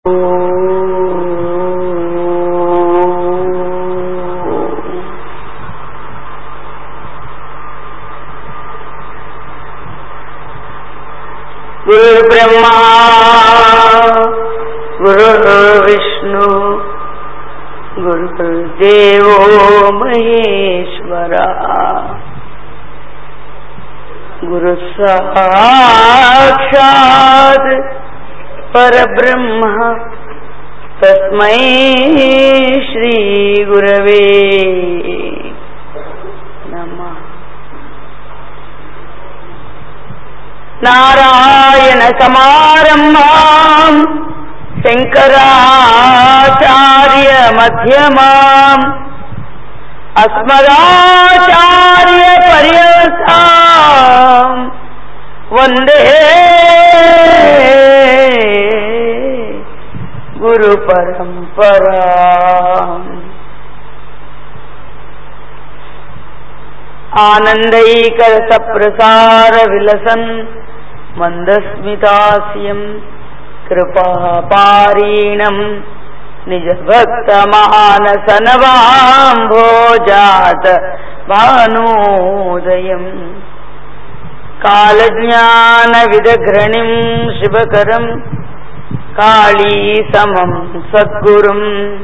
गुरुर्ब्रह्मा गुरुर्विष्णु गुरुर्देवो महेश्वरा गुरुसाक्षात् परब्रह्म तस्मै श्रीगुरवे नमः నారాయణ సమారంభాం శంకరాచార్య మధ్యమాం అస్మదాచార్య పర్యంతాం వందే గురు పరంపరా ఆనందైకరస ప్రసార విలసన్ మందస్మితాస్యం కృపాపారీణం నిజ భక్త మానసనవాంభోజాత భానోదయం కాళజ్ఞాన విదఘ్రణిం శివకరం కాళీ సమం సద్గురుం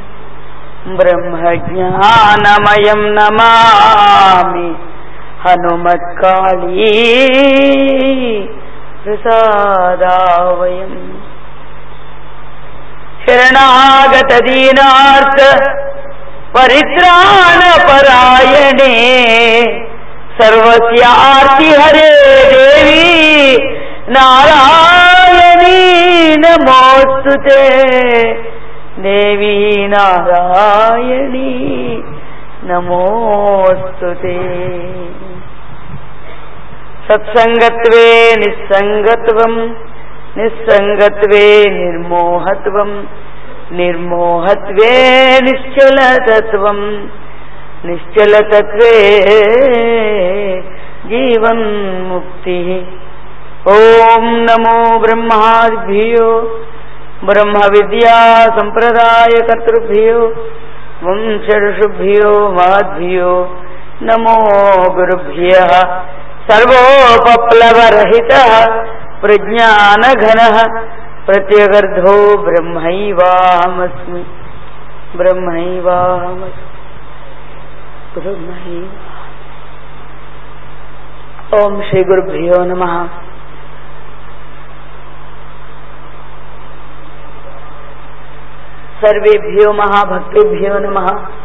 బ్రహ్మజ్ఞానమయం నమామి హనుమత్కాళీ ప్రసాదావయం శరణాగత దీనార్థ పరిత్రాణ పరాయణే సర్వస్యార్తి హరే దేవి నారాయణీ నమోస్తుతే దేవీ నారాయణీ నమోస్తుతే సత్సంగత్వే నిస్సంగత్వం నిస్సంగత్వే నిర్మోహత్వం నిర్మోహత్వే నిశ్చలతత్వం నిశ్చలతత్వే జీవన్ముక్తి ఓం నమో బ్రహ్మాదిభ్యో బ్రహ్మ విద్యా సంప్రదాయ కర్తృభ్యో వంశఋషుభ్యో మహద్భ్యో నమో గురుభ్య సర్వోపప్లవరహిత ప్రజ్ఞానఘన ప్రత్యగర్ధో బ్రహ్మైవాహమస్మి బ్రహ్మైవాహమస్మి బ్రహ్మైవ ఓం శ్రీ గురుభ్యో నమ సర్వేభ్యో మహాభక్తేభ్యో నమ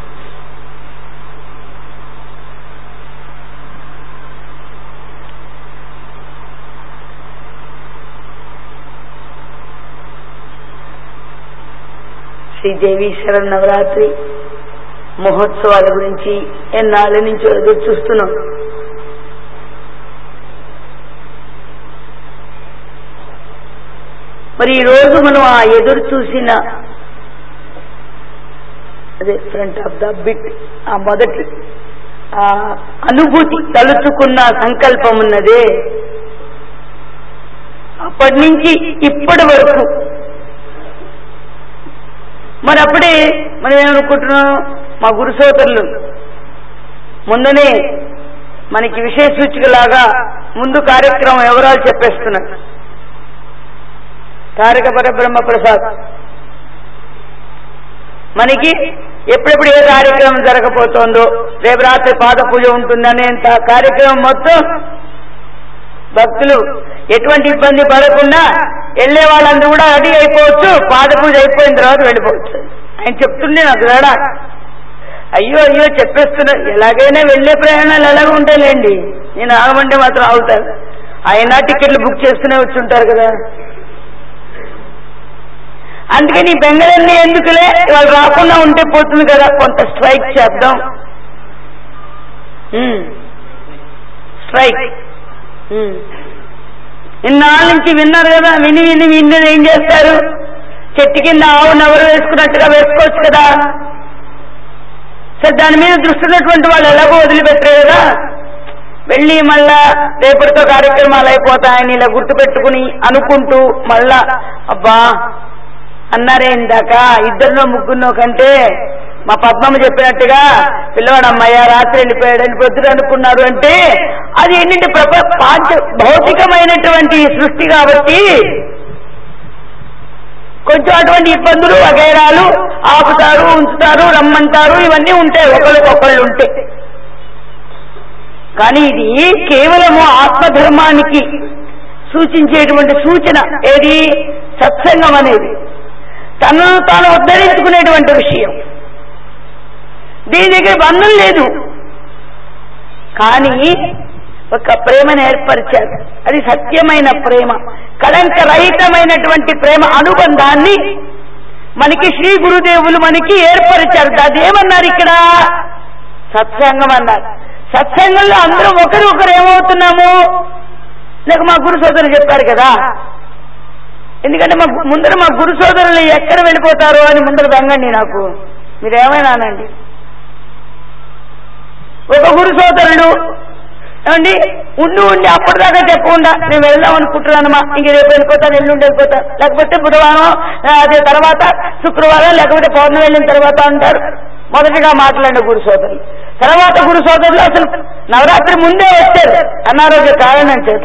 శ్రీదేవీశ్వర నవరాత్రి మహోత్సవాల గురించి ఎన్నాళ్ళ నుంచి ఎదురు చూస్తున్నాం మరి ఈ రోజు మనం ఆ ఎదురు చూసిన అదే ఫ్రంట్ ఆఫ్ ద బిట్ ఆ మొదటి ఆ అనుభూతి తలుచుకున్న సంకల్పం ఉన్నదే అప్పటి నుంచి ఇప్పటి వరకు మరి అప్పుడే మనం ఏమనుకుంటున్నాం మా గురు సోదరులు ముందనే మనకి విషయ సూచికలాగా ముందు కార్యక్రమం వివరాలు చెప్పేస్తున్నారు తారక పరబ్రహ్మ ప్రసాద్ మనకి ఎప్పుడెప్పుడు ఏ కార్యక్రమం జరగబోతోందో రేపు రాత్రి పాద పూజ ఉంటుందనేంత కార్యక్రమం మొత్తం భక్తులు ఎటువంటి ఇబ్బంది పడకుండా వెళ్లే వాళ్ళందరూ కూడా రెడీ అయిపోవచ్చు పాద పూజ అయిపోయిన తర్వాత వెళ్ళిపోవచ్చు ఆయన చెప్తుండే నాకు రాడా అయ్యో అయ్యో చెప్పేస్తున్నా ఎలాగైనా వెళ్లే ప్రయాణాలు ఎలాగ ఉంటాయిలేండి నేను ఆగమంటే మాత్రం ఆగుతాను ఆయన టికెట్లు బుక్ చేసుకునే వచ్చి ఉంటారు కదా అందుకని బెంగళూరుని ఎందుకులే వాళ్ళు రాకుండా ఉంటే పోతుంది కదా కొంత స్ట్రైక్ చేద్దాం స్ట్రైక్ ఇన్నాళ్ళ నుంచి విన్నారు కదా విని విని విని ఏం చేస్తారు చెట్టు కింద ఆవు నవరు వేసుకున్నట్టుగా వేసుకోవచ్చు కదా సరే దాని మీద దృష్టి ఉన్నటువంటి వాళ్ళు ఎలాగో వదిలిపెట్టారు కదా వెళ్ళి మళ్ళా రేపటితో కార్యక్రమాలు అయిపోతాయని ఇలా గుర్తుపెట్టుకుని అనుకుంటూ మళ్ళా అబ్బా అన్నారే ఇందాక ఇద్దరినో ముగ్గురునో కంటే మా పద్మమ్మ చెప్పినట్టుగా పిల్లవాడు అమ్మాయ రాత్రి వెళ్ళిపోయాడు అని పొద్దున అనుకున్నారు అంటే అది ఏంటంటే ప్రప పాంచ భౌతికమైనటువంటి సృష్టి కాబట్టి కొంచెం అటువంటి ఇబ్బందులు వగైరాలు ఆపుతారు ఉంచుతారు రమ్మంటారు ఇవన్నీ ఉంటాయి ఒకళ్ళకొకళ్ళు ఉంటాయి కానీ ఇది కేవలము ఆత్మధర్మానికి సూచించేటువంటి సూచన ఏది సత్సంగం అనేది తనను తాను ఉద్ధరించుకునేటువంటి విషయం దీని దగ్గర బంధం లేదు కానీ ఒక ప్రేమను ఏర్పరిచారు అది సత్యమైన ప్రేమ కళంకరహితమైనటువంటి ప్రేమ అనుబంధాన్ని మనకి శ్రీ గురుదేవులు మనకి ఏర్పరిచారు అదేమన్నారు ఇక్కడ సత్సంగం అన్నారు సత్సంగంలో అందరం ఒకరు ఒకరు ఏమవుతున్నాము నాకు మా గురు సోదరులు చెప్పారు కదా ఎందుకంటే మా గు- ముందర మా గురు సోదరులు ఎక్కడ వెళ్ళిపోతారో అని ముందర దంగండి నాకు మీరేమైనా అనండి ఒక గురు సోదరుడు ఏమండి ఉండి ఉండి అప్పటిదాకా చెప్పకుండా నేను వెళ్దాం అనుకుంటున్నానమ్మా ఇంక రేపు వెళ్ళిపోతాను ఎల్లుండి వెళ్ళిపోతాను లేకపోతే బుధవారం ఆ, అదే తర్వాత శుక్రవారం లేకపోతే పౌర్ణమి వెళ్ళిన తర్వాత అంటారు మొదటిగా మాట్లాడిన గురు సోదరులు తర్వాత గురు సోదరులు అసలు నవరాత్రి ముందే వచ్చారు అనారోగ్య కారణం చేత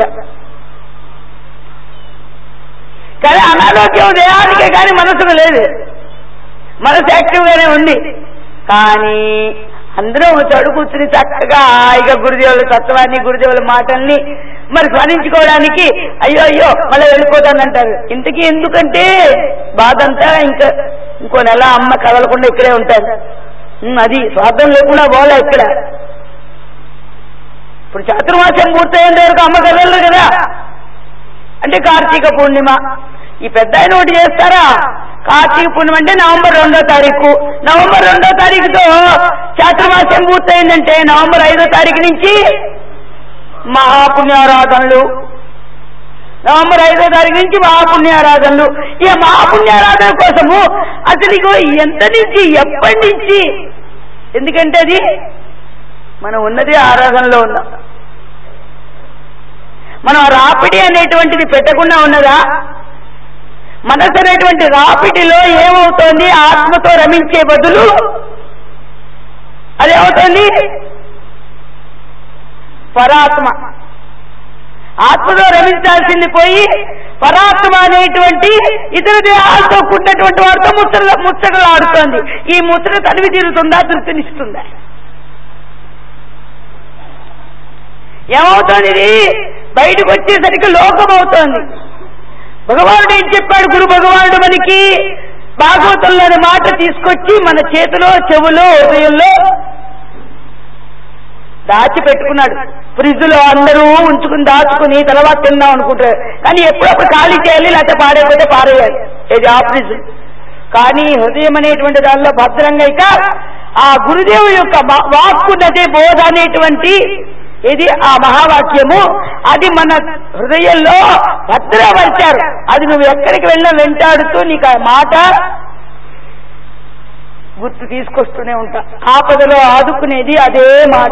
కానీ అనారోగ్యం దేహానికే కానీ మనసుకు లేదు మనసు యాక్టివ్గానే ఉంది కానీ అందరం ఒక చోటు కూర్చుని చక్కగా హాయిగా గురుదేవుల తత్వాన్ని గురుదేవుల మాటల్ని మరి స్మరించుకోవడానికి అయ్యో అయ్యో మళ్ళీ వెళ్ళిపోతానంటారు ఇంతకీ ఎందుకంటే బాధ అంతా ఇంకా ఇంకో నెల అమ్మ కదలకుండా ఇక్కడే ఉంటారు ఉమ్, అది స్వార్థం లేకుండా పోలే ఇక్కడ ఇప్పుడు చాతుర్మాసం పూర్తయ్యేంత వరకు అమ్మ కదలరు కదా అంటే కార్తీక పూర్ణిమ ఈ పెద్ద ఆయన ఒకటి చేస్తారా కార్తీక పూర్ణిమ అంటే నవంబర్ రెండో తారీఖు నవంబర్ రెండో తారీఖుతో చాతుర్మాసం పూర్తయిందంటే నవంబర్ ఐదో తారీఖు నుంచి మహాపుణ్యారాధనలు నవంబర్ ఐదో తారీఖు నుంచి మహాపుణ్యారాధనలు ఈ మహాపుణ్యారాధన కోసము అసలు ఇగో ఎంత నుంచి ఎప్పటి నుంచి ఎందుకంటే అది మనం ఉన్నది ఆరాధనలో ఉన్నాం మనం ఆ రాపిడి అనేటువంటిది పెట్టకుండా ఉన్నదా మనసు అనేటువంటి రాపిడిలో ఏమవుతోంది ఆత్మతో రమించే బదులు అదేమవుతోంది పరాత్మ ఆత్మతో రమించాల్సింది పోయి పరాత్మ అనేటువంటి ఇతర దేహాలతో కూడినటువంటి వారితో ముచ్చట ముచ్చటలు ఆడుతోంది ఈ ముచ్చట తనివి తీరుతుందా తృప్తినిస్తుందా ఏమవుతోంది ఇది బయటకు వచ్చేసరికి లోకం అవుతోంది భగవానుడు ఏం చెప్పాడు గురు భగవానుడు మనకి భాగవతంలోని మాట తీసుకొచ్చి మన చేతిలో చెవులో హృదయంలో దాచి పెట్టుకున్నాడు ఫ్రిడ్జ్ లో అందరూ ఉంచుకుని దాచుకుని తర్వాత తిందాం అనుకుంటారు కానీ ఎప్పుడప్పుడు ఖాళీ చేయాలి లేకపోతే పాడైపోతే పారేయాలి ఇది ఆ ఫ్రిడ్జ్ కానీ హృదయం అనేటువంటి దానిలో భద్రంగా ఇక ఆ గురుదేవు యొక్క వా- వాక్కున్నదే బోధ అనేటువంటి ఇది ఆ మహావాక్యము అది మన హృదయంలో భద్రపరిచారు అది నువ్వు ఎక్కడికి వెళ్ళినా వెంటాడుతూ నీకు ఆ మాట గుర్తు తీసుకొస్తూనే ఉంటా ఆపదలో ఆదుకునేది అదే మాట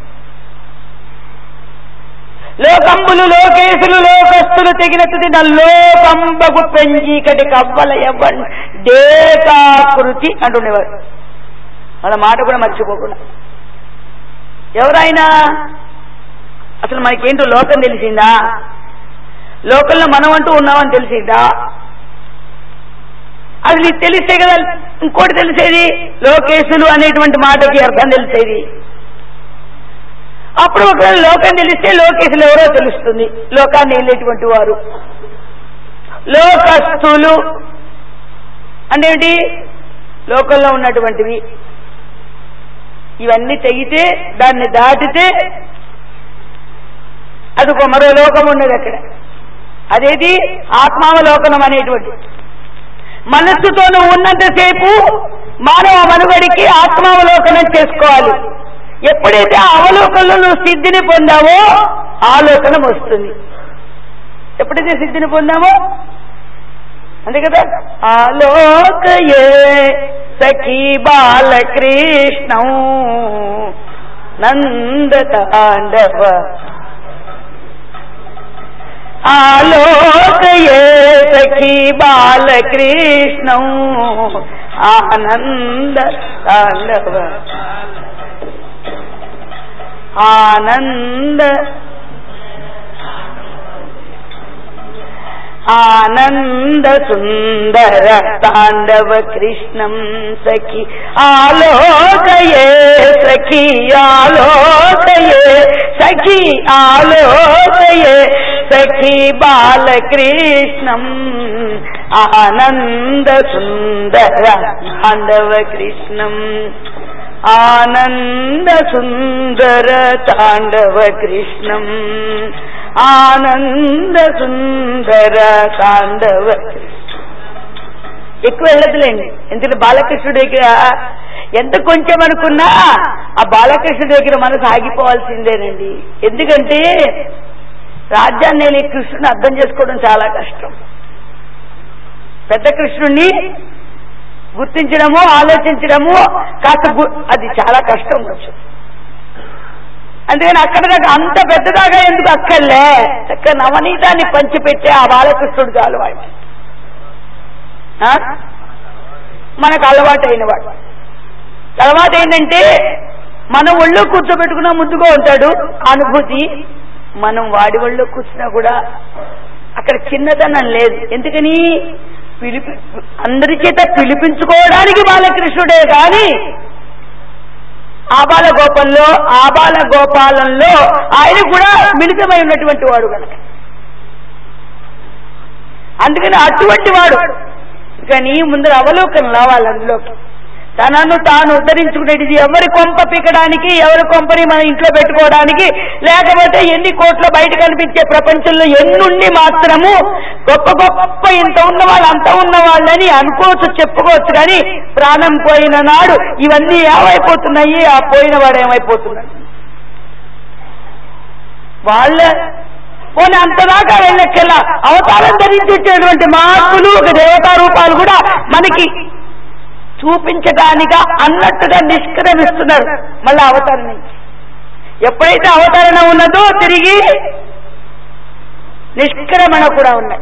లోకంబులు లోకేశులు లోకస్తులు తెగినట్టుది నల్లోకంబగు పెంచీకటి కవ్వల ఎవ్వండి డేకాకృతి అంటుండేవారు వాళ్ళ మాట కూడా మర్చిపోకుండా ఎవరైనా అసలు మనకేంటో లోకం తెలిసిందా లోకంలో మనం అంటూ ఉన్నామని తెలిసిందా అది నీకు తెలిస్తే కదా ఇంకోటి తెలిసేది లోకేశులు అనేటువంటి మాటకి అర్థం తెలిసేది అప్పుడు ఒకవేళ లోకం తెలిస్తే లోకేశులు ఎవరో తెలుస్తుంది లోకాన్ని వెళ్ళేటువంటి వారు లోకస్తులు అంటే ఏంటి లోకంలో ఉన్నటువంటివి ఇవన్నీ తెగితే దాన్ని దాటితే అదొక మరో లోకం ఉన్నది అక్కడ అదేది ఆత్మావలోకనం అనేటువంటి మనస్సుతో నువ్వు ఉన్నంతసేపు మానవ మనుగడికి ఆత్మావలోకనం చేసుకోవాలి ఎప్పుడైతే ఆ అవలోకంలో నువ్వు సిద్ధిని పొందావో ఆలోకనం వస్తుంది ఎప్పుడైతే సిద్ధిని పొందామో అంతే కదా ఆలోకయే సఖీ బాలకృష్ణం నంద తాండవ ఆలోకయే సఖీ బాలకృష్ణం ఆనంద తాండవ ఆనంద ఆనంద సుందర తాండవ కృష్ణం సఖి ఆలోకయే సఖి ఆలోకయే సఖి ఆలోకయే సఖి బాలకృష్ణం ఆనంద సుందర తాండవ కృష్ణం ఆనంద సుందర తాండవ కృష్ణం ఆనంద సుందర తాండవ ఎక్కువ వెళ్ళదులేండి ఎందుకంటే బాలకృష్ణుడి దగ్గర ఎంత కొంచెం అనుకున్నా ఆ బాలకృష్ణుడి దగ్గర మనసు ఆగిపోవాల్సిందేనండి ఎందుకంటే రాజ్యాన్ని వెళ్ళి కృష్ణుని అర్థం చేసుకోవడం చాలా కష్టం పెద్ద కృష్ణుణ్ణి గుర్తించడము ఆలోచించడము కాస్త గు- అది చాలా కష్టం కొంచెం అందుకని అక్కడ దాకా అంత పెద్దదాకా ఎందుకు అక్కర్లే చక్క నవనీతాన్ని పంచిపెట్టే ఆ బాలకృష్ణుడు చాలు వాడు ఆ? మనకు అలవాటు అయిన వాడు అలవాటు ఏంటంటే మన ఒళ్ళో కూర్చోబెట్టుకున్నా ముద్దుగా ఉంటాడు ఆ అనుభూతి మనం వాడి ఒళ్ళో కూర్చున్నా కూడా అక్కడ చిన్నతనం లేదు ఎందుకని పిలిపి అందరి చేత పిలిపించుకోవడానికి బాలకృష్ణుడే కానీ ఆబాల గోపంలో ఆబాల గోపాలంలో ఆయన కూడా మిళితమై ఉన్నటువంటి వాడు కనుక అందుకని అటువంటి వాడు కానీ ముందర అవలోకనం రావాలి అందులోకి తనను తాను ఉద్ధరించుకునేది ఎవరి కొంప పీకడానికి ఎవరి కొంపని మన ఇంట్లో పెట్టుకోవడానికి లేకపోతే ఎన్ని కోట్ల బయట కనిపించే ప్రపంచంలో ఎన్నుండి మాత్రము గొప్ప గొప్ప ఇంత ఉన్నవాళ్ళు అంత ఉన్నవాళ్ళని అనుకోవచ్చు చెప్పుకోవచ్చు కానీ ప్రాణం పోయిన నాడు ఇవన్నీ ఏమైపోతున్నాయి ఆ పోయిన వాడు ఏమైపోతున్నాడు వాళ్ళ పోనీ అంతదాకా వెళ్ళక్కల అవతారం ధరించేటువంటి మార్పులు ఒక దేవతా రూపాలు కూడా మనకి చూపించడానిక అన్నట్టుగా నిష్క్రమిస్తున్నారు మళ్ళీ అవతరణ నుంచి ఎప్పుడైతే అవతరణ ఉన్నదో తిరిగి నిష్క్రమణ కూడా ఉన్నాయి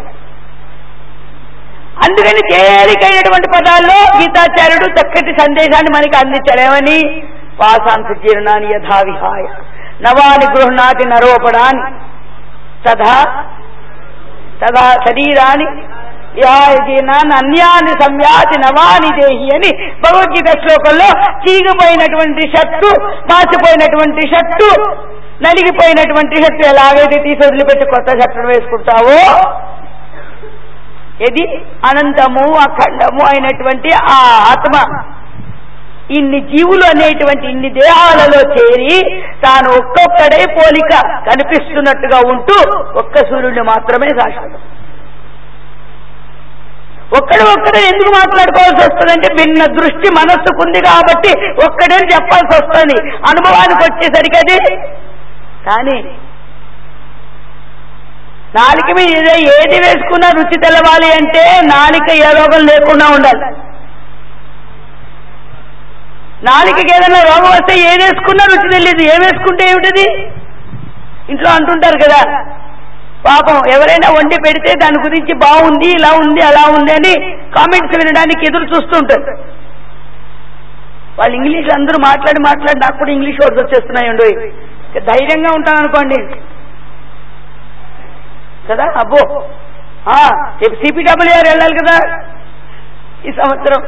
అందుకని తేలికైనటువంటి పదాల్లో గీతాచార్యుడు చక్కటి సందేశాన్ని మనకి అందించాడు ఏమని వాసాంశ జీర్ణాన్ని యథావిహాయ నవాని గృహణాతి నరోపడాని తథా తదా శరీరాన్ని జీర్ణాన్ని అన్యాన్ని సంయాతి నవాని దేహి అని భగవద్గీత శ్లోకంలో చీగిపోయినటువంటి షట్టు పాచిపోయినటువంటి షట్టు నలిగిపోయినటువంటి షట్టు ఎలాగైతే తీసి వదిలిపెట్టి కొత్త షట్టును వేసుకుంటావో ఇది అనంతము అఖండము అయినటువంటి ఆ ఆత్మ ఇన్ని జీవులు అనేటువంటి ఇన్ని దేహాలలో చేరి తాను ఒక్కొక్కడే పోలిక కనిపిస్తున్నట్టుగా ఉంటూ ఒక్క సూర్యుడిని మాత్రమే శాశ్వతం ఒక్కడు ఒక్కడే ఎందుకు మాట్లాడుకోవాల్సి వస్తుందంటే భిన్న దృష్టి మనస్సుకుంది కాబట్టి ఒక్కడే చెప్పాల్సి వస్తుంది అనుభవానికి వచ్చేసరికి అది కానీ నాలిక మీద ఏదో ఏది వేసుకున్నా రుచి తెలవాలి అంటే నాలిక ఏ రోగం లేకుండా ఉండాలి నాలికకి ఏదైనా రోగం వస్తే ఏది వేసుకున్నా రుచి తెలియదు ఏం వేసుకుంటే ఏమిటది ఇంట్లో అంటుంటారు కదా పాపం ఎవరైనా వండి పెడితే దాని గురించి బాగుంది ఇలా ఉంది అలా ఉంది అని కామెంట్స్ వినడానికి ఎదురు చూస్తుంటారు వాళ్ళు ఇంగ్లీష్ అందరూ మాట్లాడి మాట్లాడి నాకు కూడా ఇంగ్లీష్ వర్డ్స్ వచ్చేస్తున్నాయండి ధైర్యంగా ఉంటాను అనుకోండి కదా అబ్బో రేపు సిపిడబ్ల్యూఆర్ వెళ్ళాలి కదా ఈ సంవత్సరం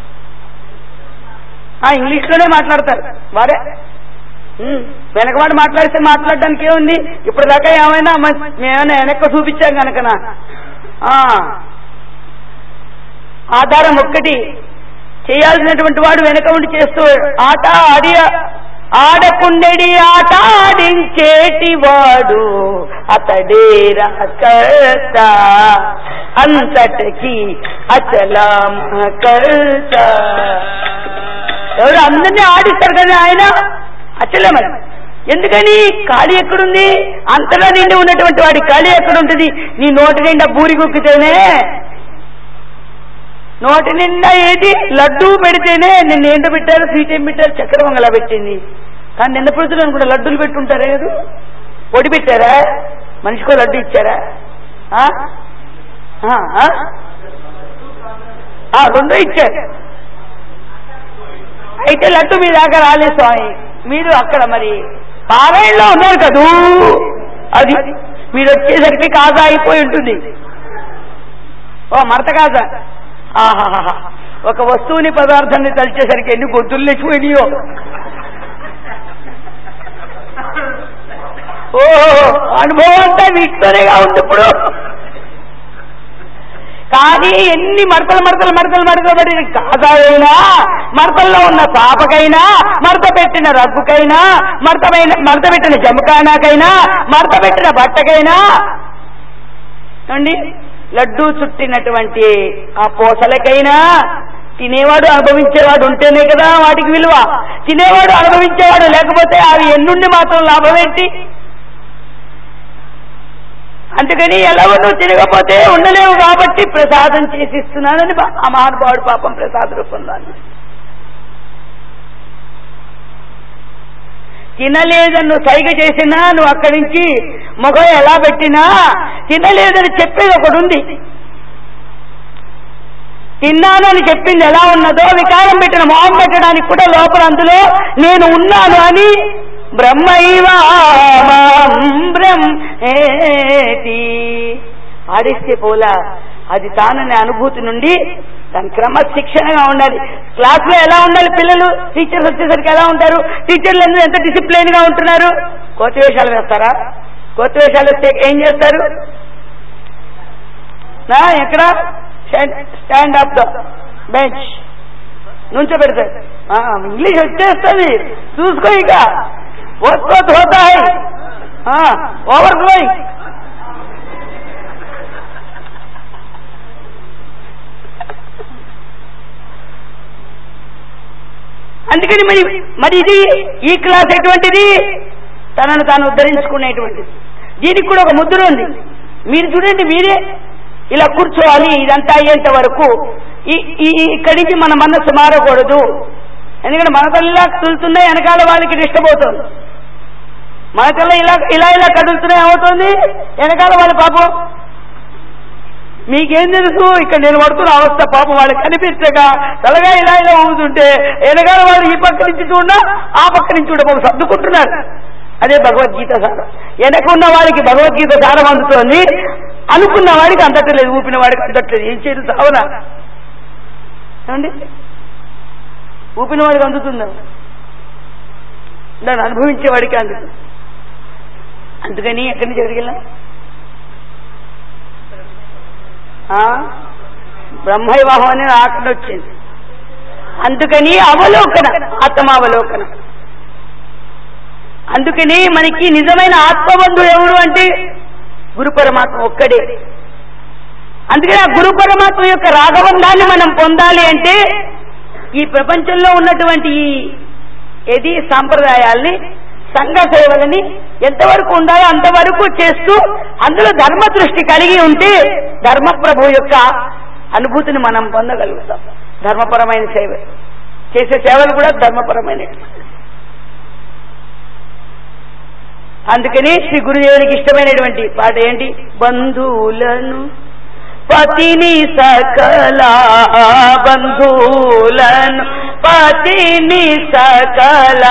ఆ ఇంగ్లీష్ లోనే మాట్లాడతారు వారే ఉమ్, వెనకవాడు మాట్లాడితే మాట్లాడడానికి ఏముంది ఇప్పుడు దాకా ఏమైనా మ- మేమైనా వెనక్కి చూపించాం కనుకనా ఆ, ఆధారం ఒక్కటి చేయాల్సినటువంటి వాడు వెనక ఉండి చేస్తూ ఆట ఆడి ఆడకుండెడి ఆట ఆడించేటి వాడు అతడే కర్త అంతటికి అచలమకర్త ఎవరు అందరినీ ఆడిస్తారు కదా ఆయన అచలమని ఎందుకని ఖాళీ ఎక్కడుంది అంతలో నిండి ఉన్నటువంటి వాడి ఖాళీ ఎక్కడుంటుంది నీ నోటి నిండా బూరి గుక్కితేనే నోటి నిండా ఏది లడ్డూ పెడితేనే నిన్న ఏంటో పెట్టారు స్వీట్ ఏం పెట్టారు చక్కెర పొంగలా పెట్టింది కానీ నిన్న పొద్దున కూడా లడ్డూలు పెట్టుంటారే కదా పొడి పెట్టారా మనిషికో లడ్డు ఇచ్చారా ఆ? ఆ, ఆ? ఆ, రెండు ఇచ్చారు అయితే లడ్డు మీ దాకా రాలేదు స్వామి మీరు అక్కడ మరి పారాయణలో ఉన్నారు కదూ అది మీరు వచ్చేసరికి కాజా అయిపోయి ఉంటుంది ఓ మడత కాజా ఆహాహా ఒక వస్తువుని పదార్థాన్ని తలిచేసరికి ఎన్ని గొంతులు లేచిపోయినాయో ఓ అనుభవం అంతా వీటితోనేగా ఉంది ఇప్పుడు కానీ ఎన్ని మడతలు మడతలు మడతలు మడతలు పడిన కాదాయినా మడతల్లో ఉన్న పాపకైనా మడత పెట్టిన రగ్గుకైనా మడతమైన మడత పెట్టిన జమకానాకైనా మడత పెట్టిన బట్టకైనా అండి లడ్డూ చుట్టినటువంటి ఆ పూసలకైనా తినేవాడు అనుభవించేవాడు ఉంటేనే కదా వాటికి విలువ తినేవాడు అనుభవించేవాడు లేకపోతే అవి ఎన్నుండి మాత్రం లాభం ఏంటి అందుకని ఎలాగో నువ్వు తిరగపోతే ఉండలేవు కాబట్టి ప్రసాదం చేసి ఇస్తున్నానని బా- ఆ మహానుభావుడు పాపం ప్రసాద రూపందాన్ని తినలేదని నువ్వు సైగ చేసినా నువ్వు అక్కడి నుంచి ముఖం ఎలా పెట్టినా తినలేదని చెప్పేది ఒకటి ఉంది తిన్నాను అని చెప్పింది ఎలా ఉన్నదో వికారం పెట్టిన మొహం పెట్టడానికి కూడా లోపల అందులో నేను ఉన్నాను అని బ్రహ్మైవామాం బ్రహ్మేతి ఆడిస్తే పోలా అది తాననే అనుభూతి నుండి దాని క్రమశిక్షణగా ఉండాలి క్లాస్ లో ఎలా ఉండాలి పిల్లలు టీచర్స్ వచ్చేసరికి ఎలా ఉంటారు టీచర్లు ఎందుకు ఎంత డిసిప్లైన్ గా ఉంటున్నారు కోతి వేషాలు వేస్తారా కోతి వేషాలు వస్తే ఏం చేస్తారు నా ఎక్కడ స్టాండ్ అప్ ద బెంచ్ నుంచో పెడతారు ఆ, ఇంగ్లీష్ వచ్చేస్తుంది చూసుకో ఇక ఓత్కోత్ హోతా హై ఓవర్ ఫ్లోయింగ్ అందుకని మరి మరి ఇది ఈ క్లాస్ ఎటువంటిది తనను తాను ఉద్ధరించుకునేటువంటిది దీనికి కూడా ఒక ముద్ర ఉంది మీరు చూడండి మీరే ఇలా కూర్చోవాలి ఇదంతా అయ్యేంత వరకు ఈ ఈ- ఈ- ఇక్కడి నుంచి మన మనస్సు మారకూడదు ఎందుకంటే మన తల్లిలా కదులుతున్నాయి వెనకాల వాళ్ళకి డిస్టర్బ్ అవుతుంది మన తల్ల ఇలా ఇలా ఇలా కదులుతున్నాయి ఏమవుతుంది వెనకాల వాళ్ళ పాపం మీకేం తెలుసు ఇక్కడ నేను పడుతున్న అవస్థ పాపం వాళ్ళకి కనిపించక తలగా ఇలా ఇలా ఊగుతుంటే వెనకాల వాళ్ళు ఈ పక్క నుంచి చూడ ఆ పక్క నుంచి చూడ పాపం సర్దుకుంటున్నారు అదే భగవద్గీత సారం వెనక ఉన్న వాడికి భగవద్గీత సారం అందుతోంది అనుకున్న వాడికి అందట్లేదు ఊపిన వాడికి అందట్లేదు ఏం చేయదు సావనా ఏమండి ఊపిన వాడికి అందుతుందా దాన్ని అనుభవించే వాడికి అందుతుంది అందుకని ఎక్కడి నుంచి ఎక్కడికి వెళ్ళాం ఆ? బ్రహ్మైవాహం అని ఆకలి వచ్చింది అందుకని అవలోకన ఆత్మావలోకన అందుకని మనకి నిజమైన ఆత్మబంధువు ఎవరు అంటే గురు పరమాత్మ ఒక్కడే అందుకని ఆ గురు పరమాత్మ యొక్క రాగబంధాన్ని మనం పొందాలి అంటే ఈ ప్రపంచంలో ఉన్నటువంటి ఈ ఏది సాంప్రదాయాల్ని సంఘ సేవలని ఎంతవరకు ఉండాలో అంతవరకు చేస్తూ అందులో ధర్మ దృష్టి కలిగి ఉంటే ధర్మప్రభు యొక్క అనుభూతిని మనం పొందగలుగుతాం ధర్మపరమైన సేవ చేసే సేవలు కూడా ధర్మపరమైన అందుకని శ్రీ గురుదేవునికి ఇష్టమైనటువంటి పాట ఏంటి బంధువులను పతిని సకల బంధువులను పతిని సకల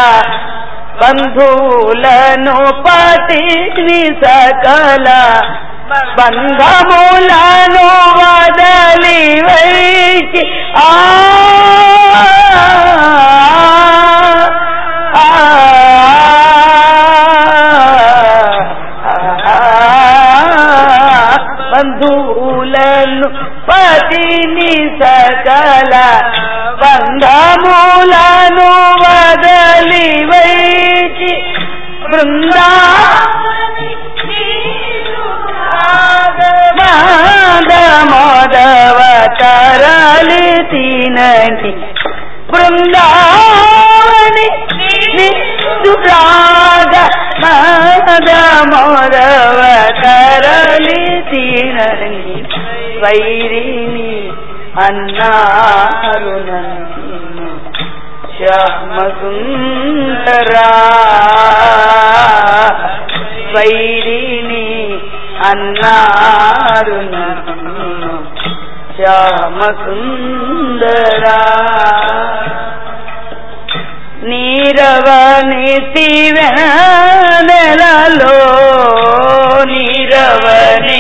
బంధువులను పతిని సకల బంధములను వదలి వైచి ఆ బంధువులను పతిని సకల బంధములను వదలి వైచి బృందా మాధవ తరలి తినని బృందావని నిరాగ మాధవ తరలి తినని వైరిని అన్నారు నన్ను శ్యామ సుందరా వైరిని అన్నారు నన్ను శ్యామ సుందరా నీరవని నెలలో నీరవని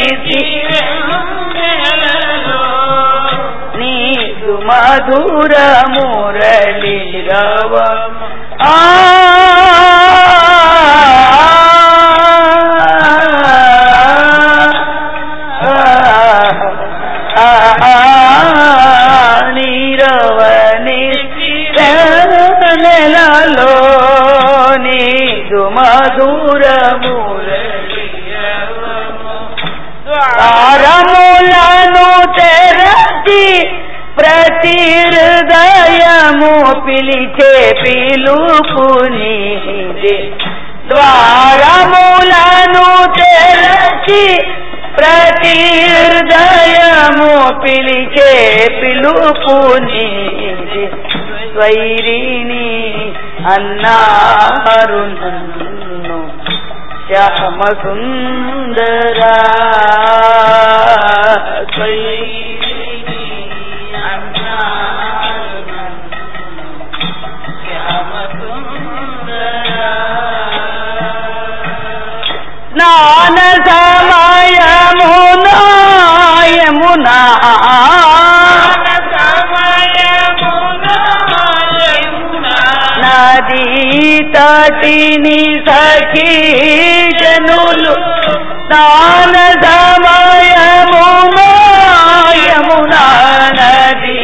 నీకు మధుర మురళి రవ ఆ నీరవని నెలలో నీకు మధుర మురళి ద్వారములను తెరచి ప్రతి హృదయము పిలిచే పిలుపు నీదే ద్వారములను తెరచి ప్రతి హృదయము పిలిచే పిలుపు నీదే స్వైరిని అన్నారు నన్ను శ్యామ సుందరా స్నాన సమయమునా యమునా నదీ తటిని సఖీ జనులు స్నాన సమయమునా యమునా నదీ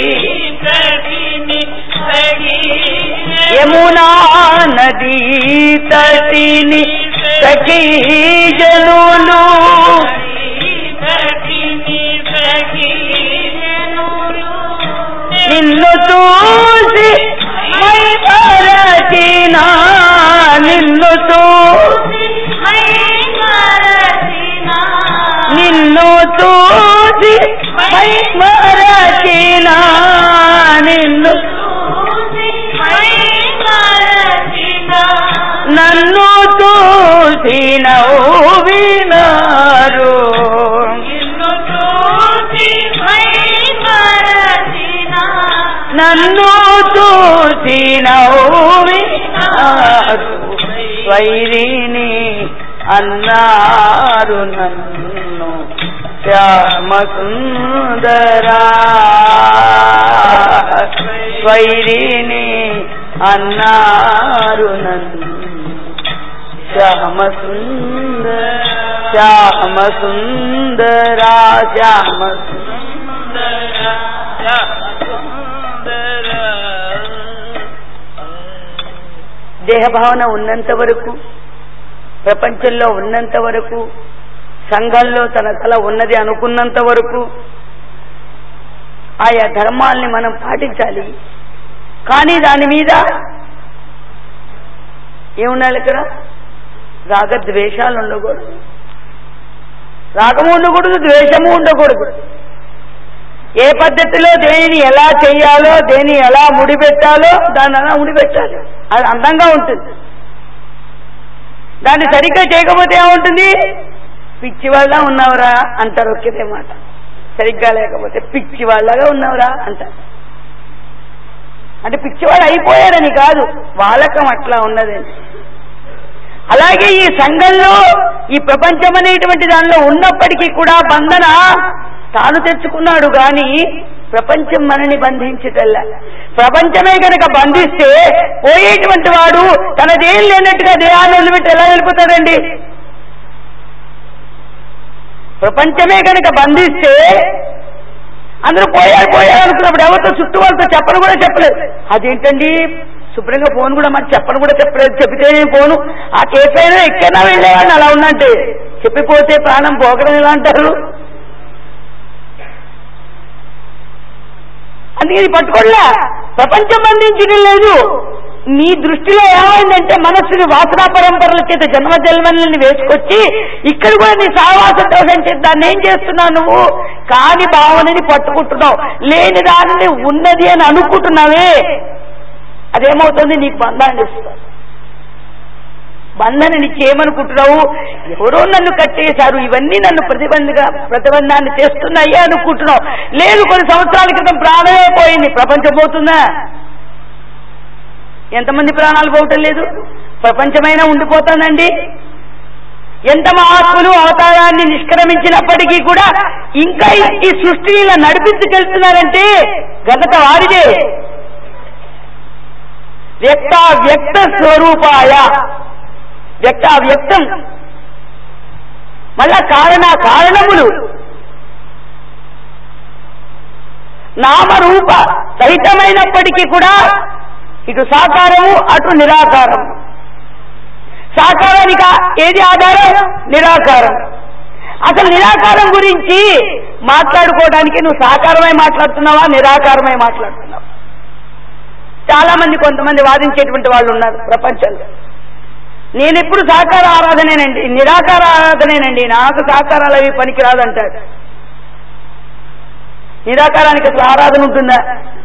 యమునా నదీ తటిని సఖీ జనులు నిన్ను చూసి మై పరచిన నిన్ను చూసి నిన్ను చూసి మై మరచిన నిన్ను నన్ను చూసి నవ్వినారు నన్ను చూసి నవ్వినారు స్వైరిని అన్నారు నన్ను శ్యామ సుందరా స్వైరిని అన్నారు నన్ను శ్యామ సుందర శ్యామ సుందరా శ్యామ సుందరా దేహభావన ఉన్నంత వరకు ప్రపంచంలో ఉన్నంత వరకు సంఘంలో తన తల ఉన్నది అనుకున్నంత వరకు ఆయా ధర్మాల్ని మనం పాటించాలి కానీ దాని మీద ఏముండాలి ఇక్కడ రాగద్వేషాలు ఉండకూడదు రాగము ఉండకూడదు ద్వేషము ఉండకూడదు ఏ పద్ధతిలో దేనిని ఎలా చేయాలో దేని ఎలా ముడిపెట్టాలో దాన్ని అలా ముడిపెట్టాలి అది అందంగా ఉంటుంది దాన్ని సరిగ్గా చేయకపోతే ఏముంటుంది పిచ్చి వాళ్ళ ఉన్నావురా అంటారు ఒక్కటే మాట సరిగ్గా లేకపోతే పిచ్చి వాళ్ళగా ఉన్నావురా అంటారు అంటే పిచ్చివాడు అయిపోయారని కాదు వాలకం అట్లా ఉన్నదని అలాగే ఈ సంఘంలో ఈ ప్రపంచం అనేటువంటి దానిలో ఉన్నప్పటికీ కూడా బంధన తాను తెచ్చుకున్నాడు గాని ప్రపంచం మనని బంధించటల్లా ప్రపంచమే కనుక బంధిస్తే పోయేటువంటి వాడు తనదేం లేనట్టుగా దేహాన్ని వదిలిపెట్టి ఎలా వెళ్ళిపోతాడండి ప్రపంచమే కనుక బంధిస్తే అందరూ పోయారు పోయారు అనుకున్నప్పుడు ఎవరితో చుట్టూ వాళ్ళతో చెప్పను కూడా చెప్పలేదు అదేంటండి శుభ్రంగా ఫోన్ కూడా మరి చెప్పను కూడా చెప్పలేదు చెప్పితే నేను ఫోను ఆ కేసు అయినా ఎక్కడైనా వెళ్ళేవాడిని అలా ఉన్నట్టే చెప్పిపోతే ప్రాణం పోకడం ఎలా అంటారు అందుకే ఇది పట్టుకోలే ప్రపంచం బంధించడం లేదు నీ దృష్టిలో ఏమైందంటే మనస్సుని వాసనా పరంపరల చేత జన్మ జన్మల్ని వేసుకొచ్చి ఇక్కడ కూడా నీ సావాస దోషం చేత దాన్ని ఏం చేస్తున్నావు నువ్వు కాని భావనని పట్టుకుంటున్నావు లేని దానిని ఉన్నది అని అనుకుంటున్నావే అదేమవుతుంది నీకు బంధాన్ని ఇస్తుంది బంధననిచ్చి ఏమనుకుంటున్నావు ఎవరో నన్ను కట్టేశారు ఇవన్నీ నన్ను ప్రతిబంధగా ప్రతిబంధాన్ని చేస్తున్నాయి అనుకుంటున్నావు లేదు కొన్ని సంవత్సరాల క్రితం ప్రాణమే పోయింది ప్రపంచం పోతుందా ఎంతమంది ప్రాణాలు పోవటం లేదు ప్రపంచమైనా ఉండిపోతుందండి ఎంత మహాత్ములు అవతారాన్ని నిష్క్రమించినప్పటికీ కూడా ఇంకా ఈ- ఈ సృష్టిని ఇలా నడిపించుకెళ్తున్నారంటే ఘనత వారిదే వ్యక్త వ్యక్త స్వరూపాయ వ్యక్త వ్యక్తం మళ్ళా కారణ కారణములు నామరూప సహితమైనప్పటికీ కూడా ఇటు సాకారము అటు నిరాకారము సాకారానికి ఆ- ఏది ఆధారం నిరాకారం అసలు నిరాకారం గురించి మాట్లాడుకోవడానికి నువ్వు సాకారమై మాట్లాడుతున్నావా నిరాకారమై మాట్లాడుతున్నావా చాలా మంది కొంతమంది వాదించేటువంటి వాళ్ళు ఉన్నారు ప్రపంచంలో నేను ఎప్పుడు సాకార ఆరాధనేనండి నిరాకార ఆరాధనేనండి నాకు సాకారాలు అవి పనికిరాదంటాడు నిరాకారానికి అసలు ఆరాధన ఉంటుందా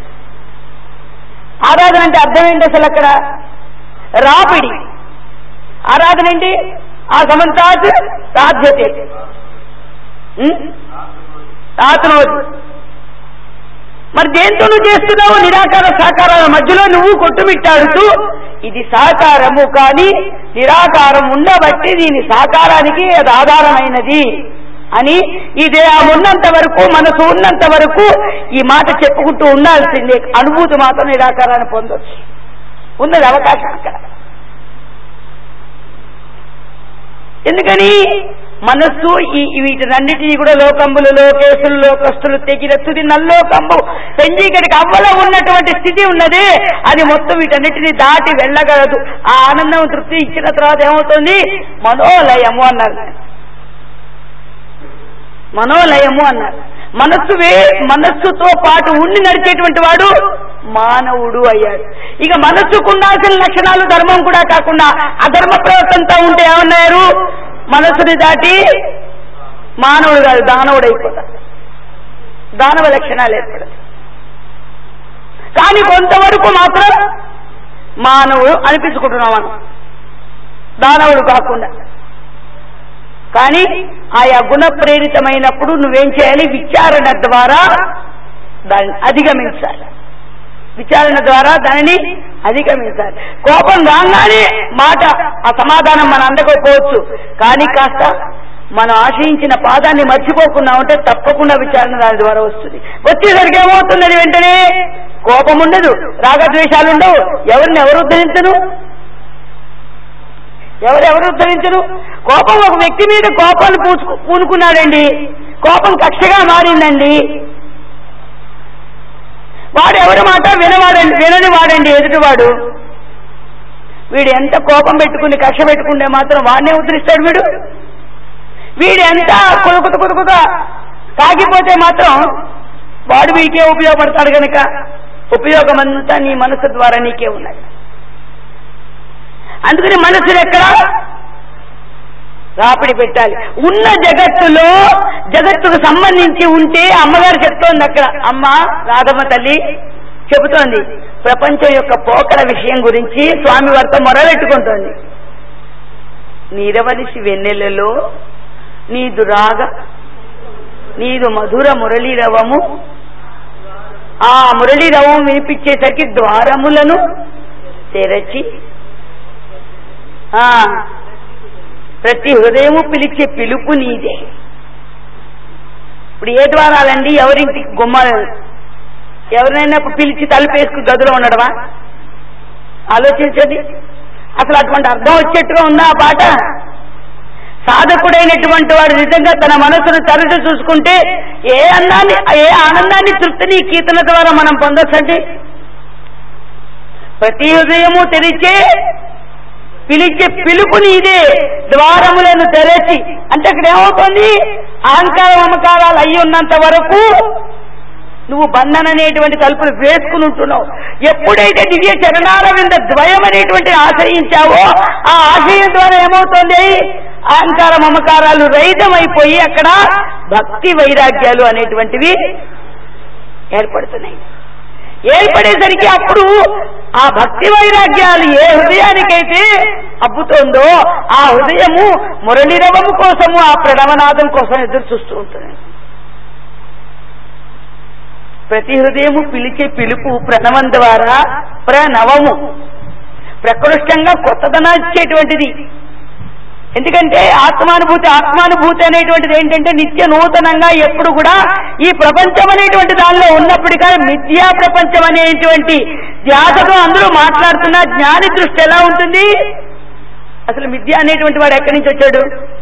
ఆరాధన అంటే అర్థం ఏంటి అసలు అక్కడ రాపిడి ఆరాధన ఏంటి ఆ సమంతాత్ సాధ్యతే ఉం? ఆత్మవతి మరి దేంతో నువ్వు చేస్తున్నావు నిరాకార సాకారాల మధ్యలో నువ్వు కొట్టుమిట్టాడుతూ ఇది సాకారము కానీ నిరాకారం ఉండబట్టి దీని సాకారానికి అది ఆధారమైనది అని ఈ దేహం ఉన్నంత వరకు మనసు ఉన్నంత వరకు ఈ మాట చెప్పుకుంటూ ఉండాల్సిందే అనుభూతి మాత్రం నిరాకారాన్ని పొందొచ్చు ఉన్నది అవకాశం అక్కడ ఎందుకని మనస్సు ఈ ఈ వీటినన్నిటినీ కూడా లోకంబులు లోకేశులు లోకస్తులు తెగిన తుది నల్లోకంబు పెంజీకడికి అవ్వలో ఉన్నటువంటి స్థితి ఉన్నది అది మొత్తం వీటన్నిటిని దాటి వెళ్ళగలదు ఆ ఆనందం తృప్తి ఇచ్చిన తర్వాత ఏమవుతుంది మనోలయము అన్నారు మనోలయము అన్నారు మనస్సు వే మనస్సుతో పాటు ఉండి నడిచేటువంటి వాడు మానవుడు అయ్యాడు ఇక మనస్సుకు ఉండాల్సిన లక్షణాలు ధర్మం కూడా కాకుండా అధర్మ ప్రవర్తనతో ఉంటే ఏమన్నారు మనస్సుని దాటి మానవుడు కాదు దానవుడు అయిపోతాడు దానవ లక్షణాలు ఏర్పడదు కానీ కొంతవరకు మాత్రం మానవుడు అనిపించుకుంటున్నాం మనం దానవుడు కాకుండా కానీ ఆయా గుణ ప్రేరితమైనప్పుడు నువ్వేం చేయాలి విచారణ ద్వారా దాన్ని అధిగమించాలి విచారణ ద్వారా దానిని అధిగమించాలి కోపం రాగానే మాట ఆ సమాధానం మన అందకపోవచ్చు కానీ కాస్త మనం ఆశ్రయించిన పాదాన్ని మర్చిపోకుండా ఉంటే తప్పకుండా విచారణ దాని ద్వారా వస్తుంది వచ్చేసరికి ఏమవుతున్నది వెంటనే కోపం ఉండదు రాగద్వేషాలు ఉండవు ఎవరిని ఎవరు ఉద్ధరించను ఎవరెవరు ఉద్ధరించరు కోపం ఒక వ్యక్తి మీద కోపాన్ని పూసుకు పూనుకున్నాడండి కోపం కక్షగా మారిందండి వాడు ఎవరి మాట వినవాడండి వినని వాడండి ఎదుటివాడు వీడు ఎంత కోపం పెట్టుకుని కక్ష పెట్టుకుంటే మాత్రం వాడినే ఉద్ధరిస్తాడు వీడు వీడు ఎంత కుదుకుత కుదుకుత తాగిపోతే మాత్రం వాడు వీడికే ఉపయోగపడతాడు గనక ఉపయోగం అంతా నీ మనసు ద్వారా నీకే ఉన్నది అందుకని మనసును ఎక్కడ రాపిడి పెట్టాలి ఉన్న జగత్తులో జగత్తుకు సంబంధించి ఉంటే అమ్మగారు చెప్తోంది అక్కడ అమ్మ రాధమ్మ తల్లి చెబుతోంది ప్రపంచం యొక్క పోకల విషయం గురించి స్వామి వారితో మొరబెట్టుకుంటోంది నీరవనిసి వెన్నెలలో నీదు రాగ నీదు మధుర మురళీరవము ఆ మురళీరవం వినిపించేసరికి ద్వారములను తెరచి ఆ ప్రతి హృదయము పిలిచే పిలుపు నీదే ఇప్పుడు ఏ ద్వారాలండి ఎవరింటికి గుమ్మ ఎవరినైనా ఇప్పుడు పిలిచి తలుపేసుకు గదిలో ఉండడమా ఆలోచించండి అసలు అటువంటి అర్థం వచ్చేట్టుగా ఉందా ఆ పాట సాధకుడైనటువంటి వాడు నిజంగా తన మనసును తరచు చూసుకుంటే ఏ అందాన్ని ఏ ఆనందాన్ని తృప్తిని ఈ కీర్తన ద్వారా మనం పొందొచ్చండి ప్రతి హృదయము తెరిచే పిలిచే పిలుపు నీదే ద్వారములను తెరచి అంటే అక్కడ ఏమవుతుంది అహంకార మమకారాలు అయి ఉన్నంత వరకు నువ్వు బంధన అనేటువంటి తలుపులు వేసుకుని ఉంటున్నావు ఎప్పుడైతే దివ్య చరణారవింద ద్వయం అనేటువంటి ఆశ్రయించావో ఆ ఆశయం ద్వారా ఏమవుతుంది అహంకార మమకారాలు రహితమైపోయి అక్కడ భక్తి వైరాగ్యాలు అనేటువంటివి ఏర్పడుతున్నాయి ఏర్పడేసరికి అప్పుడు ఆ భక్తి వైరాగ్యాలు ఏ హృదయానికైతే అబ్బుతోందో ఆ హృదయము మురళిరవము కోసము ఆ ప్రణవనాదం కోసం ఎదురు చూస్తూ ఉంటుంది ప్రతి హృదయము పిలిచే పిలుపు ప్రణవం ద్వారా ప్రణవము ప్రకృష్టంగా కొత్తదనం ఇచ్చేటువంటిది ఎందుకంటే ఆత్మానుభూతి ఆత్మానుభూతి అనేటువంటిది ఏంటంటే నిత్య నూతనంగా ఎప్పుడు కూడా ఈ ప్రపంచం అనేటువంటి దానిలో ఉన్నప్పుడు కానీ మిథ్యా ప్రపంచం అనేటువంటి ధ్యాసతో అందరూ మాట్లాడుతున్న జ్ఞాని దృష్టి ఎలా ఉంటుంది అసలు మిథ్య అనేటువంటి వాడు ఎక్కడి నుంచి వచ్చాడు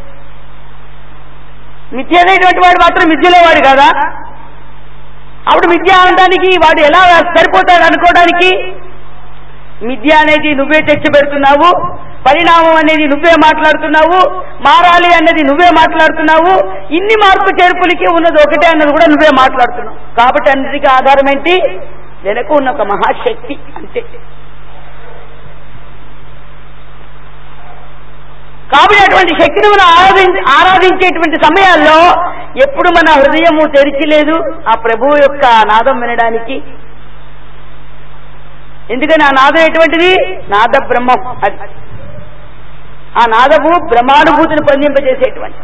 మిథ్య అనేటువంటి వాడు మాత్రం మిథ్యలో వాడు కదా అప్పుడు మిథ్య అనడానికి వాడు ఎలా సరిపోతాడు అనుకోవడానికి మిథ్య అనేది నువ్వే తెచ్చి పెడుతున్నావు పరిణామం అనేది నువ్వే మాట్లాడుతున్నావు మారాలి అన్నది నువ్వే మాట్లాడుతున్నావు ఇన్ని మార్పు చేర్పులకి ఉన్నది ఒకటే అన్నది కూడా నువ్వే మాట్లాడుతున్నావు కాబట్టి అన్నిటికీ ఆధారం ఏంటి వెనక ఉన్న ఒక మహాశక్తి అంతే కాబట్టి అటువంటి శక్తిని మనం ఆరాధించ ఆరాధించేటువంటి సమయాల్లో ఎప్పుడు మన హృదయము తెరిచి లేదు ఆ ప్రభువు యొక్క నాదం వినడానికి ఎందుకని ఆ నాదం ఎటువంటిది నాద బ్రహ్మం అది ఆ నాదము బ్రహ్మానుభూతిని పొందింపజేసేటువంటి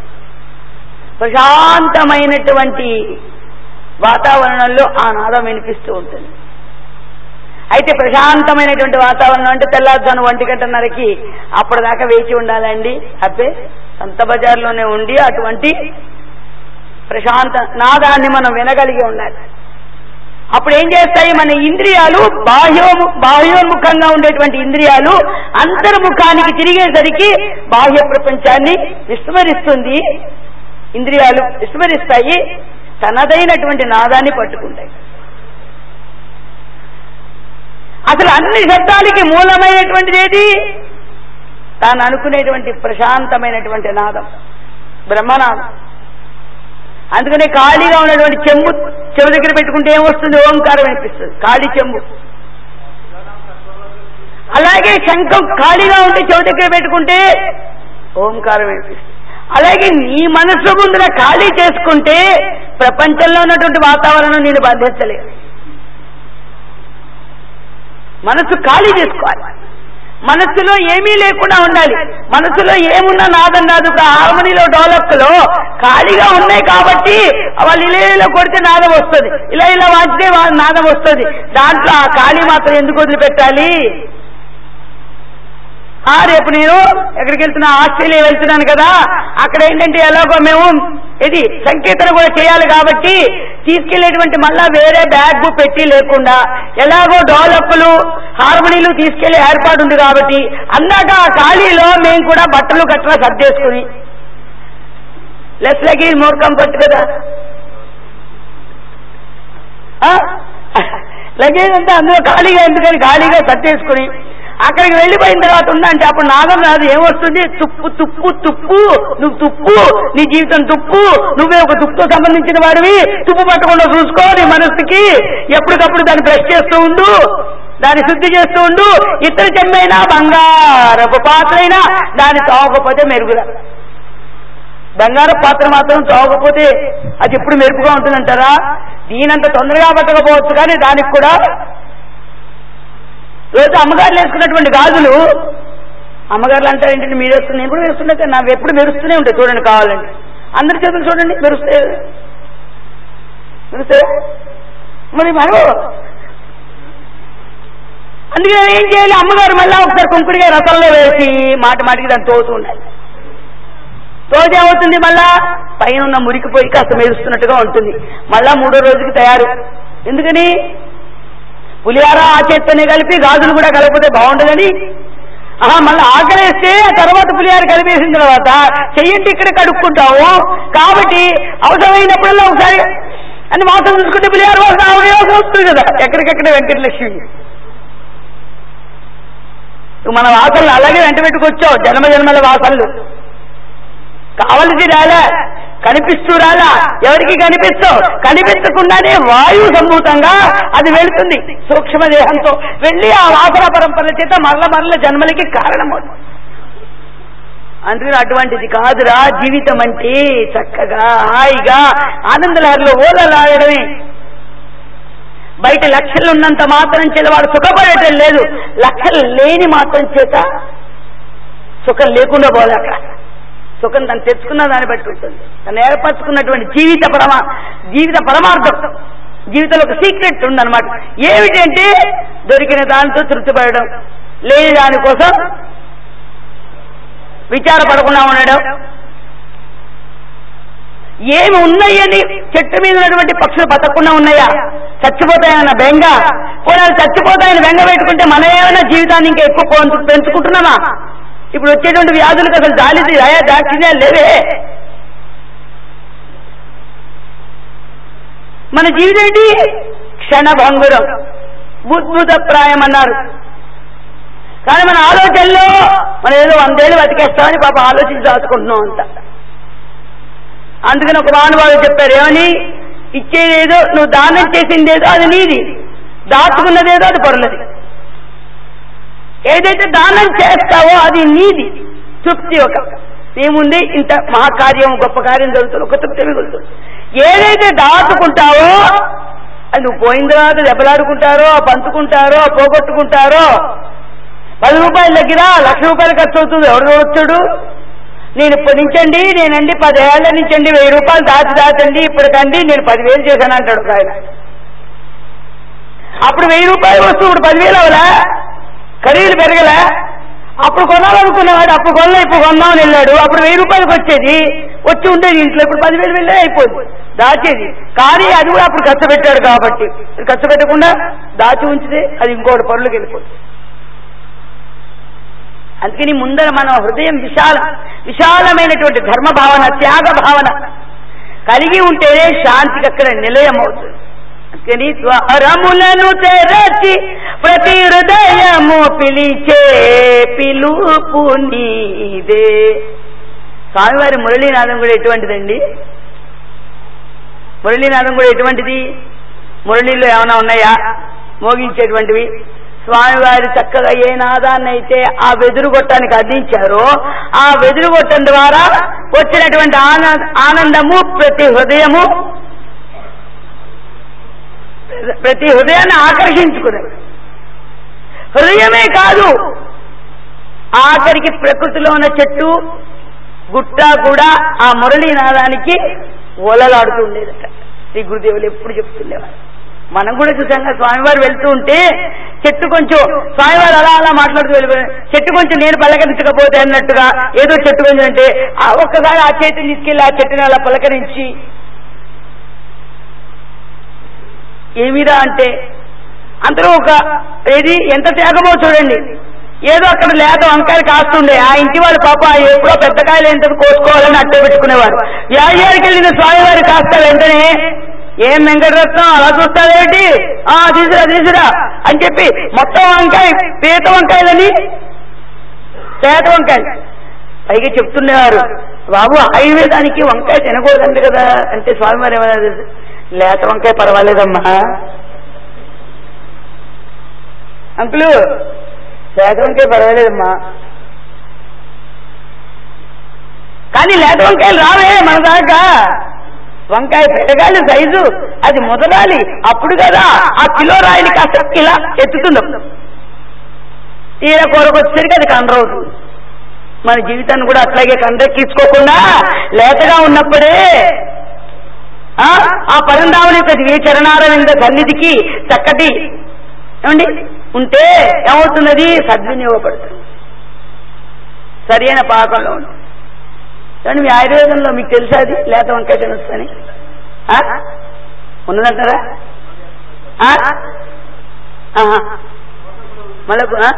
ప్రశాంతమైనటువంటి వాతావరణంలో ఆ నాదం వినిపిస్తూ ఉంటుంది అయితే ప్రశాంతమైనటువంటి వాతావరణం అంటే తెల్లారుజాను ఒంటి గంటన్నరకి అప్పటిదాకా వేచి ఉండాలండి అబ్బే సంత బజార్లోనే ఉండి అటువంటి ప్రశాంత నాదాన్ని మనం వినగలిగి ఉండాలి అప్పుడు ఏం చేస్తాయి మన ఇంద్రియాలు బాహ్యోము బాహ్యోన్ముఖంగా ఉండేటువంటి ఇంద్రియాలు అంతర్ముఖానికి తిరిగేసరికి బాహ్య ప్రపంచాన్ని విస్మరిస్తుంది ఇంద్రియాలు విస్మరిస్తాయి తనదైనటువంటి నాదాన్ని పట్టుకుంటాయి అసలు అన్ని శబ్దాలకి మూలమైనటువంటిది ఏది తాను అనుకునేటువంటి ప్రశాంతమైనటువంటి నాదం బ్రహ్మనాదం అందుకనే ఖాళీగా ఉన్నటువంటి చెంబు చెవు దగ్గర పెట్టుకుంటే ఏమొస్తుంది ఓంకారం వినిపిస్తుంది ఖాళీ చెంబు అలాగే శంఖం ఖాళీగా ఉంటే చెవు దగ్గర పెట్టుకుంటే ఓంకారం వినిపిస్తుంది అలాగే నీ మనస్సు ముందున ఖాళీ చేసుకుంటే ప్రపంచంలో ఉన్నటువంటి వాతావరణం నేను బంధించలేదు మనస్సు ఖాళీ చేసుకోవాలి మనస్సులో ఏమీ లేకుండా ఉండాలి మనస్సులో ఏమున్నా నాదం కాదు ఇప్పుడు హార్మోనీలో డోలక్లో ఖాళీగా ఉన్నాయి కాబట్టి వాళ్ళు ఇలా ఇలా కొడితే నాదం వస్తుంది ఇలా ఇలా వాచితే వా- నాదం వస్తుంది దాంట్లో ఆ ఖాళీ మాత్రం ఎందుకు వదిలిపెట్టాలి ఆ రేపు నేను ఎక్కడికి వెళ్తున్నా ఆస్ట్రేలియా వెళ్తున్నాను కదా అక్కడ ఏంటంటే ఎలాగో మేము ఇది సంకేతన కూడా చేయాలి కాబట్టి తీసుకెళ్లేటువంటి మళ్ళా వేరే బ్యాగ్ పెట్టి లేకుండా ఎలాగో డోలప్పులు హార్మోనీలు తీసుకెళ్లే ఏర్పాటు ఉంది కాబట్టి అందాక ఆ ఖాళీలో మేము కూడా బట్టలు గట్రా సర్దేసుకుని లెస్ లగేజ్ మోర్ కంఫర్ట్ కదా లగేజ్ అంతా అందులో ఖాళీగా ఎందుకని ఖాళీగా సర్దేసుకుని అక్కడికి వెళ్ళిపోయిన తర్వాత ఉందంటే అప్పుడు నాగం రాదు ఏమొస్తుంది తుప్పు తుప్పు తుప్పు నువ్వు తుప్పు నీ జీవితం తుప్పు నువ్వే ఒక తుప్పుతో సంబంధించిన వాడివి తుప్పు పట్టకుండా చూసుకో నీ మనస్సుకి ఎప్పటికప్పుడు దాన్ని బ్రష్ చేస్తూ ఉండు దాన్ని శుద్ధి చేస్తూ ఉండు ఇతర చెమ్మైనా బంగారపు పాత్రైనా దాన్ని తోకపోతే మెరుగురా బంగారు పాత్ర మాత్రం తోగకపోతే అది ఎప్పుడు మెరుపుగా ఉంటుందంటారా దీనంత తొందరగా పట్టకపోవచ్చు కానీ దానికి కూడా రోజు అమ్మగారులు వేసుకున్నటువంటి గాజులు అమ్మగారులు అంటారు ఏంటంటే మీరు వేస్తున్న నేను కూడా వేస్తున్నా కానీ నాకు ఎప్పుడు మెరుస్తూనే ఉంటాయి చూడండి కావాలండి అందరి చేతులు చూడండి మెరుస్తాయి మెరుస్తాయి మరి మనం అందుకని ఏం చేయాలి అమ్మగారు మళ్ళా ఒకసారి కుంకుడిగా రసంలో వేసి మాట మాటికి దాన్ని తోతూ ఉండాలి రోజు ఏమవుతుంది మళ్ళా పైన ఉన్న మురికిపోయి కాస్త మెరుస్తున్నట్టుగా ఉంటుంది మళ్ళా మూడో రోజుకి తయారు ఎందుకని పులిహార ఆ చేత్తోనే కలిపి గాజులు కూడా కలిపితే బాగుండదని ఆహా మళ్ళీ ఆకలేస్తే ఆ తర్వాత పులిహార కలిపేసిన తర్వాత చెయ్యండి ఇక్కడ కడుక్కుంటాము కాబట్టి అవసరమైనప్పుడల్లా ఒకసారి అని మాసం చూసుకుంటే పులిహార వాసన ఆవిడ వాసన వస్తుంది కదా ఎక్కడికెక్కడ వెంకటలక్ష్మి మన వాసనలు అలాగే వెంట పెట్టుకొచ్చావు జన్మ జన్మల వాసనలు కావలసి రాలా కనిపిస్తూ రాలా ఎవరికి కనిపిస్తావు కనిపించకుండానే వాయు సంభూతంగా అది వెళుతుంది సూక్ష్మ దేహంతో వెళ్ళి ఆ వాసన పరంపరల చేత మరల మరల జన్మలకి కారణమవుతుంది అందుకని అటువంటిది కాదురా జీవితం అంటే చక్కగా హాయిగా ఆనందలహరిలో ఓలలాడమే బయట లక్షలు ఉన్నంత మాత్రం చేత వాడు సుఖపడటం లేదు లక్షలు లేని మాత్రం చేత సుఖం లేకుండా పోదు అక్కడ సుఖం తను తెచ్చుకున్న దాన్ని బట్టి ఉంటుంది తను ఏర్పరచుకున్నటువంటి జీవిత పరమా జీవిత పరమార్థం జీవితంలో ఒక సీక్రెట్ ఉందన్నమాట ఏమిటంటే దొరికిన దానితో తృప్తిపడడం లేని దానికోసం విచారపడకుండా ఉండడం ఏమి ఉన్నాయని చెట్టు మీద ఉన్నటువంటి పక్షులు బతకకుండా ఉన్నాయా చచ్చిపోతాయన్న బెంగ పోనీ అవి చచ్చిపోతాయని బెంగ పెట్టుకుంటే మనం ఏమైనా జీవితాన్ని ఇంకా ఎక్కువ పెంచు- పెంచుకుంటున్నామా ఇప్పుడు వచ్చేటువంటి వ్యాధులకు అసలు జాలి దయా దాక్షిణ్యాలు లేవే మన జీవితం ఏంటి క్షణభంగురం బుద్భుత ప్రాయం అన్నారు కానీ మన ఆలోచనలో మనం ఏదో వందేళ్ళు బతికేస్తామని పాప ఆలోచించి దాచుకుంటున్నాం అంత అందుకని ఒక మహానుభావుడు చెప్పారు ఏమని ఇచ్చేదేదో నువ్వు దానం చేసిందేదో అది నీది దాచుకున్నదేదో అది పొరలది ఏదైతే దానం చేస్తావో అది నీది తృప్తి ఒక ఏముంది ఇంత మహాకార్యం గొప్ప కార్యం జరుగుతుంది ఒక తృప్తి మిగులుతుంది ఏదైతే దాచుకుంటావో అది నువ్వు పోయిన తర్వాత దెబ్బలాడుకుంటారో పంచుకుంటారో పోగొట్టుకుంటారో పది రూపాయల దగ్గర లక్ష రూపాయలు ఖర్చు అవుతుంది ఎవరు చూడొచ్చుడు నేను ఇప్పటి నుంచండి నేనండి పదేళ్ల నుంచండి వెయ్యి రూపాయలు దాచి దాచండి ఇప్పటికండి నేను పదివేలు చేశాను అంటాడు ఒక ఆయన అప్పుడు వెయ్యి రూపాయలు వస్తువు ఇప్పుడు పదివేలు అవలా ఖరీదు పెరగలే అప్పుడు కొనాలనుకున్నవాడు అప్పుడు కొన్నా ఇప్పుడు కొందామని వెళ్ళాడు అప్పుడు వెయ్యి రూపాయలకు వచ్చేది వచ్చి ఉండేది ఇంట్లో ఇప్పుడు పదివేలు వెళ్ళే అయిపోయింది దాచేది కానీ అది కూడా అప్పుడు ఖర్చు పెట్టాడు కాబట్టి ఖర్చు పెట్టకుండా దాచి ఉంచితే అది ఇంకోటి పనులకు వెళ్ళిపోతుంది అందుకని ముందర మన హృదయం విశాలం విశాలమైనటువంటి ధర్మ భావన త్యాగ భావన కలిగి ఉంటేనే శాంతికి అక్కడ నిలయం అవుతుంది అందుకని ద్వారములను తెరచి ప్రతి హృదయము పిలిచే పిలుపు నీదే స్వామివారి మురళీనాదం కూడా ఎటువంటిదండి మురళీనాదం కూడా ఎటువంటిది మురళీలో ఏమైనా ఉన్నాయా మోగించేటువంటివి స్వామివారి చక్కగా ఏ నాదాన్ని అయితే ఆ వెదురు గొట్టానికి అందించారో ఆ వెదురు గొట్టం ద్వారా వచ్చినటువంటి ఆనంద ఆనందము ప్రతి హృదయము ప్రతి హృదయాన్ని ఆకర్షించుకున్నది హృదయమే కాదు ఆఖరికి ప్రకృతిలో ఉన్న చెట్టు గుట్ట కూడా ఆ మురళీనాదానికి ఓలలాడుతుండేదట శ్రీ గురుదేవులు ఎప్పుడు చెప్తుండేవారు మనం కూడా చూసాం స్వామివారు వెళ్తూ ఉంటే చెట్టు కొంచెం స్వామివారు అలా అలా మాట్లాడుతూ వెళ్ళిపోయారు చెట్టు కొంచెం నేను పలకరించకపోతే అన్నట్టుగా ఏదో చెట్టు కొంచెం అంటే ఆ ఒక్కసారి ఆ చేతిని తీసుకెళ్లి ఆ చెట్టుని అలా పలకరించి ఏమిరా అంటే అందరూ ఒక ఏది ఎంత త్యాగమో చూడండి ఏదో అక్కడ లేత వంకాయలు కాస్తుండే ఆ ఇంటి వాళ్ళు పాప ఎప్పుడో పెద్ద కాయలు ఎంత కోసుకోవాలని అట్టే పెట్టుకునేవారు వ్యాయానికి వెళ్ళిన స్వామివారి కాస్త వెంటనే ఏం వెంకటరత్నం అలా చూస్తావేంటి ఆ తీసురా తీసురా అని చెప్పి మొత్తం వంకాయ పీత వంకాయలని పేత వంకాయ పైగా చెప్తుండేవారు బాబు ఆయుర్వేదానికి వంకాయ తినకూడదండి కదా అంటే స్వామివారు ఏమన్నా తెలుసు? లేత వంకాయ పర్వాలేదమ్మా అంకులు లేత వంకాయ పర్వాలేదమ్మా కానీ లేత వంకాయలు రావే మన దాకా వంకాయ పెరగాలి సైజు అది ముదరాలి అప్పుడు కదా ఆ కిలో రాయిని కాస్త ఇలా ఎత్తుతుందాం తీర కొరకొచ్చేసరికి అది కండ్రవుతుంది మన జీవితాన్ని కూడా అట్లాగే కండ్రెక్కించుకోకుండా లేతగా ఉన్నప్పుడే ఆ ఆ పరంధాముని యొక్క దివ్య చరణారవింద సన్నిధికి చక్కటి ఏమండి ఉంటే ఏమవుతున్నది సద్వినియోగపడుతుంది సరైన పాకంలో ఉంటుంది కానీ మీ ఆయుర్వేదంలో మీకు తెలుసా అది లేత వంకాయ తినొచ్చని ఆ? ఉన్నదంటారా ఆ? ఆహా. మళ్ళా ఆ?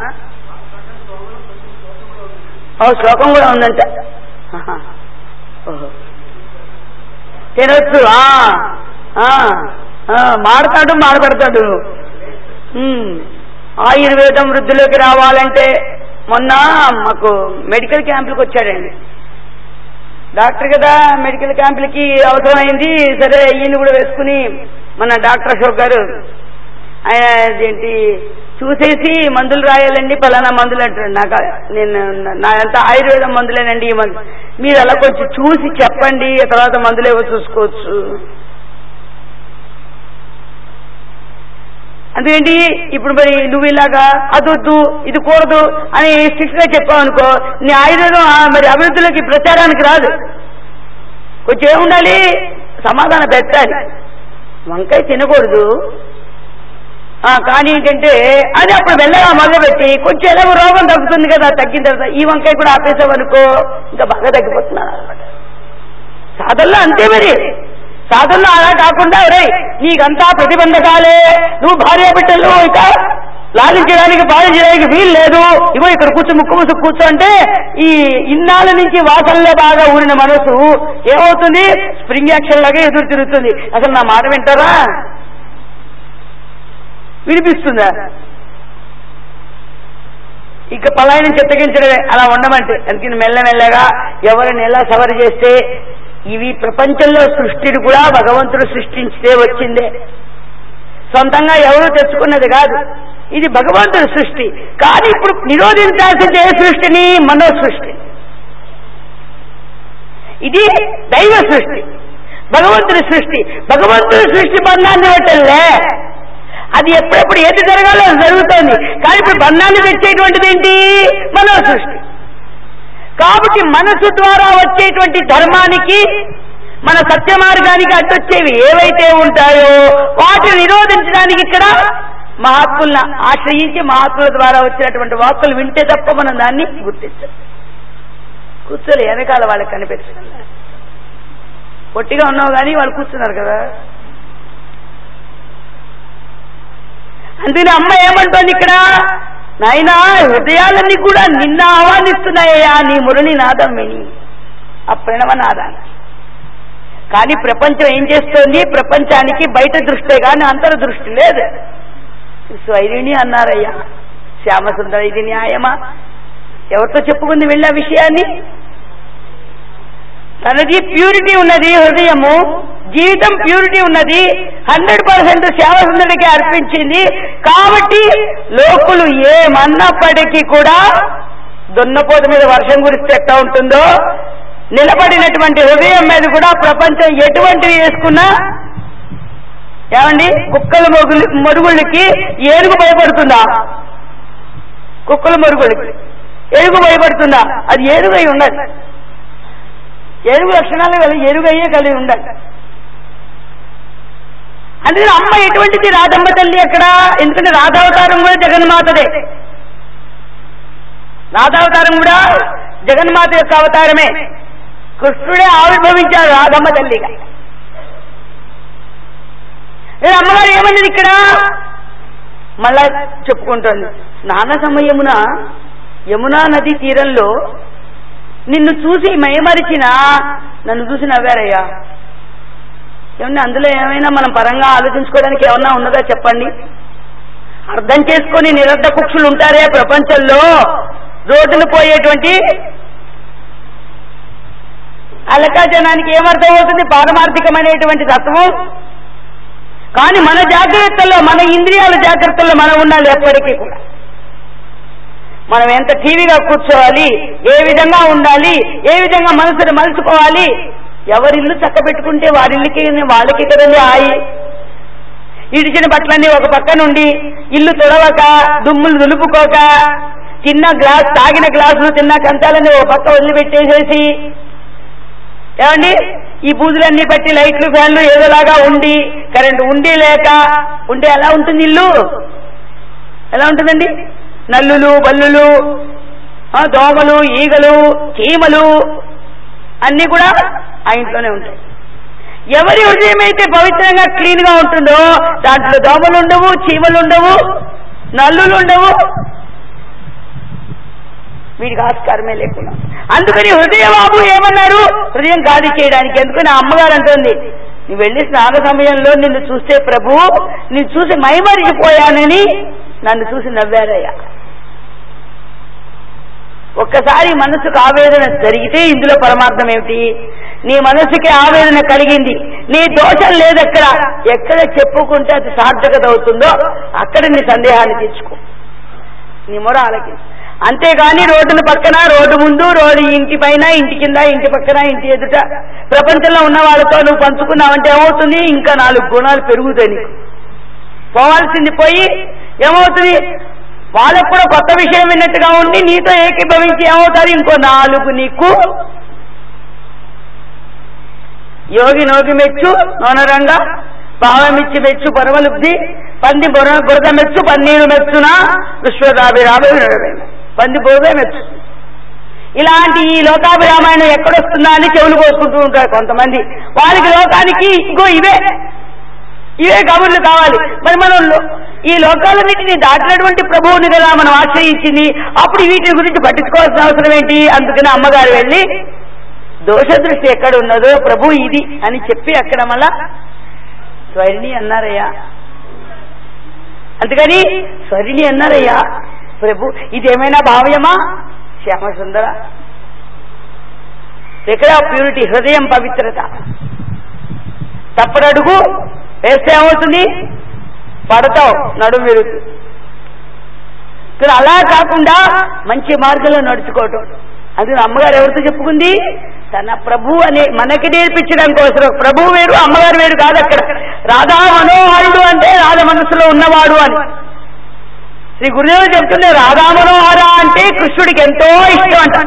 ఓ శ్లోకం కూడా ఉందంట ఆహా. ఓహో తినొచ్చు ఆ, ఆ, ఆ, మాడతాడు మాడబడతాడు ఉమ్. ఆయుర్వేదం వృద్ధిలోకి రావాలంటే మొన్న మాకు మెడికల్ క్యాంపులకు వచ్చాడండి డాక్టర్ కదా మెడికల్ క్యాంపులకి అవసరమైంది సరే ఈయన కూడా వేసుకుని మన డాక్టర్ అశోక్ గారు ఆయన ఏంటి చూసేసి మందులు రాయాలండి పలానా మందులు అంటాడు నాకు నేను నా అంత ఆయుర్వేదం మందులేనండి ఈ మందు మీరు అలా కొంచెం చూసి చెప్పండి ఆ తర్వాత మందులు ఏవో చూసుకోవచ్చు అందుకేంటి ఇప్పుడు మరి నువ్వు ఇలాగా అదొద్దు ఇది కూడదు అని స్ట్రిక్ట్ గా చెప్పావు అనుకో నీ ఆయుధం ఆ మరి అభివృద్ధిలోకి ప్రచారానికి రాదు కొంచెం ఏముండాలి సమాధానం పెట్టాలి వంకాయ తినకూడదు ఆ, కానీ ఏంటంటే అది అప్పుడు మెల్లగా మొదలుపెట్టి కొంచెం ఎలాగో రోగం తగ్గుతుంది కదా తగ్గిన తర్వాత ఈ వంకాయ కూడా ఆపేసావనుకో ఇంకా బాగా తగ్గిపోతున్నాను అనమాట సాధనలో అంతే మరి సాధనలో అలా కాకుండా ఒరే నీకంతా ప్రతిబంధకాలే నువ్వు భార్య బిడ్డలు ఇక లాలించడానికి పాలించడానికి వీలు లేదు ఇగో ఇక్కడ కూర్చో ముక్కు ముసు కూర్చో అంటే ఈ ఇన్నాళ్ళ నుంచి వాసనలో బాగా ఊరిన మనసు ఏమవుతుంది స్ప్రింగ్ యాక్షన్ లాగా ఎదురు తిరుగుతుంది అసలు నా మాట వింటారా వినిపిస్తుందా ఇక పలాయనం చిత్తగించడమే అలా ఉండమంటే అందుకని మెల్లమెల్లగా ఎవరిని ఎలా సవరి చేస్తే ఇవి ప్రపంచంలో సృష్టిని కూడా భగవంతుడు సృష్టించితే వచ్చిందే సొంతంగా ఎవరు తెచ్చుకున్నది కాదు ఇది భగవంతుడి సృష్టి కానీ ఇప్పుడు నిరోధించాల్సింది ఏ సృష్టిని మనో సృష్టి ఇది దైవ సృష్టి భగవంతుడి సృష్టి భగవంతుడి సృష్టి బంధాన్ని పెట్టలే అది ఎప్పుడెప్పుడు ఏది జరగాలో అది జరుగుతోంది కానీ ఇప్పుడు బంధాన్ని తెచ్చేటువంటిది ఏంటి మనో సృష్టి కాబట్టి మనసు ద్వారా వచ్చేటువంటి ధర్మానికి మన సత్య మార్గానికి అడ్డొచ్చేవి ఏవైతే ఉంటాయో వాటిని నిరోధించడానికి ఇక్కడ మహాత్ములను ఆశ్రయించి మహాత్ముల ద్వారా వచ్చినటువంటి వాక్కులు వింటే తప్ప మనం దాన్ని గుర్తించాం కూర్చోలే వెనకాల వాళ్ళకి కనిపించడం పొట్టిగా ఉన్నావు కానీ వాళ్ళు కూర్చున్నారు కదా అందుకని అమ్మ ఏమంటోంది ఇక్కడ నాయనా హృదయాలన్నీ కూడా నిన్న ఆహ్వానిస్తున్నాయ్యా నీ మురళి నాదం విని ఆ ప్రణవనాదాన్ని కానీ ప్రపంచం ఏం చేస్తోంది ప్రపంచానికి బయట దృష్టే కానీ అంతర దృష్టి లేదు స్వైరిణి అన్నారయ్యా శ్యామసుందర ఇది న్యాయమా ఎవరితో చెప్పుకుంది వెళ్ళి ఆ విషయాన్ని తనది ప్యూరిటీ ఉన్నది హృదయము జీవితం ప్యూరిటీ ఉన్నది హండ్రెడ్ పర్సెంట్ శ్యామసుందరికి అర్పించింది కాబట్టి లోకులు ఏమన్నప్పటికీ కూడా దున్నపోత మీద వర్షం కురిస్తే ఎట్లా ఉంటుందో నిలబడినటువంటి హృదయం మీద కూడా ప్రపంచం ఎటువంటివి వేసుకున్నా ఏమండి కుక్కల మొగులు మరుగుళ్ళకి ఏనుగు భయపడుతుందా కుక్కల మరుగుళ్ళకి ఏనుగు భయపడుతుందా అది ఏనుగై ఉండాలి ఏనుగు లక్షణాలు కలిగి ఎరుగయ్యే కలిగి ఉండాలి అందుకని అమ్మ ఎటువంటిది రాధమ్మ తల్లి అక్కడ ఎందుకంటే రాధావతారం కూడా జగన్మాతదే రాధావతారం కూడా జగన్మాత యొక్క అవతారమే కృష్ణుడే ఆవిర్భవించాడు రాధమ్మ తల్లిగా నేను అమ్మగారు ఏమన్నది ఇక్కడ మళ్ళా చెప్పుకుంటోంది స్నాన సమయమున యమునా నది తీరంలో నిన్ను చూసి మయమరిచిన నన్ను చూసి నవ్వారయ్యా ఏమన్నా అందులో ఏమైనా మనం పరంగా ఆలోచించుకోవడానికి ఏమన్నా ఉన్నదా చెప్పండి అర్థం చేసుకొని నిరర్ధ కుక్షులు ఉంటారే ప్రపంచంలో రోడ్డును పోయేటువంటి అలకా జనానికి ఏమర్థం అవుతుంది పారమార్థికమైనటువంటి తత్వం కానీ మన జాగ్రత్తల్లో మన ఇంద్రియాల జాగ్రత్తల్లో మనం ఉండాలి ఎప్పటికీ కూడా మనం ఎంత టీవీగా కూర్చోవాలి ఏ విధంగా ఉండాలి ఏ విధంగా మనసును మలుచుకోవాలి ఎవరిల్లు చక్క పెట్టుకుంటే వారిల్లుకి వాళ్ళకి కదండి ఆయి ఇడిచిన బట్టలన్నీ ఒక పక్క నుండి ఇల్లు తొడవక దుమ్ములు దులుపుకోక తిన్న గ్లాస్ తాగిన గ్లాసులు తిన్న కంచాలన్నీ ఒక పక్క వదిలిపెట్టేసేసి ఏమండి ఈ బూజులన్నీ బట్టి లైట్లు ఫ్యాన్లు ఏదోలాగా ఉండి కరెంటు ఉండి లేక ఉంటే ఎలా ఉంటుంది ఇల్లు ఎలా ఉంటుందండి నల్లులు బల్లులు ఆ, దోమలు ఈగలు చీమలు అన్ని కూడా ఆ ఇంట్లోనే ఉంటాయి ఎవరి హృదయం అయితే పవిత్రంగా క్లీన్ గా ఉంటుందో దాంట్లో దోమలు ఉండవు చీమలు ఉండవు నల్లులు ఉండవు వీడికి ఆస్కారమే లేకుండా అందుకని హృదయబాబు ఏమన్నారు హృదయం గాలి చేయడానికి ఎందుకని ఆ అమ్మగారు అంటుంది నువ్వు వెళ్ళి స్నాన సమయంలో నిన్ను చూస్తే ప్రభు నిన్ను చూసి మైమరిచిపోయానని నన్ను చూసి నవ్వారయ్యా ఒక్కసారి మనసుకు ఆవేదన జరిగితే ఇందులో పరమార్థం ఏమిటి నీ మనసుకి ఆవేదన కలిగింది నీ దోషం లేదెక్కడ ఎక్కడ చెప్పుకుంటే అది సార్థకత అవుతుందో అక్కడ నీ సందేహాన్ని తీర్చుకో నీ మొర ఆలకి అంతేగాని రోడ్డుల పక్కన రోడ్డు ముందు రోడ్డు ఇంటి పైన ఇంటి కింద ఇంటి పక్కన ఇంటి ఎదుట ప్రపంచంలో ఉన్న వాళ్ళతో నువ్వు పంచుకున్నావంటే ఏమవుతుంది ఇంకా నాలుగు గుణాలు పెరుగుతాయి నీకు పోవాల్సింది పోయి ఏమవుతుంది వాళ్ళకు కూడా కొత్త విషయం విన్నట్టుగా ఉండి నీతో ఏకీభవించి ఏమవుతారు ఇంకో నాలుగు నీకు యోగి నోగి మెచ్చు నోనరంగా భావమిచ్చి మెచ్చు పరమలుబ్ధి పంది బుర బురద మెచ్చు పన్నీరు మెచ్చున విశ్వదాభిరామ వినడమేమ పంది బురద మెచ్చు ఇలాంటి ఈ లోకాభిరామాయణం ఎక్కడొస్తుందా అని చెవులు కోసుకుంటూ ఉంటారు కొంతమంది వాళ్ళకి లోకానికి ఇంకో ఇవే ఇవే కబుర్లు కావాలి మరి మనం లో- ఈ లోకాలన్నింటినీ దాటినటువంటి ప్రభువుని కదా మనం ఆశ్రయించింది అప్పుడు వీటి గురించి పట్టించుకోవాల్సిన అవసరం ఏంటి అందుకని అమ్మగారు వెళ్ళి దోష దృష్టి ఎక్కడ ఉన్నదో ప్రభు ఇది అని చెప్పి అక్కడ మళ్ళా స్వరిణి అన్నారయ్యా అందుకని స్వరిణి అన్నారయ్యా ప్రభు ఇదేమైనా భావ్యమా శ్యామ సుందర ఎక్కడ ప్యూరిటీ హృదయం పవిత్రత తప్పడడుగు వేస్తే ఏమవుతుంది పడతావు నడుము విరుగు కానీ అలా కాకుండా మంచి మార్గంలో నడుచుకోవటం అది అమ్మగారు ఎవరితో చెప్పుకుంది తన ప్రభు అనే మనకి నేర్పించడం కోసం ప్రభు వేరు అమ్మగారు వేరు కాదు అక్కడ రాధా మనోహరుడు అంటే రాధ మనసులో ఉన్నవాడు అని శ్రీ గురుదేవుడు చెప్తుండే రాధా మనోహర అంటే కృష్ణుడికి ఎంతో ఇష్టం అంట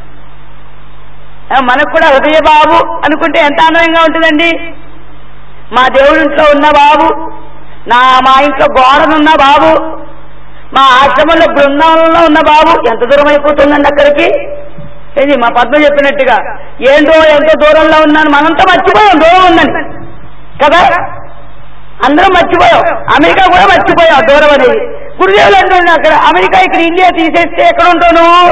ఆ, మనకు కూడా హృదయ బాబు అనుకుంటే ఎంత ఆనందంగా ఉంటుందండి మా దేవుడి ఇంట్లో ఉన్న బాబు నా మా ఇంట్లో గోడనున్న బాబు మా ఆశ్రమంలో బృందావనంలో ఉన్న బాబు ఎంత దూరం అయిపోతుందండి అక్కడికి ఇది మా పద్మ చెప్పినట్టుగా ఏంటో ఎంతో దూరంలో ఉన్నాను మనంతా మర్చిపోయాం దూరం ఉందని కదా అందరం మర్చిపోయాం అమెరికా కూడా మర్చిపోయాం దూరం అనేది గురుదేవులు అంటున్నా అక్కడ అమెరికా ఇక్కడ ఇండియా తీసేస్తే ఎక్కడ ఉంటావు నువ్వు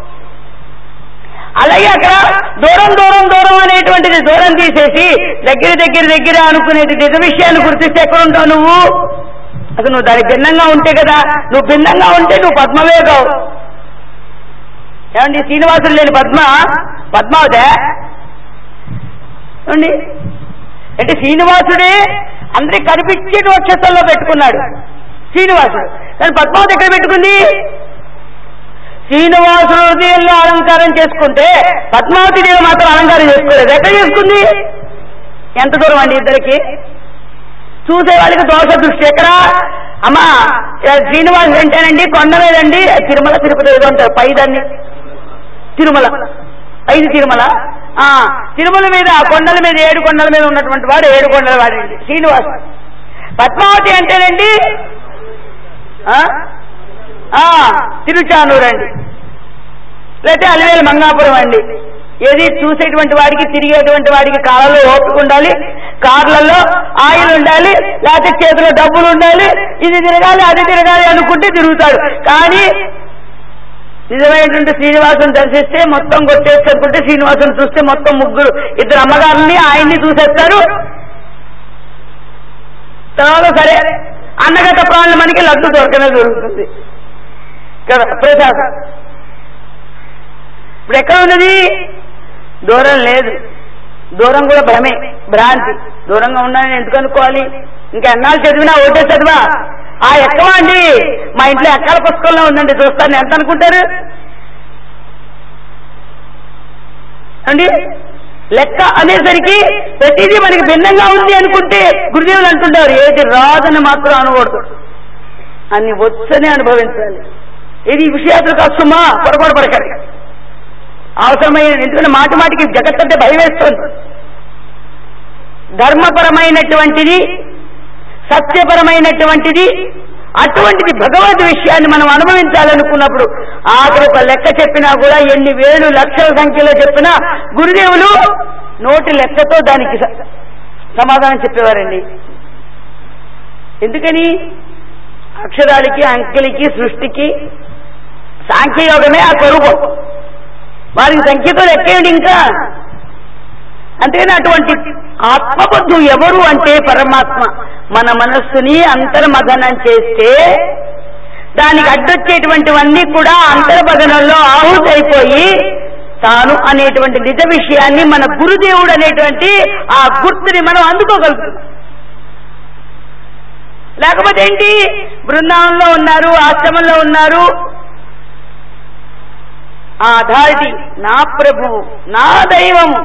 అలాగే అక్కడ దూరం దూరం దూరం అనేటువంటిది దూరం తీసేసి దగ్గర దగ్గర దగ్గర అనుకునేది నిజ విషయాన్ని గుర్తిస్తే ఎక్కడ ఉంటావు నువ్వు అసలు నువ్వు దానికి భిన్నంగా ఉంటే కదా నువ్వు భిన్నంగా ఉంటే నువ్వు పద్మవే కావు ఏమండి శ్రీనివాసుడు లేని పద్మ పద్మావతే ఏమండి అంటే శ్రీనివాసుడే అందరికి కనిపించే నక్షత్రంలో పెట్టుకున్నాడు శ్రీనివాసుడు కానీ పద్మావతి ఎక్కడ పెట్టుకుంది శ్రీనివాసుడు హృదయంలో అలంకారం చేసుకుంటే పద్మావతి దేవి మాత్రం అలంకారం చేసుకోలేదు ఎక్కడ చేసుకుంది ఎంత దూరం అండి ఇద్దరికి చూసే వాళ్ళకి దోష దృష్టి ఎక్కడ అమ్మా ఏ శ్రీనివాసుడు అంటేనండి కొండ మీదండి తిరుమల తిరుపతి ఏదో అంటారు పైదాన్ని తిరుమల ఐదు తిరుమల ఆ తిరుమల మీద ఆ కొండల మీద ఏడు కొండల మీద ఉన్నటువంటి వాడు ఏడు కొండల వాడండి శ్రీనివాస్ పద్మావతి అంటేనండి ఆ? ఆ, తిరుచానూరు అండి లేకపోతే అలివేలు మంగాపురం అండి ఏది చూసేటువంటి వాడికి తిరిగేటువంటి వాడికి కాళ్ళలో ఓపిక ఉండాలి కార్లలో ఆయిల్ ఉండాలి లేకపోతే చేతిలో డబ్బులు ఉండాలి ఇది తిరగాలి అది తిరగాలి అనుకుంటే తిరుగుతాడు కానీ నిజమైనటువంటి శ్రీనివాసుని దర్శిస్తే మొత్తం కొట్టేసుకుంటే శ్రీనివాసుని చూస్తే మొత్తం ముగ్గురు ఇద్దరు అమ్మగారిని ఆయన్ని చూసేస్తారు తర్వాత సరే అన్నగత ప్రాణులు మనకి లడ్డు దొరకనే దొరుకుతుంది కదా ప్రసాదం ఇప్పుడు ఎక్కడ ఉన్నది దూరం లేదు దూరం కూడా భ్రమే భ్రాంతి దూరంగా ఉన్నానని ఎందుకు అనుకోవాలి ఇంకా ఎన్నాళ్ళు చదివినా ఒకటే చదివా ఆ ఎక్కవా అండి మా ఇంట్లో ఎక్కల పుస్తకంలో ఉందండి చూస్తాను ఎంత అనుకుంటారు అండి లెక్క అనేసరికి ప్రతిదీ మనకి భిన్నంగా ఉంది అనుకుంటే గురుదేవులు అంటుంటారు ఏది రాదని మాత్రం అనకూడదు అన్ని వచ్చని అనుభవించాలి ఇది విషయాలు కష్టమా పొరపాటు పడకండి అవసరమైన ఎందుకంటే మాటి మాటికి జగత్ అంటే భయం వేస్తుంది ధర్మపరమైనటువంటిది సత్యపరమైనటువంటిది అటువంటిది భగవద్ విషయాన్ని మనం అనుభవించాలనుకున్నప్పుడు ఆఖరి ఒక లెక్క చెప్పినా కూడా ఎన్ని వేలు లక్షల సంఖ్యలో చెప్పినా గురుదేవులు నోటి లెక్కతో దానికి స- సమాధానం చెప్పేవారండి ఎందుకని అక్షరాలకి అంకెలకి సృష్టికి సాంఖ్యయోగమే ఆ స్వరూపం వారికి సంఖ్యతో లెక్కేయండి ఇంకా అంతేగాని అటువంటి ఆత్మబుద్ధు ఎవరు అంటే పరమాత్మ మన మనస్సుని అంతర్మథనం చేస్తే దానికి అడ్డొచ్చేటువంటివన్నీ కూడా అంతర్మథనంలో ఆహుతైపోయి తాను అనేటువంటి నిజ విషయాన్ని మన గురుదేవుడు అనేటువంటి ఆ గుర్తుని మనం అందుకోగలుగుతున్నాం లేకపోతే ఏంటి బృందావనంలో ఉన్నారు ఆశ్రమంలో ఉన్నారు ఆ అథారిటీ నా ప్రభువు నా దైవము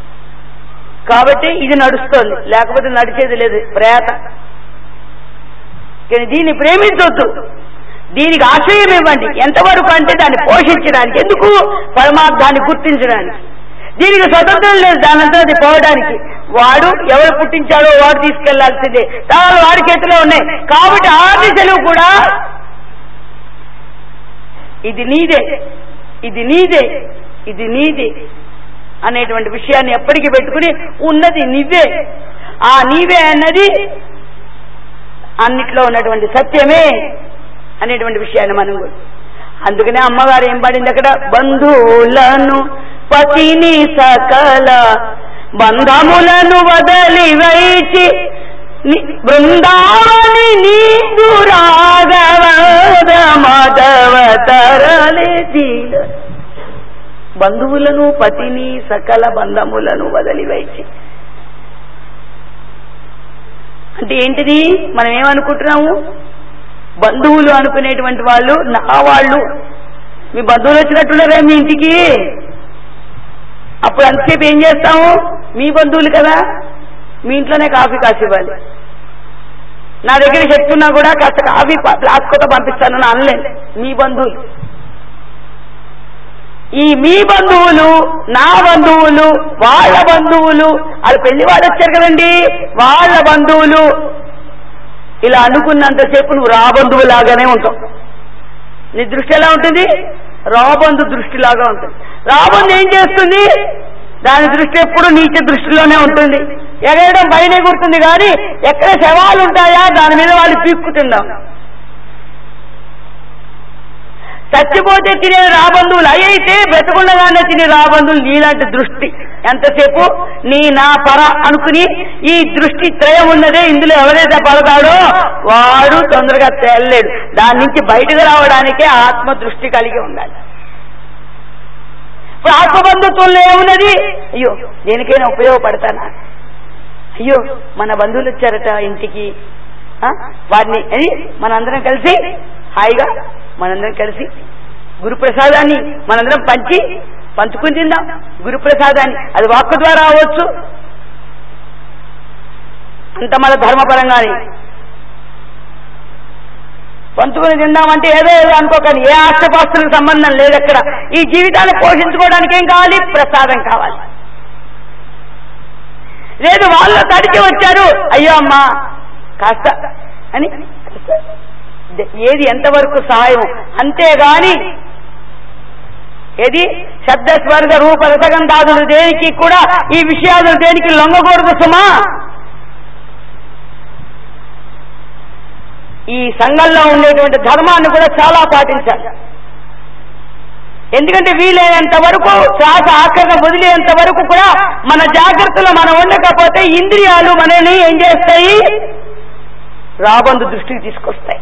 కాబట్టి ఇది నడుస్తోంది లేకపోతే నడిచేది లేదు ప్రేత కానీ దీన్ని ప్రేమించొద్దు దీనికి ఆశ్రయం ఇవ్వండి ఎంతవరకు అంటే దాన్ని పోషించడానికి ఎందుకు పరమార్థాన్ని గుర్తించడానికి దీనికి స్వతంత్రం లేదు దానంతా అది పోవడానికి వాడు ఎవరు పుట్టించాడో వాడు తీసుకెళ్లాల్సిందే తాను వాడి చేతిలో ఉన్నాయి కాబట్టి ఆది సెలవు కూడా ఇది నీదే ఇది నీదే ఇది నీదే అనేటువంటి విషయాన్ని ఎప్పటికీ పెట్టుకుని ఉన్నది నీవే ఆ నీవే అన్నది అన్నిట్లో ఉన్నటువంటి సత్యమే అనేటువంటి విషయాన్ని మనం కూడా అందుకనే అమ్మగారు ఏం పాడింది అక్కడ బంధువులను పతిని సకల బంధములను వదలి వైచి ని- బృందావని నీదు రాఘవద మాధవ తరలి బంధువులను పతిని సకల బంధములను వదిలి వైచి అంటే ఏంటిది మనం ఏమనుకుంటున్నాము బంధువులు అనుకునేటువంటి వాళ్ళు నా వాళ్ళు మీ బంధువులు వచ్చినట్టున్నారా మీ ఇంటికి అప్పుడు అంతసేపు ఏం చేస్తాము మీ బంధువులు కదా మీ ఇంట్లోనే కాఫీ కాసి ఇవ్వాలి నా దగ్గర చెప్తున్నా కూడా కాస్త కాఫీ ప్లాస్కోతో పంపిస్తానని అనలేదు మీ బంధువులు ఈ మీ బంధువులు నా బంధువులు వాళ్ళ బంధువులు వాళ్ళు పెళ్లి వాళ్ళు వచ్చారు కదండి వాళ్ళ బంధువులు ఇలా అనుకున్నంతసేపు నువ్వు రాబంధువు లాగానే ఉంటావు నీ దృష్టి ఎలా ఉంటుంది రాబంధు దృష్టిలాగా ఉంటుంది రాబంధు ఏం చేస్తుంది దాని దృష్టి ఎప్పుడు నీచ దృష్టిలోనే ఉంటుంది ఎగరడం పైన ఎగురుతుంది కానీ ఎక్కడ శవాలు ఉంటాయా దాని మీద వాళ్ళు పీక్కుతుందాం చచ్చిపోతే తినే రాబంధువులు అయితే బ్రతకుండగానే తినే రాబంధువులు నీలాంటి దృష్టి ఎంతసేపు నీ నా పర అనుకుని ఈ దృష్టి త్రయం ఉన్నదే ఇందులో ఎవరైతే పడతాడో వాడు తొందరగా తేలలేడు దాని నుంచి బయటకు రావడానికే ఆత్మ దృష్టి కలిగి ఉండాలి ఇప్పుడు ఆత్మబంధుత్వంలో ఏమున్నది అయ్యో దేనికైనా ఉపయోగపడతానా అయ్యో మన బంధువులు వచ్చారట ఇంటికి ఆ? వారిని అది మనందరం కలిసి హాయిగా మనందరం కలిసి గురుప్రసాదాన్ని మనందరం పంచి పంచుకుని తిందాం గురుప్రసాదాన్ని అది వాక్కు ద్వారా అవ్వచ్చు అంత మన ధర్మపరంగానే పంచుకుని తిందామంటే ఏదో ఏదో అనుకోకండి ఏ ఆస్తిపాస్తులకు సంబంధం లేదు అక్కడ ఈ జీవితాన్ని పోషించుకోవడానికి ఏం కావాలి ప్రసాదం కావాలి లేదు వాళ్ళు తడిచి వచ్చారు అయ్యో అమ్మా కాస్త అని కాస్త ద- ఏది ఎంతవరకు సహాయం అంతేగాని ఏది శబ్ద స్వర్గ రూప రసగంధాదులు దేనికి కూడా ఈ విషయాలు దేనికి లొంగకూడదు సుమా ఈ సంఘంలో ఉండేటువంటి ధర్మాన్ని కూడా చాలా పాటించాలి ఎందుకంటే వీలైనంత వరకు శ్వాస ఆకరణ వదిలేంత వరకు కూడా మన జాగ్రత్తలో మనం ఉండకపోతే ఇంద్రియాలు మనని ఏం చేస్తాయి రాబందు దృష్టికి తీసుకొస్తాయి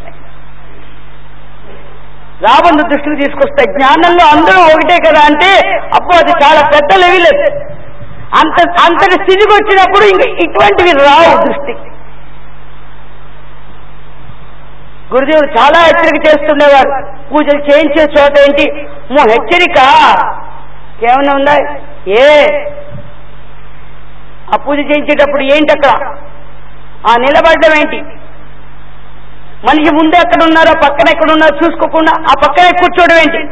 రాబందు దృష్టికి తీసుకొస్తాయి జ్ఞానంలో అందరూ ఒకటే కదా అంటే అప్పుడు అది చాలా పెద్ద లెవెల్ అది. అంత అంతటి స్థితికి వచ్చినప్పుడు ఇంక ఇటువంటివి రావు దృష్టికి గురుదేవుడు చాలా హెచ్చరిక చేస్తుండేవారు పూజలు చేయించే చోట ఏంటి మో హెచ్చరిక ఏమైనా ఉందా ఏ ఆ పూజ చేయించేటప్పుడు ఏంటి అక్కడ ఆ నిలబడడం ఏంటి మనిషి ముందు ఎక్కడ ఉన్నారో పక్కన ఎక్కడ ఉన్నారో చూసుకోకుండా ఆ పక్కనే కూర్చోవడం ఏంటి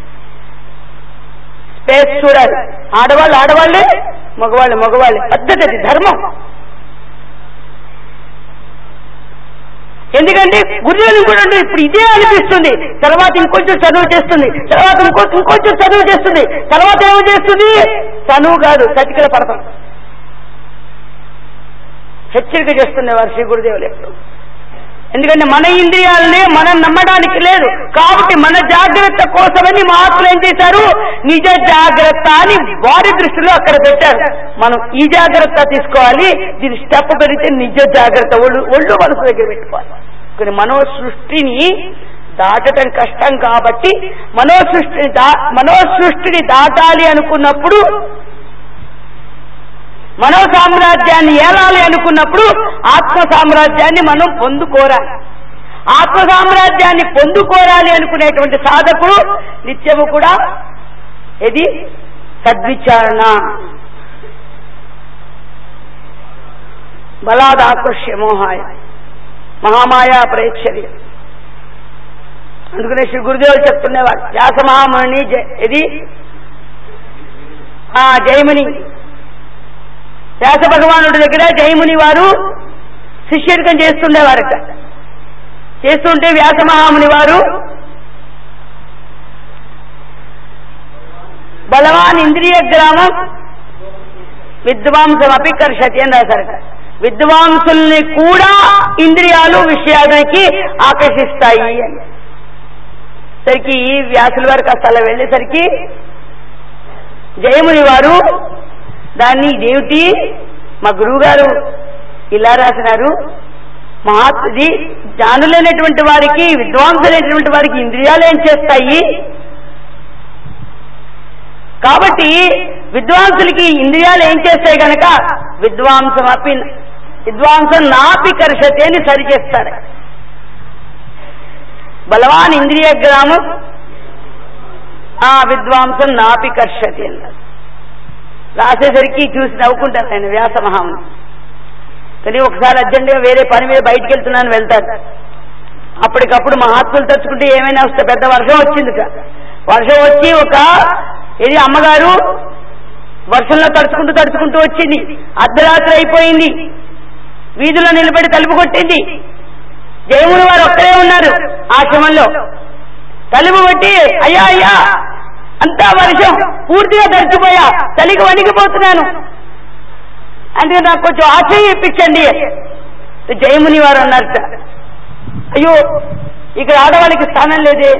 స్పేస్ చూడాలి ఆడవాళ్ళు ఆడవాళ్ళే మగవాళ్ళు మగవాళ్ళే పద్ధతి అది ధర్మం ఎందుకంటే గురువులు కూడా అంటే ఇప్పుడు ఇదే అనిపిస్తుంది తర్వాత ఇంకొంచెం చదువు చేస్తుంది తర్వాత ఇంకో ఇంకొంచెం చదువు చేస్తుంది తర్వాత ఏమో చేస్తుంది చదువు కాదు చతికిల పడతాం హెచ్చరిక చేస్తుండేవారు శ్రీ గురుదేవులు ఎప్పుడు ఎందుకంటే మన ఇంద్రియాలనే మనం నమ్మడానికి లేదు కాబట్టి మన జాగ్రత్త కోసమని మహాత్ములు ఏం చేశారు నిజ జాగ్రత్త అని వారి దృష్టిలో అక్కడ పెట్టారు మనం ఈ జాగ్రత్త తీసుకోవాలి దీని స్టెప్ పెరిగితే నిజ జాగ్రత్త ఒళ్ళు ఒళ్ళు మనసు దగ్గర పెట్టుకోవాలి కానీ మనో సృష్టిని దాటటం కష్టం కాబట్టి మనో సృష్టిని దా మనో సృష్టిని దాటాలి అనుకున్నప్పుడు మనో సామ్రాజ్యాన్ని ఏలాలి అనుకున్నప్పుడు ఆత్మ సామ్రాజ్యాన్ని మనం పొందుకోరాలి ఆత్మ సామ్రాజ్యాన్ని పొందుకోరాలి అనుకునేటువంటి సాధకుడు నిత్యము కూడా ఇది సద్విచారణ బలాదాకృష్య మోహాయ మహామాయా ప్రేక్షర్య అందుకనే శ్రీ గురుదేవులు చెప్తుండేవాడు వ్యాస మహాముని జ- ఇది ఆ జయముని వ్యాస భగవానుడి దగ్గర జయముని వారు శిష్యరికం చేస్తుండేవారట చేస్తుంటే వ్యాస మహాముని వారు బలవాన్ ఇంద్రియ గ్రామం విద్వాంసం అపికర్షతి అని రాశారట విద్వాంసుల్ని కూడా ఇంద్రియాలు విషయాలకి ఆకర్షిస్తాయి అని సరికి వ్యాసుల వారు కాస్త అలా వెళ్ళేసరికి జయముని వారు దాన్ని ఇదేమిటి మా గురువు గారు ఇలా రాసినారు మహాత్ముది జ్ఞానులైనటువంటి వారికి విద్వాంసులైనటువంటి వారికి ఇంద్రియాలు ఏం చేస్తాయి కాబట్టి విద్వాంసులకి ఇంద్రియాలు ఏం చేస్తాయి గనక విద్వాంసం అపి విద్వాంసం నాపి కర్షతి అని సరిచేస్తారు బలవాన్ ఇంద్రియ గ్రామం ఆ విద్వాంసం నాపి కర్షతి అన్నారు రాసేసరికి చూసి నవ్వుకుంటారు ఆయన వ్యాస మహాముని కానీ ఒకసారి అర్జెంటుగా వేరే పని మీద బయటికి వెళ్తున్నాను వెళ్తారు అప్పటికప్పుడు మహాత్ములు తలుచుకుంటే ఏమైనా వస్తే పెద్ద వర్షం వచ్చింది వర్షం వచ్చి ఒక ఇది అమ్మగారు వర్షంలో తడుచుకుంటూ తడుచుకుంటూ వచ్చింది అర్ధరాత్రి అయిపోయింది వీధిలో నిలబడి తలుపు కొట్టింది జయముని వారు ఒక్కడే ఉన్నారు ఆశ్రమంలో తలుపు కొట్టి అయ్యా అయ్యా అంతా వర్షం పూర్తిగా తడిచిపోయా చలికి వణికిపోతున్నాను అంటే నాకు కొంచెం ఆశ్రయం ఇప్పించండి జయముని వారు అన్నారట అయ్యో ఇక్కడ ఆడవాళ్ళకి స్థానం లేదే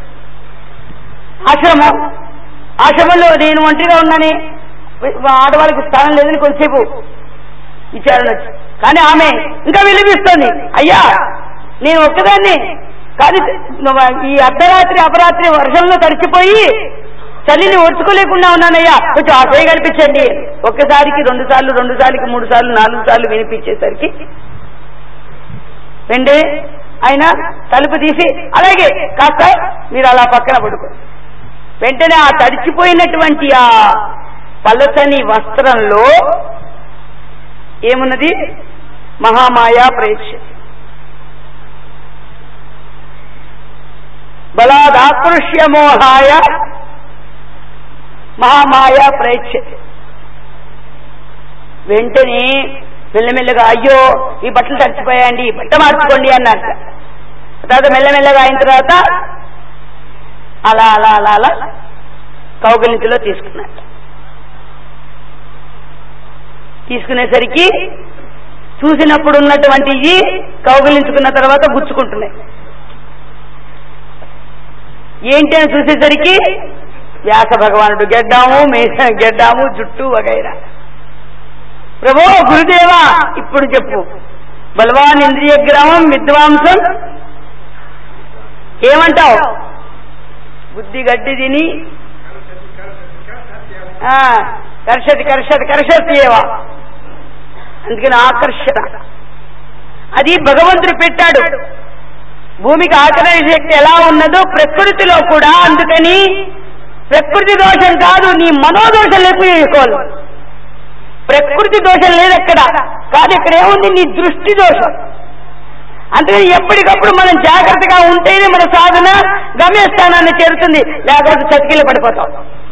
ఆశ్రమం ఆశ్రమంలో నేను ఒంటరిగా ఉన్నానే ఆడవాళ్ళకి స్థానం లేదని కొంతసేపు విచారణ వచ్చి కానీ ఆమె ఇంకా విలిపిస్తోంది అయ్యా నేను ఒక్కదాన్ని కానీ ఈ అర్ధరాత్రి అపరాత్రి వర్షంలో తడిచిపోయి చలిని ఓర్చుకోలేకుండా ఉన్నానయ్యా కొంచెం ఆశయ కనిపించండి ఒక్కసారికి రెండు సార్లు రెండు సార్లకి మూడు సార్లు నాలుగు సార్లు వినిపించేసరికి వెంటనే ఆయన తలుపు తీసి అలాగే కాస్త మీరు అలా పక్కన పడుకో వెంటనే ఆ తడిచిపోయినటువంటి ఆ పలచని వస్త్రంలో ఏమున్నది మహామాయా ప్రేక్ష బలాదాకృష్య మోహాయ మహామాయా ప్రేక్ష వెంటనే మెల్లమెల్లగా అయ్యో ఈ బట్టలు తడిచిపోయాయండి ఈ బట్ట మార్చుకోండి అన్నారు తర్వాత మెల్లమెల్లగా అయిన తర్వాత అలా అలా అలా అలా కౌగలింతిలో తీసుకున్నాడు తీసుకునేసరికి చూసినప్పుడు ఉన్నటువంటి ఇవి కౌగిలించుకున్న తర్వాత గుచ్చుకుంటున్నాయి ఏంటి అని చూసేసరికి వ్యాస భగవానుడు గెడ్డాము మేస గెడ్డాము జుట్టు వగైరా ప్రభో గురుదేవా ఇప్పుడు చెప్పు బలవాన్ ఇంద్రియ గ్రామం విద్వాంసం ఏమంటావు బుద్ధి గడ్డి తిని ఆ, కర్షతి కర్షతి కర్షతి ఏవా అందుకని ఆకర్షణ అది భగవంతుడు పెట్టాడు భూమికి ఆకర్షణ శక్తి ఎలా ఉన్నదో ప్రకృతిలో కూడా అందుకని ప్రకృతి దోషం కాదు నీ మనోదోషం లేపు చేసుకోవాలి ప్రకృతి దోషం లేదు అక్కడ కాదు ఇక్కడ ఏముంది నీ దృష్టి దోషం అందుకని ఎప్పటికప్పుడు మనం జాగ్రత్తగా ఉంటేనే మన సాధన గమ్యస్థానాన్ని చేరుతుంది లేకపోతే చతికిల పడిపోతాం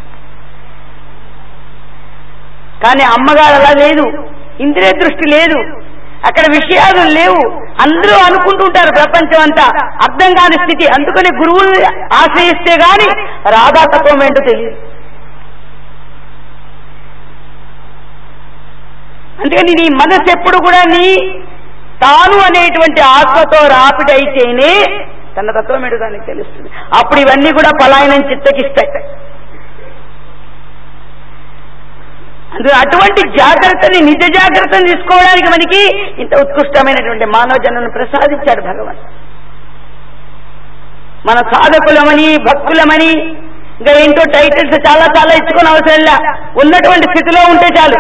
కానీ అమ్మగారు అలా లేదు ఇంద్రియ దృష్టి లేదు అక్కడ విషయాలు లేవు అందరూ అనుకుంటుంటారు ప్రపంచం అంతా అర్థం కాని స్థితి అందుకని గురువుని ఆశ్రయిస్తే గాని రాధాతత్వం ఏంటో తెలియదు అందుకని నీ మనసు ఎప్పుడు కూడా నీ తాను అనేటువంటి ఆత్మతో రాపిడైతేనే తన తత్వం ఏంటో దానికి తెలుస్తుంది అప్పుడు ఇవన్నీ కూడా పలాయనం చిత్తకిస్తాయి అందులో అటువంటి జాగ్రత్తని నిజ జాగ్రత్తని తీసుకోవడానికి మనకి ఇంత ఉత్కృష్టమైనటువంటి మానవ జన్మను ప్రసాదించాడు భగవాన్ మన సాధకులమని భక్తులమని ఇంకా ఏంటో టైటిల్స్ చాలా చాలా ఇచ్చుకుని అవసరం లే ఉన్నటువంటి స్థితిలో ఉంటే చాలు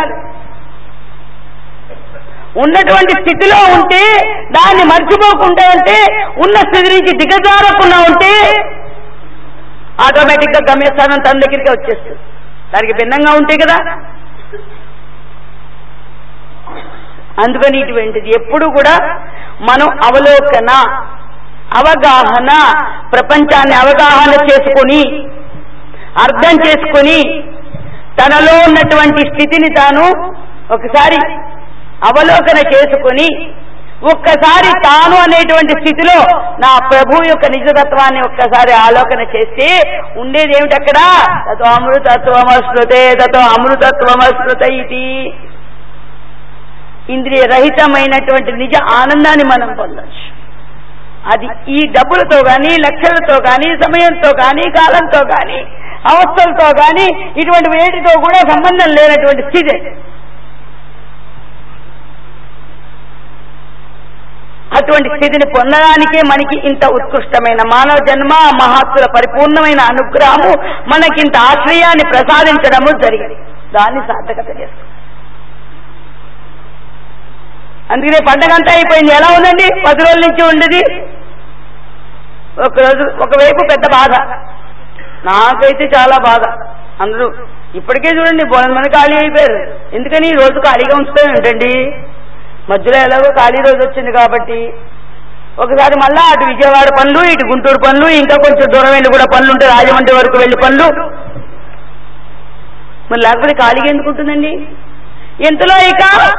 ఉన్నటువంటి స్థితిలో ఉంటే దాన్ని మర్చిపోకుండా ఉంటే ఉన్న స్థితి నుంచి దిగజారకుండా ఉంటే ఆటోమేటిక్ గా గమ్యస్థానం తన దగ్గరికి వచ్చేస్తుంది దానికి భిన్నంగా ఉంటే కదా అందుకని ఇటువంటిది ఎప్పుడు కూడా మనం అవలోకన అవగాహన ప్రపంచాన్ని అవగాహన చేసుకుని అర్థం చేసుకుని తనలో ఉన్నటువంటి స్థితిని తాను ఒకసారి అవలోకన చేసుకుని ఒక్కసారి తాను అనేటువంటి స్థితిలో నా ప్రభు యొక్క నిజతత్వాన్ని ఒక్కసారి ఆలోకన చేస్తే ఉండేది ఏమిటి అక్కడ తతో అమృతత్వమశ్రుతే తతో అమృతత్వమశ్రుత ఇది ఇంద్రియ రహితమైనటువంటి నిజ ఆనందాన్ని మనం పొందొచ్చు అది ఈ డబ్బులతో గాని లక్షలతో గాని సమయంతో గాని కాలంతో గాని అవస్థలతో గాని ఇటువంటి వేటితో కూడా సంబంధం లేనటువంటి స్థితి అటువంటి స్థితిని పొందడానికే మనకి ఇంత ఉత్కృష్టమైన మానవ జన్మ మహాత్ముల పరిపూర్ణమైన అనుగ్రహము మనకింత ఆశ్రయాన్ని ప్రసాదించడము జరిగింది దాన్ని సార్థకత చేస్తాం అందుకనే పండగ అంతా అయిపోయింది ఎలా ఉందండి పది రోజుల నుంచి ఉండేది ఒక రోజు ఒకవైపు పెద్ద బాధ నాకైతే చాలా బాధ అందరూ ఇప్పటికే చూడండి బోనం మంది ఖాళీ అయిపోయారు ఎందుకని ఈ రోజు ఖాళీగా ఉంచుతాం ఏంటండి మధ్యలో ఎలాగో ఖాళీ రోజు వచ్చింది కాబట్టి ఒకసారి మళ్ళా అటు విజయవాడ పనులు ఇటు గుంటూరు పనులు ఇంకా కొంచెం దూరం వెళ్ళి కూడా పనులు ఉంటాయి రాజమండ్రి వరకు వెళ్ళి పనులు మరి లేకపోతే ఖాళీగా ఎందుకు ఉంటుందండి ఎంతలో ఇక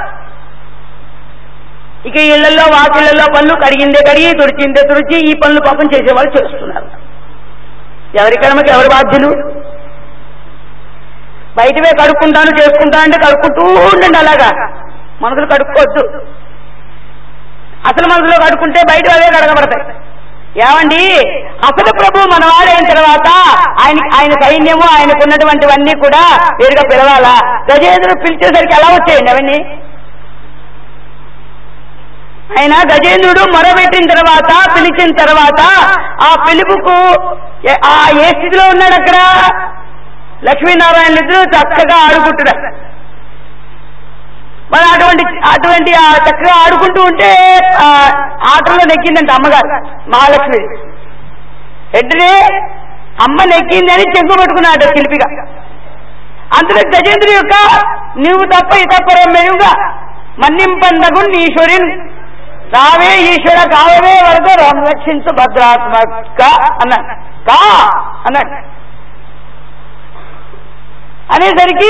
ఇక ఇళ్లలో వాకిళ్లలో పనులు కడిగిందే కడిగి తుడిచిందే తుడిచి ఈ పనులు పాపం చేసేవాళ్ళు చేస్తున్నారు ఎవరి కర్మకి ఎవరి బాధ్యులు బయటవే కడుక్కుంటాను చేసుకుంటా అంటే కడుక్కుంటూ ఉండండి అలాగా మనసులు కడుక్కోవద్దు అసలు మనసులో కడుక్కుంటే బయట అవే కడగబడతాయి ఏమండి అసలు ప్రభు మనవాడైన తర్వాత ఆయన ఆయన సైన్యము ఆయనకు ఉన్నటువంటివన్నీ కూడా వేరుగా పిలవాలా గజేంద్రుడు పిలిచేసరికి ఎలా వచ్చాయండి అవన్నీ ఆయన గజేంద్రుడు మొరబెట్టిన తర్వాత పిలిచిన తర్వాత ఆ పిలుపుకు ఏ- ఆ ఏ స్థితిలో ఉన్నాడు అక్కడ లక్ష్మీనారాయణ ఇద్దరు చక్కగా ఆడుకుంటున్నారు మరి అటువంటి అటువంటి ఆ చక్కగా ఆడుకుంటూ ఉంటే ఆ ఆటలో నెక్కిందంట అమ్మగారు మహాలక్ష్మి వెంటనే అమ్మ నెక్కిందని చెంగు పట్టుకున్నాడు శిల్పిగా అందులో గజేంద్రుడి యొక్క నీవు తప్ప ఇతపరం మెరుగా మన్నింపందగు ఈశ్వరిన్ రావే ఈశ్వర కావవే వరకు రక్షించు భద్రాత్మక అన్నాడు కా అన్నాడు అనేసరికి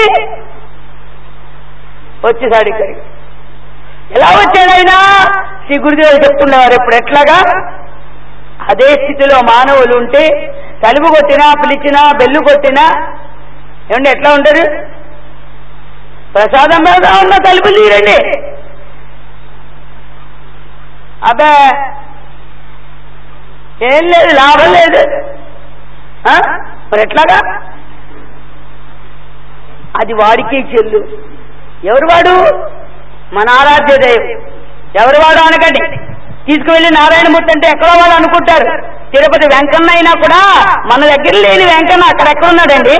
వచ్చేసాడు ఇక్కడికి ఎలా వచ్చాడు ఆయన శ్రీ గురుదేవులు చెప్తున్నవారు ఇప్పుడు ఎట్లాగా అదే స్థితిలో మానవులు ఉంటే తలుపు కొట్టినా పిలిచినా బెల్లు కొట్టినా ఏమండి ఎట్లా ఉంటారు ప్రసాదం మీద ఉన్న తలుపులు తీరండి అబ్బే ఏం లేదు లాభం లేదు ఆ? మరి ఎట్లాగా అది వాడికే చెల్లు ఎవరు వాడు మన ఆరాధ్య దైవం ఎవరు వాడు అనకండి తీసుకువెళ్లి నారాయణమూర్తి అంటే ఎక్కడో వాడు అనుకుంటారు తిరుపతి వెంకన్న అయినా కూడా మన దగ్గర లేని వెంకన్న అక్కడ ఎక్కడ ఉన్నాడండి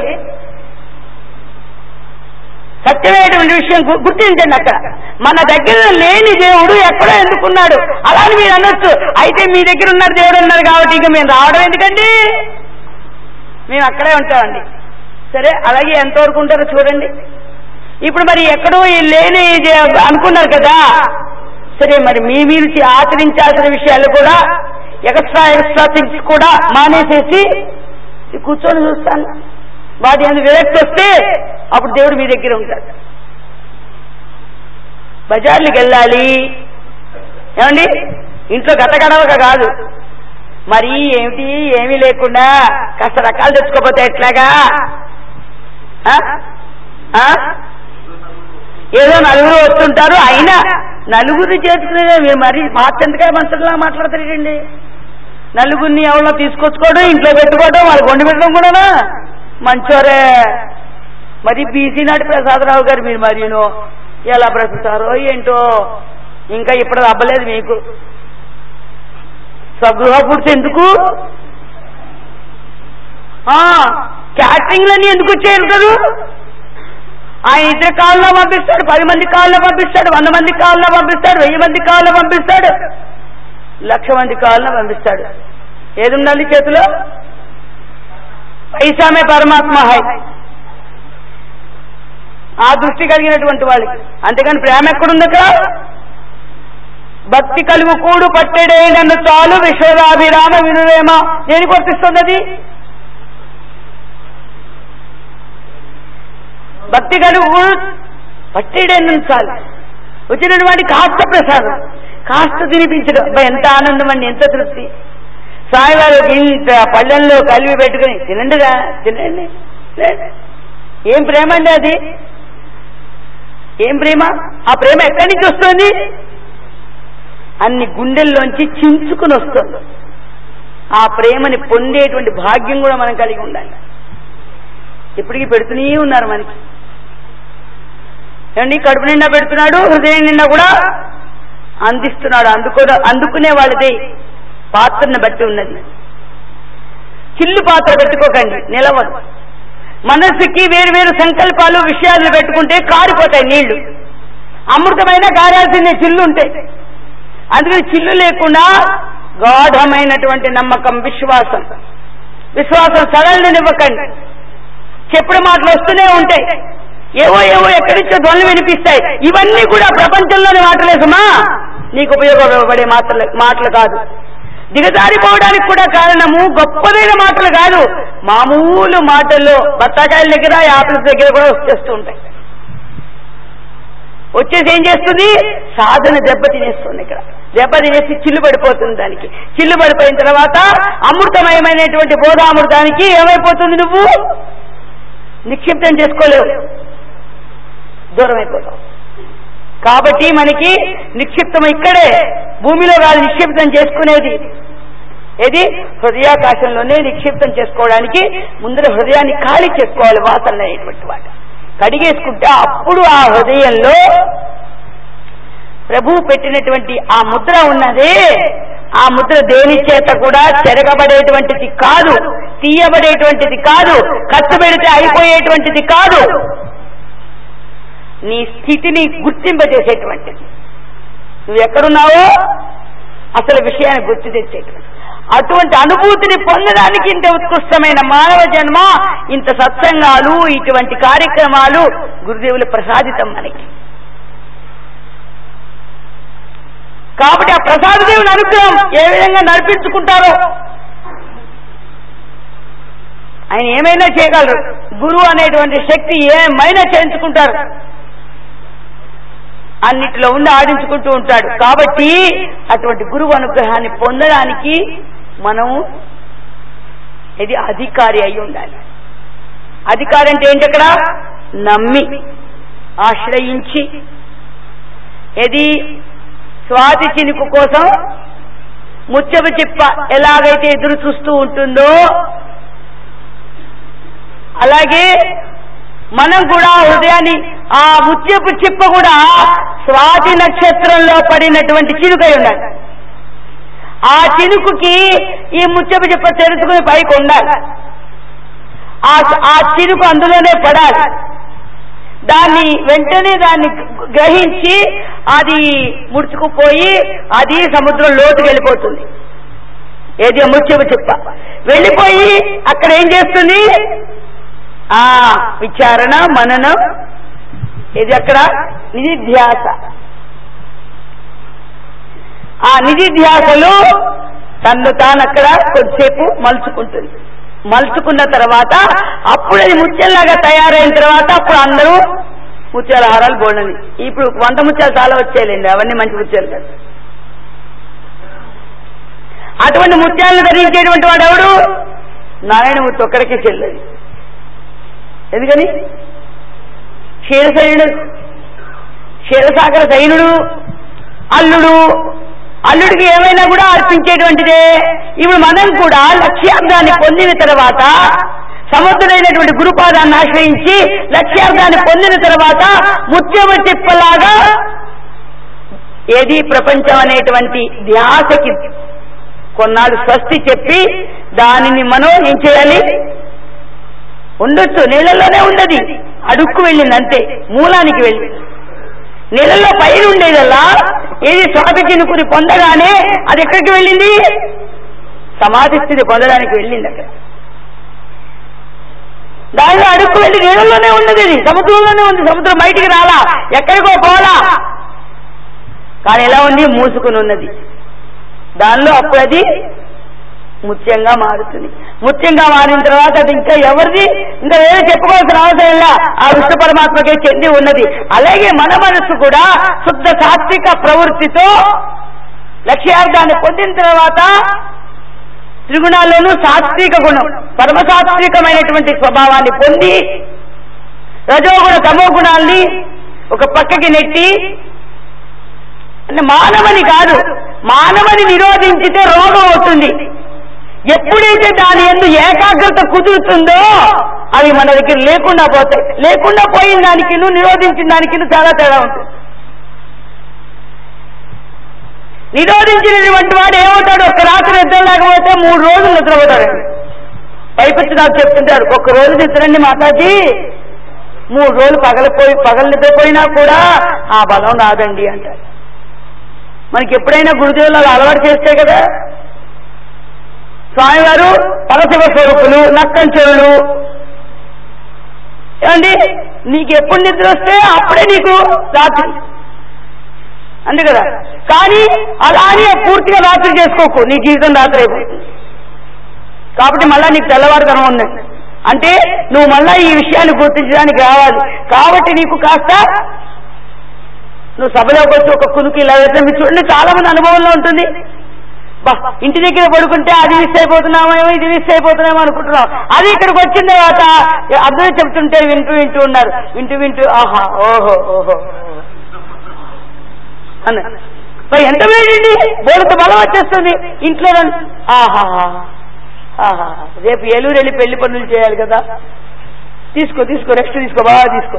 సత్యమైనటువంటి విషయం గు- గుర్తించండి అక్కడ మన దగ్గర లేని దేవుడు ఎక్కడో ఎందుకున్నాడు అలా అని మీరు అనొచ్చు అయితే మీ దగ్గర ఉన్న దేవుడు ఉన్నారు కాబట్టి ఇక మేము రావడం ఎందుకండి మేము అక్కడే ఉంటామండి సరే అలాగే ఎంతవరకు ఉంటారో చూడండి ఇప్పుడు మరి ఎక్కడో ఈ లేని ఇది అనుకున్నారు కదా సరే మరి మీ మీరు చే- ఆచరించాల్సిన విషయాలు కూడా ఎక్స్ట్రా ఎక్స్ట్రా థింగ్స్ కూడా మానేసేసి ఈ కూర్చొని చూస్తాను వాటి అందు విరక్తి వస్తే అప్పుడు దేవుడు మీ దగ్గర ఉంటాడు బజార్లకు వెళ్ళాలి ఏమండి ఇంట్లో గతగడవక కాదు మరి ఏమిటి ఏమీ లేకుండా కాస్త రకాలు తెచ్చుకోకపోతే ఎట్లాగా ఆ? ఆ? ఏదో నలుగురు వస్తుంటారు అయినా నలుగురిని చేసుకునే మీరు మరి పాత్యంతకాయ మంచంలా మాట్లాడతారండి నలుగురిని ఎవరో తీసుకొచ్చుకోవడం ఇంట్లో పెట్టుకోవడం వాళ్ళకి వండి పెట్టడం కూడానా మంచోరే మరి బీసీ నాటి ప్రసాదరావు గారు మీరు మరీను ఎలా బ్రతుకుతారో ఏంటో ఇంకా ఇప్పుడు అవ్వలేదు మీకు స్వగృహ పూర్తి ఎందుకు క్యాటరింగ్లన్నీ ఎందుకు వచ్చేయరు ఆయన ఇద్దరు కాళ్ళలో పంపిస్తాడు పది మంది కాళ్ళలో పంపిస్తాడు వంద మంది కాళ్ళలో పంపిస్తాడు వెయ్యి మంది కాళ్ళలో పంపిస్తాడు లక్ష మంది కాళ్ళలో పంపిస్తాడు ఏది ఉండాలి చేతిలో పైసామే పరమాత్మ హై ఆ దృష్టి కలిగినటువంటి వాళ్ళకి అంతేగాని ప్రేమ ఎక్కడుంది అక్కడ భక్తి కలుగు కూడు పట్టెడే నన్ను చాలు విశ్వదాభిరామ వినురేమ దేనికి వర్తిస్తుంది అది భక్తి కలుగు కూడు పట్టెడే నన్ను చాలు వచ్చినటువంటి కాస్త ప్రసాదం కాస్త తినిపించడం అబ్బా, ఎంత ఆనందం అండి ఎంత తృప్తి స్వామివారు ఇంత పళ్ళెంలో కలిపి పెట్టుకుని తినండిరా తినండి తినండి. ఏం ప్రేమ అండి అది ఏం ప్రేమ ఆ ప్రేమ ఎక్కడి నుంచి వస్తుంది అన్ని గుండెల్లోంచి చించుకుని వస్తుంది ఆ ప్రేమని పొందేటువంటి భాగ్యం కూడా మనం కలిగి ఉండాలి ఇప్పటికీ పెడుతూనే ఉన్నారు మనకి ఏమండి కడుపు నిండా పెడుతున్నాడు హృదయం నిండా కూడా అందిస్తున్నాడు అందుకో అందుకునే వాళ్ళది పాత్రను బట్టి ఉన్నది చిల్లు పాత్ర పెట్టుకోకండి నిలవదు మనస్సుకి వేరు వేరు సంకల్పాలు విషయాలు పెట్టుకుంటే కారిపోతాయి నీళ్లు అమృతమైన కారాల్సిందే చిల్లు ఉంటాయి అందుకని చిల్లు లేకుండా గాఢమైనటువంటి నమ్మకం విశ్వాసం విశ్వాసం సడలినివ్వకండి చెప్పుడు మాటలు వస్తూనే ఉంటాయి ఏవో ఏవో ఎక్కడి నుంచో ధ్వనులు వినిపిస్తాయి ఇవన్నీ కూడా ప్రపంచంలోని మాటలే సుమా నీకు ఉపయోగపడే మాటలు మాటలు కాదు దిగజారిపోవడానికి కూడా కారణము గొప్పదైన మాటలు కాదు మామూలు మాటల్లో బత్తాకాయల దగ్గర యాపిల్స్ దగ్గర కూడా వచ్చేస్తూ ఉంటాయి వచ్చేసి ఏం చేస్తుంది సాధన దెబ్బ తినేస్తుంది ఇక్కడ దెబ్బ తినేసి చిల్లు పడిపోతుంది దానికి చిల్లు పడిపోయిన తర్వాత అమృతమయమైనటువంటి బోధామృతానికి ఏమైపోతుంది నువ్వు నిక్షిప్తం చేసుకోలేవు దూరం అయిపోతావు కాబట్టి మనకి నిక్షిప్తం ఇక్కడే భూమిలో కాదు నిక్షిప్తం చేసుకునేది ఏది హృదయాకాశంలోనే నిక్షిప్తం చేసుకోవడానికి ముందర హృదయాన్ని ఖాళీ చేసుకోవాలి వాసన అనేటువంటి వాటి కడిగేసుకుంటే అప్పుడు ఆ హృదయంలో ప్రభు పెట్టినటువంటి ఆ ముద్ర ఉన్నదే ఆ ముద్ర దేని చేత కూడా చెరగబడేటువంటిది కాదు తీయబడేటువంటిది కాదు ఖర్చు పెడితే అయిపోయేటువంటిది కాదు నీ స్థితిని గుర్తింపజేసేటువంటిది నువ్వు ఎక్కడున్నావో అసలు విషయాన్ని గుర్తు తెచ్చేటువంటి అటువంటి అనుభూతిని పొందడానికి ఇంత ఉత్కృష్టమైన మానవ జన్మ ఇంత సత్సంగాలు ఇటువంటి కార్యక్రమాలు గురుదేవులు ప్రసాదితం మనకి కాబట్టి ఆ ప్రసాదదేవుని అనుగ్రహం ఏ విధంగా నడిపించుకుంటారో ఆయన ఏమైనా చేయగలరు గురువు అనేటువంటి శక్తి ఏమైనా చేయించుకుంటారు అన్నిటిలో ఉండి ఆడించుకుంటూ ఉంటాడు కాబట్టి అటువంటి గురువు అనుగ్రహాన్ని పొందడానికి మనం ఇది అధికారి అయి ఉండాలి అధికారి అంటే ఏంటి అక్కడ నమ్మి ఆశ్రయించి ఇది స్వాతి చినుకు కోసం ముచ్చపు చిప్ప ఎలాగైతే ఎదురు చూస్తూ ఉంటుందో అలాగే మనం కూడా హృదయాన్ని ఆ ముత్యపు చిప్ప కూడా స్వాతి నక్షత్రంలో పడినటువంటి చినుకై ఉండాలి ఆ చినుకుకి ఈ ముత్యపు చిప్ప తెరుచుకుని పైకి ఉండాలి ఆ ఆ చినుకు అందులోనే పడాలి దాన్ని వెంటనే దాన్ని గ్రహించి అది ముడుచుకుపోయి అది సముద్రం లోతుకు వెళ్ళిపోతుంది ఏది ఆ ముత్యపు చిప్ప వెళ్ళిపోయి అక్కడ ఏం చేస్తుంది ఆ విచారణ మననం ఇది అక్కడ నిధిధ్యాస ఆ నిధిధ్యాసలో తన్ను తాను అక్కడ కొద్దిసేపు మలుచుకుంటుంది మలుచుకున్న తర్వాత అప్పుడు అది ముత్యంలాగా తయారైన తర్వాత అప్పుడు అందరూ ముత్యాల హారాలు బోడని ఇప్పుడు వంట ముత్యాలు చాలా వచ్చాయండి అవన్నీ మంచి ముత్యాలు కాదు అటువంటి ముత్యాలను ధరించేటువంటి వాడు ఎవడు నారాయణమూర్తి ఒక్కడికే చెల్లది ఎందుకని క్షీరసైనుడు క్షీరసాగర సైనుడు అల్లుడు అల్లుడికి ఏమైనా కూడా అర్పించేటువంటిదే ఇప్పుడు మనం కూడా లక్ష్యార్థాన్ని పొందిన తర్వాత సముద్రుడైనటువంటి గురుపాదాన్ని ఆశ్రయించి లక్ష్యార్థాన్ని పొందిన తర్వాత ముత్యమ తిప్పలాగా ఏది ప్రపంచం అనేటువంటి ధ్యాసకి కొన్నాళ్ళు స్వస్తి చెప్పి దానిని మనం ఏం చేయాలి ఉండొచ్చు నీళ్ళల్లోనే ఉండదు అడుక్కు వెళ్ళింది అంతే మూలానికి వెళ్ళి నీళ్ళల్లో పైన ఉండేదల్లా ఏది స్వాతి చినుకుని పొందగానే అది ఎక్కడికి వెళ్ళింది సమాధి స్థితి పొందడానికి వెళ్ళింది అక్కడ దానిలో అడుక్కు వెళ్ళి నీళ్ళల్లోనే ఉన్నది ఇది సముద్రంలోనే ఉంది సముద్రం బయటికి రాలా ఎక్కడికో పోలా కానీ ఎలా ఉంది మూసుకుని ఉన్నది దానిలో అప్పుడు అది ముత్యంగా మారుతుంది ముత్యంగా మారిన తర్వాత అది ఇంకా ఎవరిది ఇంకా వేరే చెప్పుకోవాల్సిన అవసరం లే ఆ విష్ణు పరమాత్మకే చెంది ఉన్నది అలాగే మన మనస్సు కూడా శుద్ధ సాత్విక ప్రవృత్తితో లక్ష్యార్థాన్ని పొందిన తర్వాత త్రిగుణాల్లోనూ సాత్విక గుణం పరమసాత్వికమైనటువంటి స్వభావాన్ని పొంది రజోగుణ తమో గుణాల్ని ఒక పక్కకి నెట్టి అంటే మానవని కాదు మానవని నిరోధించితే రోగం అవుతుంది ఎప్పుడైతే దాని ఎందు ఏకాగ్రత కుదురుతుందో అవి మన దగ్గర లేకుండా పోతాయి లేకుండా పోయిన దానికి నిరోధించిన దానికి చాలా తేడా ఉంటుంది నిరోధించినటువంటి వాడు ఏమవుతాడు ఒక రాత్రి నిద్ర లేకపోతే మూడు రోజులు నిద్రపోతాడు పైపచ్చి నాకు చెప్తుంటారు ఒక రోజు నిద్రండి మాతాజీ మూడు రోజులు పగలపోయి పగలు నిద్రపోయినా కూడా ఆ బలం రాదండి అంటారు మనకి ఎప్పుడైనా గురుదేవులు అలా అలవాటు చేస్తే కదా స్వామివారు పరశివ స్వరూపులు నక్కంచెరులు ఏమండి నీకు ఎప్పుడు నిద్ర వస్తే అప్పుడే నీకు రాత్రి అంతే కదా కానీ అలా అని పూర్తిగా రాత్రి చేసుకోకు నీ జీవితం రాత్రి అయిపోతుంది కాబట్టి మళ్ళా నీకు తెల్లవారుతనం ఉంది అంటే నువ్వు మళ్ళా ఈ విషయాన్ని గుర్తించడానికి రావాలి కాబట్టి నీకు కాస్త నువ్వు సభలోకి వచ్చి ఒక కునుకు ఇలా వేస్తే మీరు చూడండి చాలా మంది అనుభవంలో ఉంటుంది బా ఇంటి దగ్గర పడుకుంటే అది మిస్ అయిపోతున్నామేమో ఇది మిస్ అయిపోతున్నామో అనుకుంటున్నాం అది ఇక్కడికి వచ్చిన తర్వాత అర్థం చెప్తుంటే వింటూ వింటూ ఉన్నారు వింటూ వింటూ ఆహా ఓహో ఓహో అన్న మరి ఎంత వేడండి బోడంత బలం వచ్చేస్తుంది ఇంట్లో నన్ను- ఆహా ఆహా రేపు ఏలూరు వెళ్ళి పెళ్లి పనులు చేయాలి కదా తీసుకో తీసుకో రెస్ట్ తీసుకో బాగా తీసుకో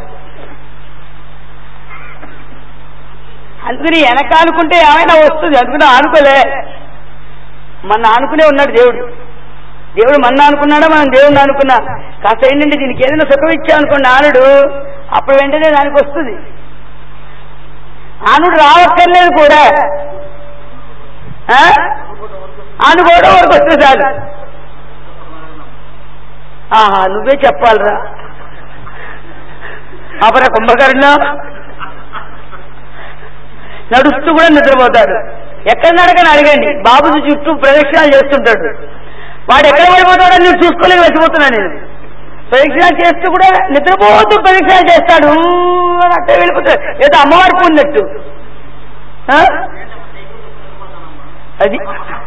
అందుకని వెనక అనుకుంటే ఏమైనా వస్తుంది అందుకని ఆనుకోలే మన ఆనుకునే ఉన్నాడు దేవుడు దేవుడు మన అనుకున్నాడా మనం దేవుడిని అనుకున్నా కాస్త ఏంటంటే దీనికి ఏదైనా సుఖం ఇచ్చామనుకోండి ఆనుడు అప్పుడు వెంటనే దానికి వస్తుంది ఆనుడు రావక్కర్లేదు కూడా ఆ? ఆనుకోవడం వరకు వస్తే చాలు ఆహా నువ్వే చెప్పాలిరా అపర కుంభకర్ణం నడుస్తూ కూడా నిద్రపోతాడు ఎక్కడ నడకని అడగండి బాబుజీ చుట్టూ ప్రదక్షిణాలు చేస్తుంటాడు వాడు ఎక్కడ పడిపోతాడని నేను చూసుకోలేక వచ్చిపోతున్నా నేను ప్రదక్షిణాలు చేస్తూ కూడా నిద్రపోతూ ప్రదక్షిణాలు చేస్తాడు ఊ అని అట్టే వెళ్ళిపోతాడు ఏదో అమ్మవారి పొందట్టు ఆ? అది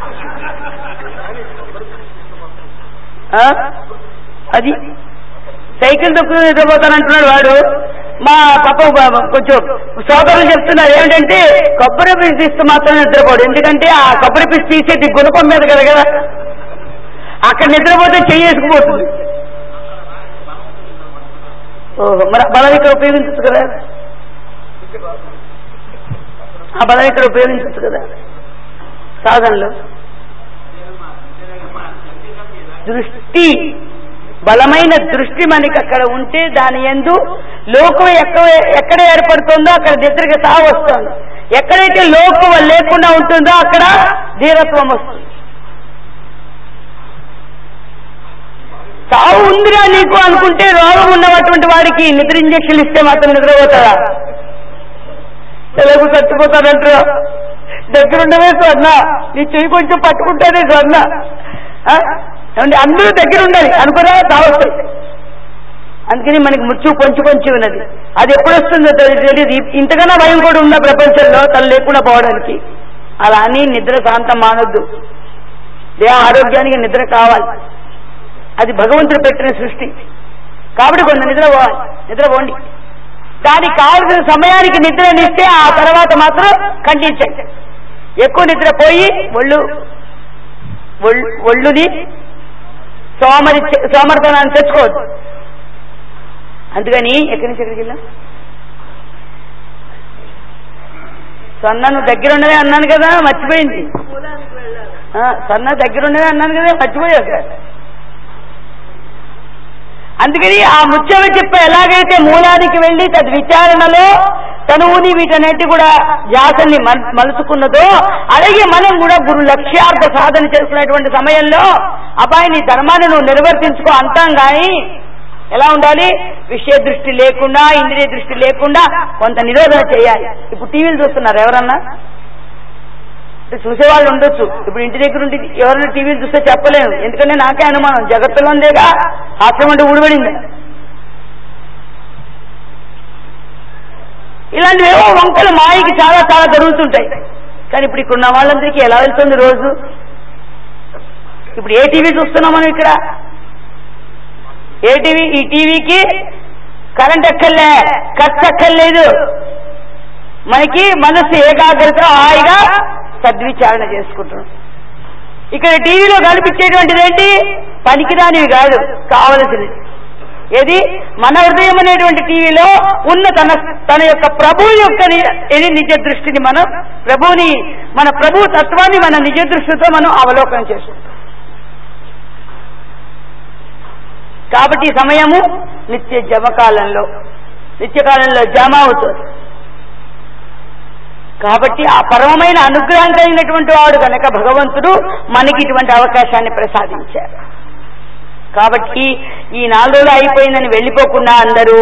ఆ? అది సైకిల్ తొక్కుతూ నిద్రపోతానంటున్నాడు వాడు మా పాప బ- కొంచెం సోదరులు చెప్తున్నారు ఏంటంటే కొబ్బరి పీస్ తీస్తూ మాత్రం నిద్రపోడు ఎందుకంటే ఆ కొబ్బరి పీస్ తీసేది గుణపం మీద కదా కదా అక్కడ నిద్రపోతే చెయ్యేసుకుపోతుంది ఓహో మరి ఆ బలం ఇక్కడ ఉపయోగించచ్చు కదా ఆ బలం ఇక్కడ ఉపయోగించచ్చు కదా సాధనలో దృష్టి బలమైన దృష్టి మనకి అక్కడ ఉంటే దాని ఎందు లోకం ఎక్కడ ఎక్కడ ఏర్పడుతుందో అక్కడ నిద్రకి సాగు వస్తుంది ఎక్కడైతే లోకం లేకుండా ఉంటుందో అక్కడ ధీరత్వం వస్తుంది సావు ఉందిరా నీకు అనుకుంటే రోగం ఉన్నటువంటి వాడికి నిద్ర ఇంజక్షన్లు ఇస్తే మాత్రం నిద్రపోతారా తెలుగు చచ్చిపోతాడంటారు దగ్గరుండవే స్వర్ణ నీ చెయ్యి కొంచెం పట్టుకుంటేనే స్వర్ణ ఆ? ఏమండి అందరూ దగ్గర ఉండాలి అనుకున్నా తావస్తాయి అందుకని మనకి మృత్యు కొంచెం కొంచెం ఉన్నది అది ఎప్పుడు వస్తుందో తెలి- తెలియదు ఇ- ఇంతకన్నా భయం కూడా ఉందా ప్రపంచంలో తను లేకుండా పోవడానికి అలా అని నిద్ర శాంతం మానొద్దు దేహ ఆరోగ్యానికి నిద్ర కావాలి అది భగవంతుడు పెట్టిన సృష్టి కాబట్టి కొంత నిద్ర పోవాలి నిద్ర పోండి దానికి కావలసిన సమయానికి నిద్రనిస్తే ఆ తర్వాత మాత్రం ఖండించండి ఎక్కువ నిద్రపోయి ఒళ్ళు ఒళ్ళు- ఒళ్ళుని సోమరి సోమర్తనాన్ని తెచ్చుకోవద్దు అందుకని ఎక్కడి నుంచి ఎక్కడికి వెళ్ళా సన్న నువ్వు దగ్గర ఉండవే అన్నాను కదా మర్చిపోయింది ఆ, సన్న దగ్గర ఉండవే అన్నాను కదా మర్చిపోయాక అందుకని ఆ ముత్యమ చెప్ప ఎలాగైతే మూలానికి వెళ్లి తది విచారణలో తనువుని వీటన్నిటి కూడా జాతల్ని మల్- మలుచుకున్నదో అలాగే మనం కూడా గురు లక్ష్యార్థ సాధన చేసుకునేటువంటి సమయంలో అబ్బాయి నీ ధర్మాన్ని నువ్వు నిర్వర్తించుకో అంటాం కానీ ఎలా ఉండాలి విషయ దృష్టి లేకుండా ఇంద్రియ దృష్టి లేకుండా కొంత నిరోధన చేయాలి ఇప్పుడు టీవీలు చూస్తున్నారు ఎవరన్నా చూసేవాళ్ళు ఉండొచ్చు ఇప్పుడు ఇంటి దగ్గర ఉండి ఎవరైనా టీవీలు చూస్తే చెప్పలేము ఎందుకంటే నాకే అనుమానం జగత్తులో ఉందేగా హాస్యం అంటే ఊడిపడింది ఇలాంటివేవో వంకలు మాయకి చాలా చాలా జరుగుతుంటాయి కానీ ఇప్పుడు ఇక్కడ ఉన్న వాళ్ళందరికీ ఎలా వెళ్తుంది రోజు ఇప్పుడు ఏ టీవీ చూస్తున్నాం మనం ఇక్కడ ఏ టీవీ ఈ టీవీకి కరెంట్ ఎక్కర్లే ఖర్చు ఎక్కర్లేదు మనకి మనసు ఏకాగ్రత హాయిగా సద్విచారణ చేసుకుంటున్నాం ఇక్కడ టీవీలో కనిపించేటువంటిది ఏంటి పనికిరానివి కాదు కావలసినవి ఏది మన హృదయం అనేటువంటి టీవీలో ఉన్న తన తన యొక్క ప్రభు యొక్క ని- ఇది నిజ దృష్టిని మనం ప్రభుని మన ప్రభు తత్వాన్ని మన నిజ దృష్టితో మనం అవలోకనం చేసుకుంటాం కాబట్టి ఈ సమయము నిత్య జమకాలంలో నిత్యకాలంలో జమ అవుతుంది కాబట్టి ఆ పరమమైన అనుగ్రహం కలిగినటువంటి వాడు కనుక భగవంతుడు మనకి ఇటువంటి అవకాశాన్ని ప్రసాదించారు కాబట్టి ఈ నాలుగు రోజులు అయిపోయిందని వెళ్ళిపోకుండా అందరూ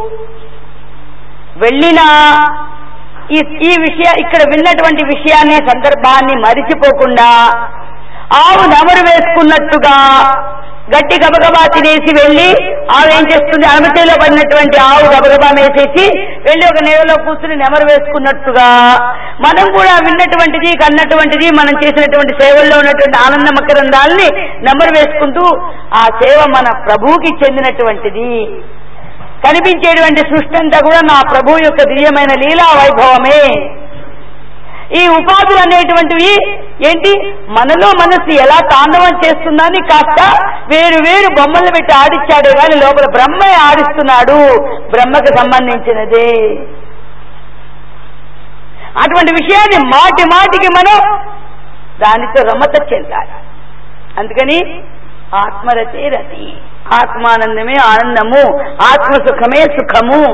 వెళ్ళినా ఈ ఈ విషయ ఇక్కడ విన్నటువంటి విషయాన్ని సందర్భాన్ని మరిచిపోకుండా ఆవు నమరు వేసుకున్నట్టుగా గట్టి గబగబా తినేసి వెళ్ళి ఆవు ఏం చేస్తుంది అమిటిలో పడినటువంటి ఆవు గబగబా వేసేసి వెళ్ళి ఒక నేలలో కూర్చుని నెమరు వేసుకున్నట్టుగా మనం కూడా విన్నటువంటిది కన్నటువంటిది మనం చేసినటువంటి సేవల్లో ఉన్నటువంటి ఆనంద మకరందాల్ని నెమరు వేసుకుంటూ ఆ సేవ మన ప్రభువుకి చెందినటువంటిది కనిపించేటువంటి సృష్టి అంతా కూడా నా ప్రభు యొక్క దివ్యమైన లీలా వైభవమే ఈ ఉపాధులు అనేటువంటివి ఏంటి మనలో మనసు ఎలా తాండవం చేస్తుందని కాస్త వేరు వేరు బొమ్మలు పెట్టి ఆడిచ్చాడు కానీ లోపల బ్రహ్మే ఆడిస్తున్నాడు బ్రహ్మకు సంబంధించినదే అటువంటి విషయాన్ని మాటి మాటికి మనం దానితో రమత చెందాలి అందుకని ఆత్మరతే రతి ఆత్మానందమే ఆనందము ఆత్మ సుఖమే సుఖము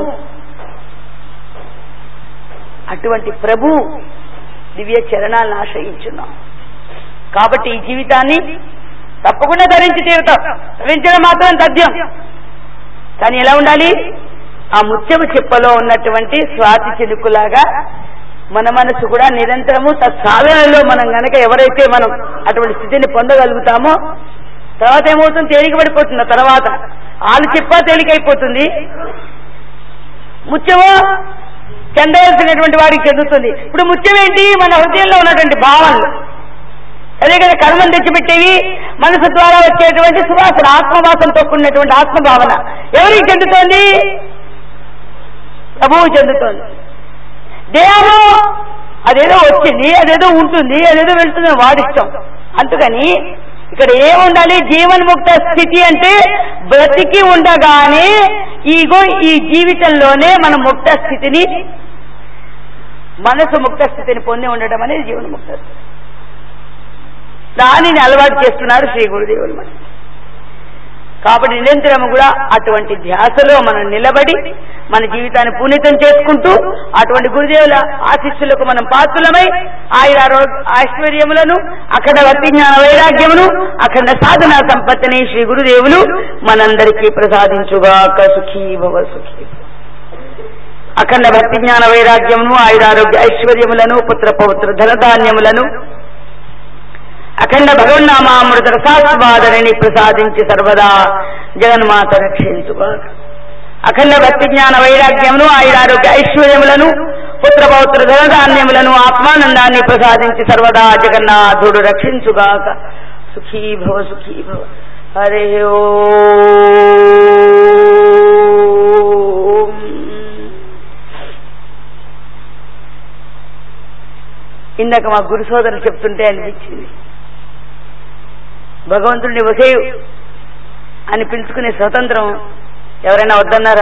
అటువంటి ప్రభు దివ్య చరణాలను ఆశ్రయించున్నాం కాబట్టి ఈ జీవితాన్ని తప్పకుండా ధరించి తీరుతాం ధరించడం మాత్రం తథ్యం కానీ ఎలా ఉండాలి ఆ ముత్యము చిప్పలో ఉన్నటువంటి స్వాతి చిలుకులాగా మన మనసు కూడా నిరంతరము తత్సాధనలో మనం గనక ఎవరైతే మనం అటువంటి స్థితిని పొందగలుగుతామో తర్వాత ఏమవుతుంది తేలిక పడిపోతుంది ఆ తర్వాత ఆలు చిప్ప తేలికైపోతుంది ముత్యము చెందవలసినటువంటి వారికి చెందుతుంది ఇప్పుడు ముత్యం ఏంటి మన హృదయంలో ఉన్నటువంటి భావనలు అదే కదా కర్మం తెచ్చిపెట్టేవి మనసు ద్వారా వచ్చేటువంటి సువాసన ఆత్మవాసంతో కూడినటువంటి ఆత్మభావన ఎవరికి చెందుతోంది ప్రభువు చెందుతోంది దేహము అదేదో వచ్చింది అదేదో ఉంటుంది అదేదో వెళ్తుంది వాడిష్టం అందుకని ఇక్కడ ఏముండాలి జీవన్ముక్త స్థితి అంటే బ్రతికి ఉండగానే ఈగో ఈ జీవితంలోనే మన ముక్త స్థితిని మనసు ముక్త స్థితిని పొంది ఉండడం అనేది జీవన్ముక్త స్థితి దానిని అలవాటు చేస్తున్నారు శ్రీ గురుదేవులు మనకి కాబట్టి నిరంతరం కూడా అటువంటి ధ్యాసలో మనం నిలబడి మన జీవితాన్ని పునీతం చేసుకుంటూ అటువంటి గురుదేవుల ఆశిస్సులకు మనం పాత్రులమై ఆయన ఐశ్వర్యములను అఖండ భక్తి జ్ఞాన వైరాగ్యమును అఖండ సాధన సంపత్తిని శ్రీ గురుదేవులు మనందరికీ ప్రసాదించుగాక సుఖీ భవ సుఖీ అఖండ భక్తి జ్ఞాన వైరాగ్యమును ఆయురారోగ్య ఐశ్వర్యములను పుత్ర పౌత్ర ధనధాన్యములను అఖండ భగవన్నామామృత రసాస్వాదనని ప్రసాదించి సర్వదా జగన్మాత రక్షించుగా అఖండ భక్తి జ్ఞాన వైరాగ్యమును ఆయురారోగ్య ఐశ్వర్యములను పుత్ర పౌత్ర ధనధాన్యములను ఆత్మానందాన్ని ప్రసాదించి సర్వదా జగన్నాథుడు రక్షించుగాక సుఖీ భవ సుఖీ భవ హరే ఓం ఇందాక మా గురు సోదరులు చెప్తుంటే అనిపించింది భగవంతుడిని ఒసేయు అని పిలుచుకునే స్వతంత్రం ఎవరైనా వద్దన్నారా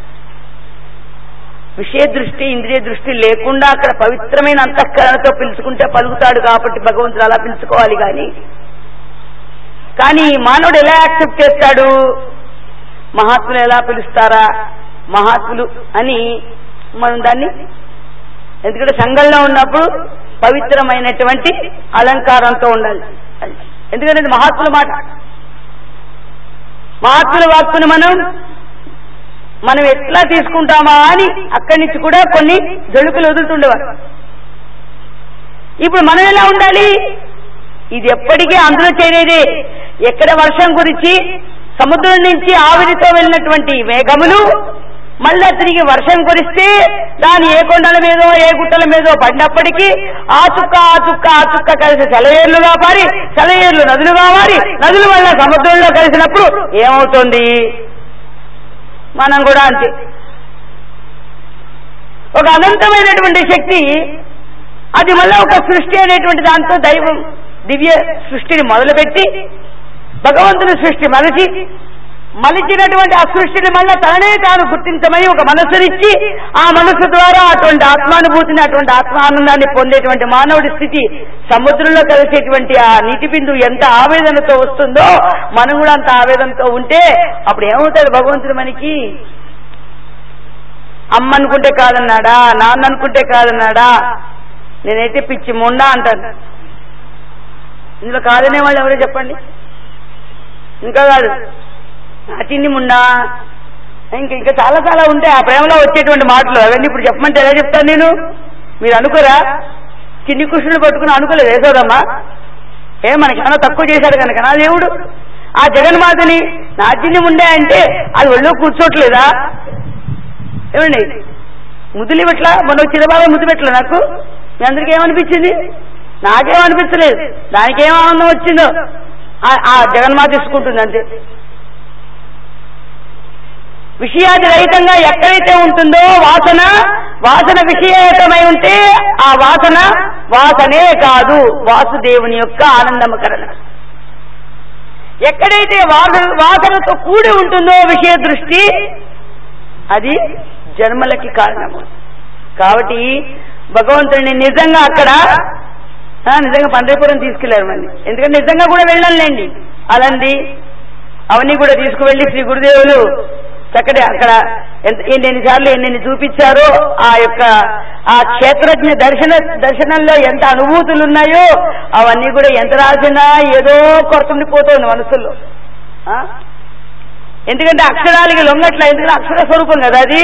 విషయ దృష్టి ఇంద్రియ దృష్టి లేకుండా అక్కడ పవిత్రమైన అంతఃకరణతో పిలుచుకుంటే పలుకుతాడు కాబట్టి భగవంతుడు అలా పిలుచుకోవాలి కానీ కానీ మానవుడు ఎలా యాక్సెప్ట్ చేస్తాడు మహాత్ములు ఎలా పిలుస్తారా మహాత్ములు అని మనం దాన్ని ఎందుకంటే సంఘంలో ఉన్నప్పుడు పవిత్రమైనటువంటి అలంకారంతో ఉండాలి ఎందుకంటే ఇది మహాత్ముల మాట మహాత్ముల వాక్కును మనం మనం ఎట్లా తీసుకుంటామా అని అక్కడి నుంచి కూడా కొన్ని జడుకులు వదులుతుండేవారు ఇప్పుడు మనం ఎలా ఉండాలి ఇది ఎప్పటికీ అందులో చేరేదే ఎక్కడ వర్షం గురించి సముద్రం నుంచి ఆవిరితో వెళ్ళినటువంటి మేఘములు మళ్ళా తిరిగి వర్షం కురిస్తే దాని ఏ కొండల మీదో ఏ గుట్టల మీదో పడినప్పటికీ ఆ చుక్క ఆ చుక్క ఆ చుక్క కలిసి సెలయేర్లుగా పారి సెలయేర్లు నదులుగా మారి నదులు వల్ల సముద్రంలో కలిసినప్పుడు ఏమవుతుంది మనం కూడా అంతే ఒక అనంతమైనటువంటి శక్తి అది మళ్ళా ఒక సృష్టి అనేటువంటి దాంతో దైవం దివ్య సృష్టిని మొదలుపెట్టి భగవంతుని సృష్టి మలచి మలిచినటువంటి ఆ సృష్టిని మళ్ళా తననే తాను గుర్తించమని ఒక మనస్సునిచ్చి ఆ మనస్సు ద్వారా అటువంటి ఆత్మానుభూతిని అటువంటి ఆత్మానందాన్ని పొందేటువంటి మానవుడి స్థితి సముద్రంలో కలిసేటువంటి ఆ నీటి బిందు ఎంత ఆవేదనతో వస్తుందో మనం కూడా అంత ఆవేదనతో ఉంటే అప్పుడు ఏమవుతాడు భగవంతుడు మనకి అమ్మ అనుకుంటే కాదన్నాడా నాన్న అనుకుంటే కాదన్నాడా నేనైతే పిచ్చి మొండా అంటాను ఇందులో కాదనే వాళ్ళు ఎవరో చెప్పండి ఇంకా కాదు నా చిన్ని ముండా ఇంకా ఇంకా చాలా చాలా ఉంటాయి ఆ ప్రేమలో వచ్చేటువంటి మాటలు అవన్నీ ఇప్పుడు చెప్పమంటే ఎలా చెప్తాను నేను మీరు అనుకోరా చిన్ని కృష్ణుని పట్టుకుని అనుకోలేదు వేసోదమ్మా ఏ మనకేమైనా తక్కువ చేశాడు కనుక నా దేవుడు ఆ జగన్మాతని నా చిన్ని ముండే అంటే అది ఒళ్ళో కూర్చోట్లేదా ఏమండి ముద్దులు ఇవ్వట్లా మొన్న వచ్చిన బాగా ముద్దు పెట్టలే నాకు మీ అందరికీ ఏమనిపించింది నాకేమనిపించలేదు దానికి ఏం ఆనందం వచ్చిందో ఆ- ఆ జగన్మాత తీసుకుంటుంది అంతే విషయాది రహితంగా ఎక్కడైతే ఉంటుందో వాసన వాసన విషయయుతమై ఉంటే ఆ వాసన వాసనే కాదు వాసుదేవుని యొక్క ఆనందమకరణ ఎక్కడైతే వాసన వాసనతో కూడి ఉంటుందో విషయ దృష్టి అది జన్మలకి కారణము కాబట్టి భగవంతుడిని నిజంగా అక్కడ ఆ, నిజంగా పండ్రపురం తీసుకెళ్లారు మంది ఎందుకంటే నిజంగా కూడా వెళ్ళాలండి అలాంటి అవన్నీ కూడా తీసుకువెళ్లి శ్రీ గురుదేవులు చక్కటి అక్కడ ఎంత ఎన్నెన్ని సార్లు ఎన్నెన్ని చూపించారో ఆ యొక్క ఆ క్షేత్రజ్ఞ దర్శన దర్శనంలో ఎంత అనుభూతులు ఉన్నాయో అవన్నీ కూడా ఎంత రాసినా ఏదో కొరతుండిపోతుంది మనసుల్లో ఆ? ఎందుకంటే అక్షరాలకి లొంగట్ల ఎందుకంటే అక్షర స్వరూపం కదా అది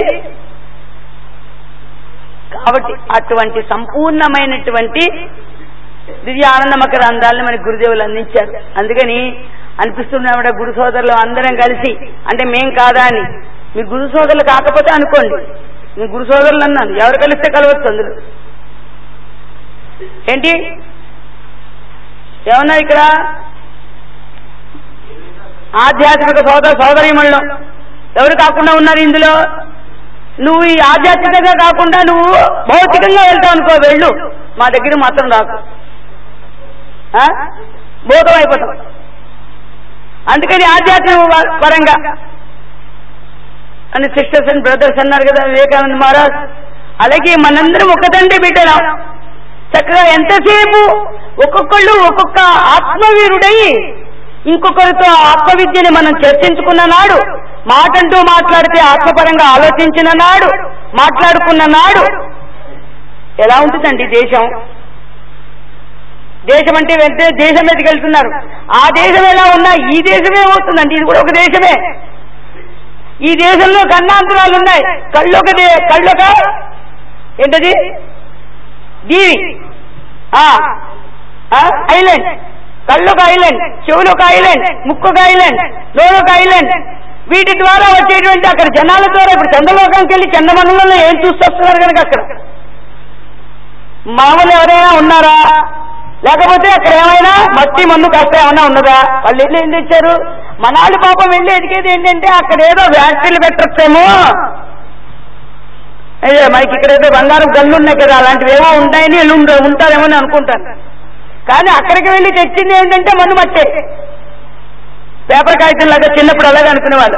కాబట్టి అటువంటి సంపూర్ణమైనటువంటి దివ్య ఆనందమకర అందాలని మనకి గురుదేవులు అందించారు అందుకని అనిపిస్తున్నామట గురు సోదరులు అందరం కలిసి అంటే మేం కాదా అని మీ గురు సోదరులు కాకపోతే అనుకోండి మీ గురు సోదరులు అన్నాను ఎవరు కలిస్తే కలవచ్చు అందులో ఏంటి ఏమన్నా ఇక్కడ ఆధ్యాత్మిక సోదర సోదరిమణులు ఎవరు కాకుండా ఉన్నారు ఇందులో నువ్వు ఈ ఆధ్యాత్మికంగా కాకుండా నువ్వు భౌతికంగా వెళ్తావు అనుకో వెళ్ళు మా దగ్గర మాత్రం రాకు ఆ? భూతం అయిపోతాం అందుకని ఆధ్యాత్మిక వ- పరంగా అని సిస్టర్స్ అండ్ బ్రదర్స్ అన్నారు కదా వివేకానంద మహారాజ్ అలాగే మనందరం ఒక తండ్రి బిడ్డలం చక్కగా ఎంతసేపు ఒక్కొక్కళ్ళు ఒక్కొక్క ఆత్మవీరుడై ఇంకొకరితో ఆత్మవిద్యని మనం చర్చించుకున్న నాడు మాటంటూ మాట్లాడితే ఆత్మపరంగా ఆలోచించిన నాడు మాట్లాడుకున్న నాడు ఎలా ఉంటుందండి దేశం దేశం అంటే వెంటనే దేశం మీదకి వెళ్తున్నారు ఆ దేశం ఎలా ఉన్నా ఈ దేశమే అవుతుందండి ఇది కూడా ఒక దేశమే ఈ దేశంలో కన్నాంతరాలు ఉన్నాయి కళ్ళొక దే- కళ్ళొక ఏంటది దీవి ఆ, ఆ, ఐలాండ్ కళ్ళొక ఐలాండ్ చెవులొక ఐలాండ్ ముక్కొక ఐలాండ్ నోరొక ఐలాండ్ వీటి ద్వారా వచ్చేటువంటి అక్కడ జనాల ద్వారా ఇప్పుడు చంద్రలోకానికి వెళ్ళి చంద్రమండలంలో ఏం చూస్తొస్తున్నారు కనుక అక్కడ మామూలు ఎవరైనా ఉన్నారా లేకపోతే అక్కడ ఏమైనా మట్టి మన్ను కాస్త ఏమైనా ఉన్నదా వాళ్ళు వెళ్ళి ఏం తెచ్చారు మనాళ్ళు పాపం వెళ్ళి ఎదిగేది ఏంటంటే అక్కడ ఏదో ఫ్యాక్టరీలు పెట్టొచ్చేమో అదే మనకి ఇక్కడ ఏదో బంగారం గల్లు ఉన్నాయి కదా అలాంటివి ఏమో ఉంటాయని వీళ్ళు ఉండ- ఉంటారేమో అని అనుకుంటాను కానీ అక్కడికి వెళ్ళి తెచ్చింది ఏంటంటే మన్ను మట్టే పేపర్ కాగితం లాగా చిన్నప్పుడు అలాగే అనుకునేవాళ్ళు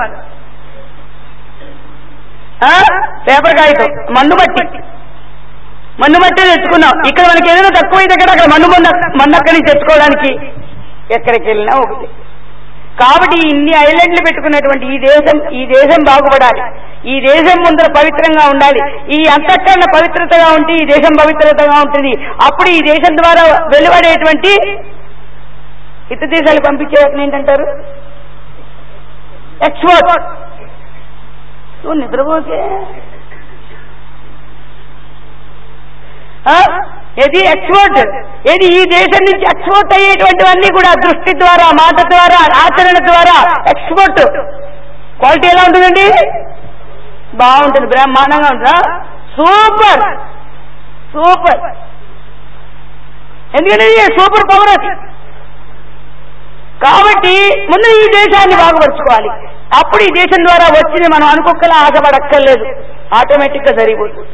ఆ? పేపర్ కాగితం మన్ను మట్టి మన్ను మట్టే తెచ్చుకున్నాం ఇక్కడ మనకి ఏదైనా తక్కువైతే కదా అక్కడ మన్ను మొన్న మన్ను అక్కడి నుంచి తెచ్చుకోవడానికి ఎక్కడికి వెళ్ళినా ఒకటి కాబట్టి ఇన్ని ఐలాండ్లు పెట్టుకున్నటువంటి ఈ దేశం ఈ దేశం బాగుపడాలి ఈ దేశం ముందర పవిత్రంగా ఉండాలి ఈ అంతఃకరణ పవిత్రతగా ఉంటే ఈ దేశం పవిత్రతగా ఉంటుంది అప్పుడు ఈ దేశం ద్వారా వెలువడేటువంటి ఇతర దేశాలు పంపించే వాటిని ఏంటంటారు ఎక్స్పోర్ట్ నువ్వు నిద్రపోతే ఆ? ఏది ఎక్స్పోర్ట్ ఏది ఈ దేశం నుంచి ఎక్స్పోర్ట్ అయ్యేటువంటివన్నీ కూడా దృష్టి ద్వారా మాట ద్వారా ఆచరణ ద్వారా ఎక్స్పోర్ట్ క్వాలిటీ ఎలా ఉంటుందండి బాగుంటుంది బ్రహ్మాండంగా ఉంటుందా సూపర్ సూపర్ ఎందుకంటే ఇది సూపర్ పవర్ అది కాబట్టి ముందు ఈ దేశాన్ని బాగుపరుచుకోవాలి అప్పుడు ఈ దేశం ద్వారా వచ్చింది మనం అనుకోకలా ఆశపడక్కర్లేదు ఆటోమేటిక్ గా జరిగిపోతుంది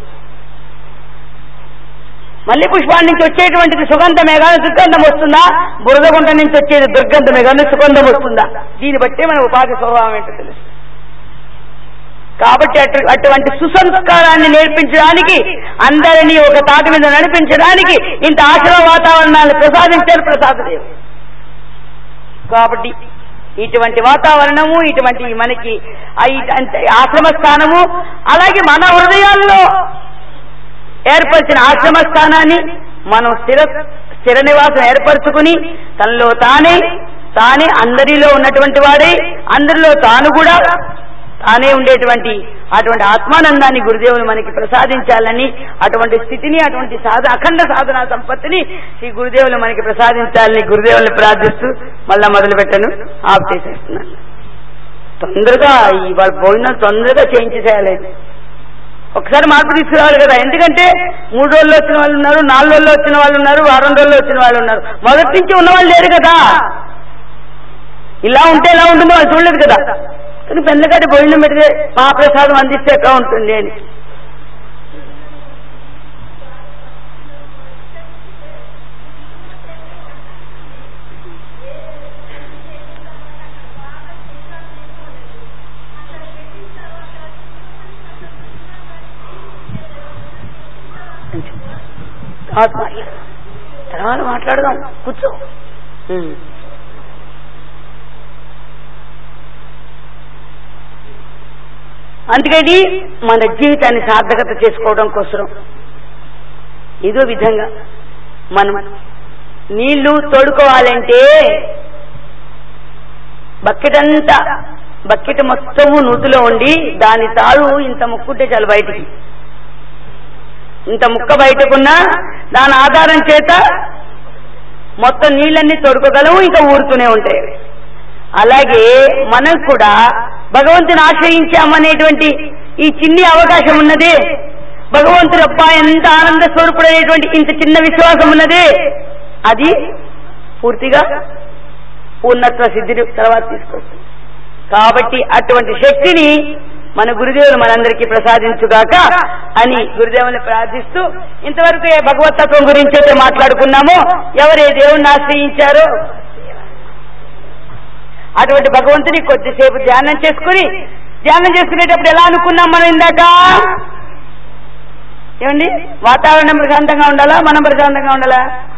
మల్లె పుష్పాల నుంచి వచ్చేటువంటిది సుగంధమే కానీ దుర్గంధం వస్తుందా బురదగుంట నుంచి వచ్చేది దుర్గంధమే కానీ సుగంధం వస్తుందా దీన్ని బట్టే మన ఉపాధి స్వభావం ఏంటో తెలుసు కాబట్టి అటు అటువంటి సుసంస్కారాన్ని నేర్పించడానికి అందరినీ ఒక తాటి మీద నడిపించడానికి ఇంత ఆశ్రమ వాతావరణాన్ని ప్రసాదించారు ప్రసాదదేవుడు కాబట్టి ఇటువంటి వాతావరణము ఇటువంటి మనకి ఆ ఇటువంటి ఆశ్రమ స్థానము అలాగే మన హృదయాల్లో ఏర్పరిచిన ఆశ్రమ స్థానాన్ని మనం స్థిర స్థిర నివాసం ఏర్పరచుకుని తనలో తానే తానే అందరిలో ఉన్నటువంటి వాడే అందరిలో తాను కూడా తానే ఉండేటువంటి అటువంటి ఆత్మానందాన్ని గురుదేవులు మనకి ప్రసాదించాలని అటువంటి స్థితిని అటువంటి సాధ అఖండ సాధన సంపత్తిని శ్రీ గురుదేవులు మనకి ప్రసాదించాలని గురుదేవుల్ని ప్రార్థిస్తూ మళ్ళా మొదలు పెట్టను ఆఫ్ చేసేస్తున్నాను తొందరగా ఈ వాళ్ళ భోజనం తొందరగా చేయించేసేయాలి ఒకసారి మార్పు తీసుకురావాలి కదా ఎందుకంటే మూడు రోజుల్లో వచ్చిన వాళ్ళు ఉన్నారు నాలుగు రోజుల్లో వచ్చిన వాళ్ళు ఉన్నారు వారం రోజుల్లో వచ్చిన వాళ్ళు ఉన్నారు మొదటి నుంచి ఉన్న వాళ్ళు లేరు కదా ఇలా ఉంటే ఎలా ఉంటుందో వాళ్ళు చూడలేదు కదా కానీ పెందగడ్డ భోజనం పెడితే మహాప్రసాదం అందిస్తే ఎట్లా ఉంటుంది అని తర్వాత మాట్లాడదాం తర్వాత మాట్లాడదాం కూర్చో ఉం. అందుకని మన జీవితాన్ని సార్థకత చేసుకోవడం కోసం ఏదో విధంగా మనం నీళ్లు తోడుకోవాలంటే బకెట్ అంతా బకెట్ మొత్తము నూతిలో ఉండి దాని తాడు ఇంత ముక్కుంటే చాలు బయటికి ఇంత ముక్క బయటకున్నా దాని ఆధారం చేత మొత్తం నీళ్ళన్నీ తొడుకోగలము ఇంకా ఊరుతూనే ఉంటాయి అలాగే మనం కూడా భగవంతుని ఆశ్రయించామనేటువంటి ఈ చిన్ని అవకాశం ఉన్నదే భగవంతుడు అబ్బా ఎంత ఆనంద స్వరూపుడైనటువంటి ఇంత చిన్న విశ్వాసం ఉన్నదే అది పూర్తిగా పూర్ణత్వ సిద్ధిని తర్వాత తీసుకొస్తుంది కాబట్టి అటువంటి శక్తిని మన గురుదేవులు మనందరికీ ప్రసాదించుగాక అని గురుదేవుని ప్రార్థిస్తూ ఇంతవరకు ఏ భగవతత్వం గురించి అయితే మాట్లాడుకున్నామో ఎవరు ఏ దేవుణ్ణి ఆశ్రయించారో అటువంటి భగవంతుని కొద్దిసేపు ధ్యానం చేసుకుని ధ్యానం చేసుకునేటప్పుడు ఎలా అనుకున్నాం మనం ఇందాక ఏమండి వాతావరణం ప్రశాంతంగా ఉండాలా మనం ప్రశాంతంగా ఉండాలా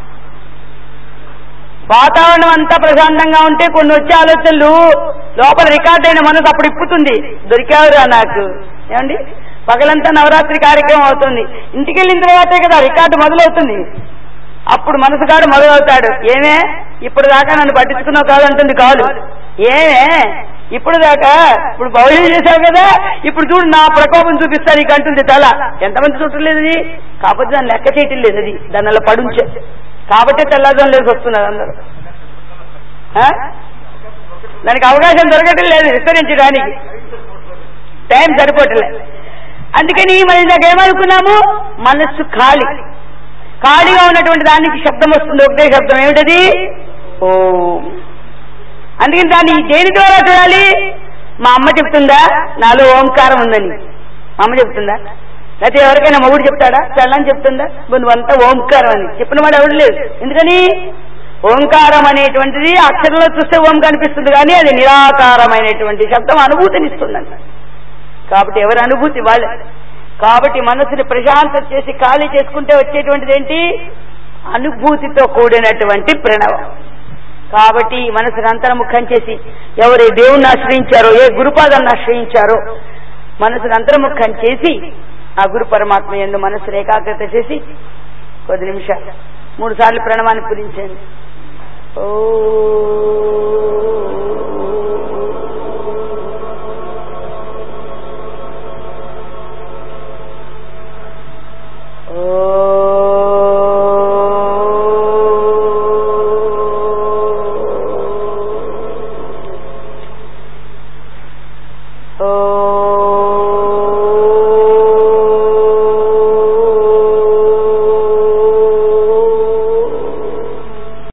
వాతావరణం అంతా ప్రశాంతంగా ఉంటే కొన్ని వచ్చే ఆలోచనలు లోపల రికార్డ్ అయిన మనసు అప్పుడు ఇప్పుతుంది దొరికావురా నాకు ఏమండి పగలంతా నవరాత్రి కార్యక్రమం అవుతుంది ఇంటికి వెళ్ళిన తర్వాతే కదా రికార్డు మొదలవుతుంది అప్పుడు మనసుగాడు మొదలవుతాడు ఏమే ఇప్పుడు దాకా నన్ను పట్టించుకున్నావు కాదంటుంది కాదు ఏమే ఇప్పుడు దాకా ఇప్పుడు భౌజనం చేశావు కదా ఇప్పుడు చూడు నా ప్రకోపం చూపిస్తా నీకు అంటుంది తల ఎంతమంది చూడలేదు ఇది కాకపోతే దాన్ని లెక్క చేయటం లేదు అది దాని అలా పడుంచే కాబట్టి తెల్లదం లేసి వస్తున్నారు అందరూ ఆ? దానికి అవకాశం దొరకటం లేదు విస్తరించడానికి టైం సరిపోవట్లే అందుకని మరి ఇందాక ఏమనుకున్నాము మనస్సు ఖాళీ ఖాళీగా ఉన్నటువంటి దానికి శబ్దం వస్తుంది ఒకటే శబ్దం ఏమిటది ఓ అందుకని దాన్ని దేని ద్వారా చూడాలి మా అమ్మ చెప్తుందా నాలో ఓంకారం ఉందని మా అమ్మ చెప్తుందా లేకపోతే ఎవరికైనా మొగుడు చెప్తాడా చల్లని చెప్తుందా నువ్వంతా ఓంకారం అని చెప్పిన వాడు ఎవడు లేదు ఎందుకని ఓంకారం అనేటువంటిది అక్షరంలో చూస్తే ఓం కనిపిస్తుంది కానీ అది నిరాకారమైనటువంటి శబ్దం అనుభూతినిస్తుందంట కాబట్టి ఎవరి అనుభూతి వాళ్ళే కాబట్టి మనసుని ప్రశాంతం చేసి ఖాళీ చేసుకుంటే వచ్చేటువంటిది ఏంటి అనుభూతితో కూడినటువంటి ప్రణవం కాబట్టి మనసుని అంతర్ముఖం చేసి ఎవరు ఏ దేవుణ్ణి ఆశ్రయించారో ఏ గురుపాదాన్ని ఆశ్రయించారో మనసుని అంతర్ముఖం చేసి ఆ గురు పరమాత్మ ఎందు మనసును ఏకాగ్రత చేసి కొద్ది నిమిషాలు మూడు సార్లు ప్రణవాన్ని పూరించండి ఓ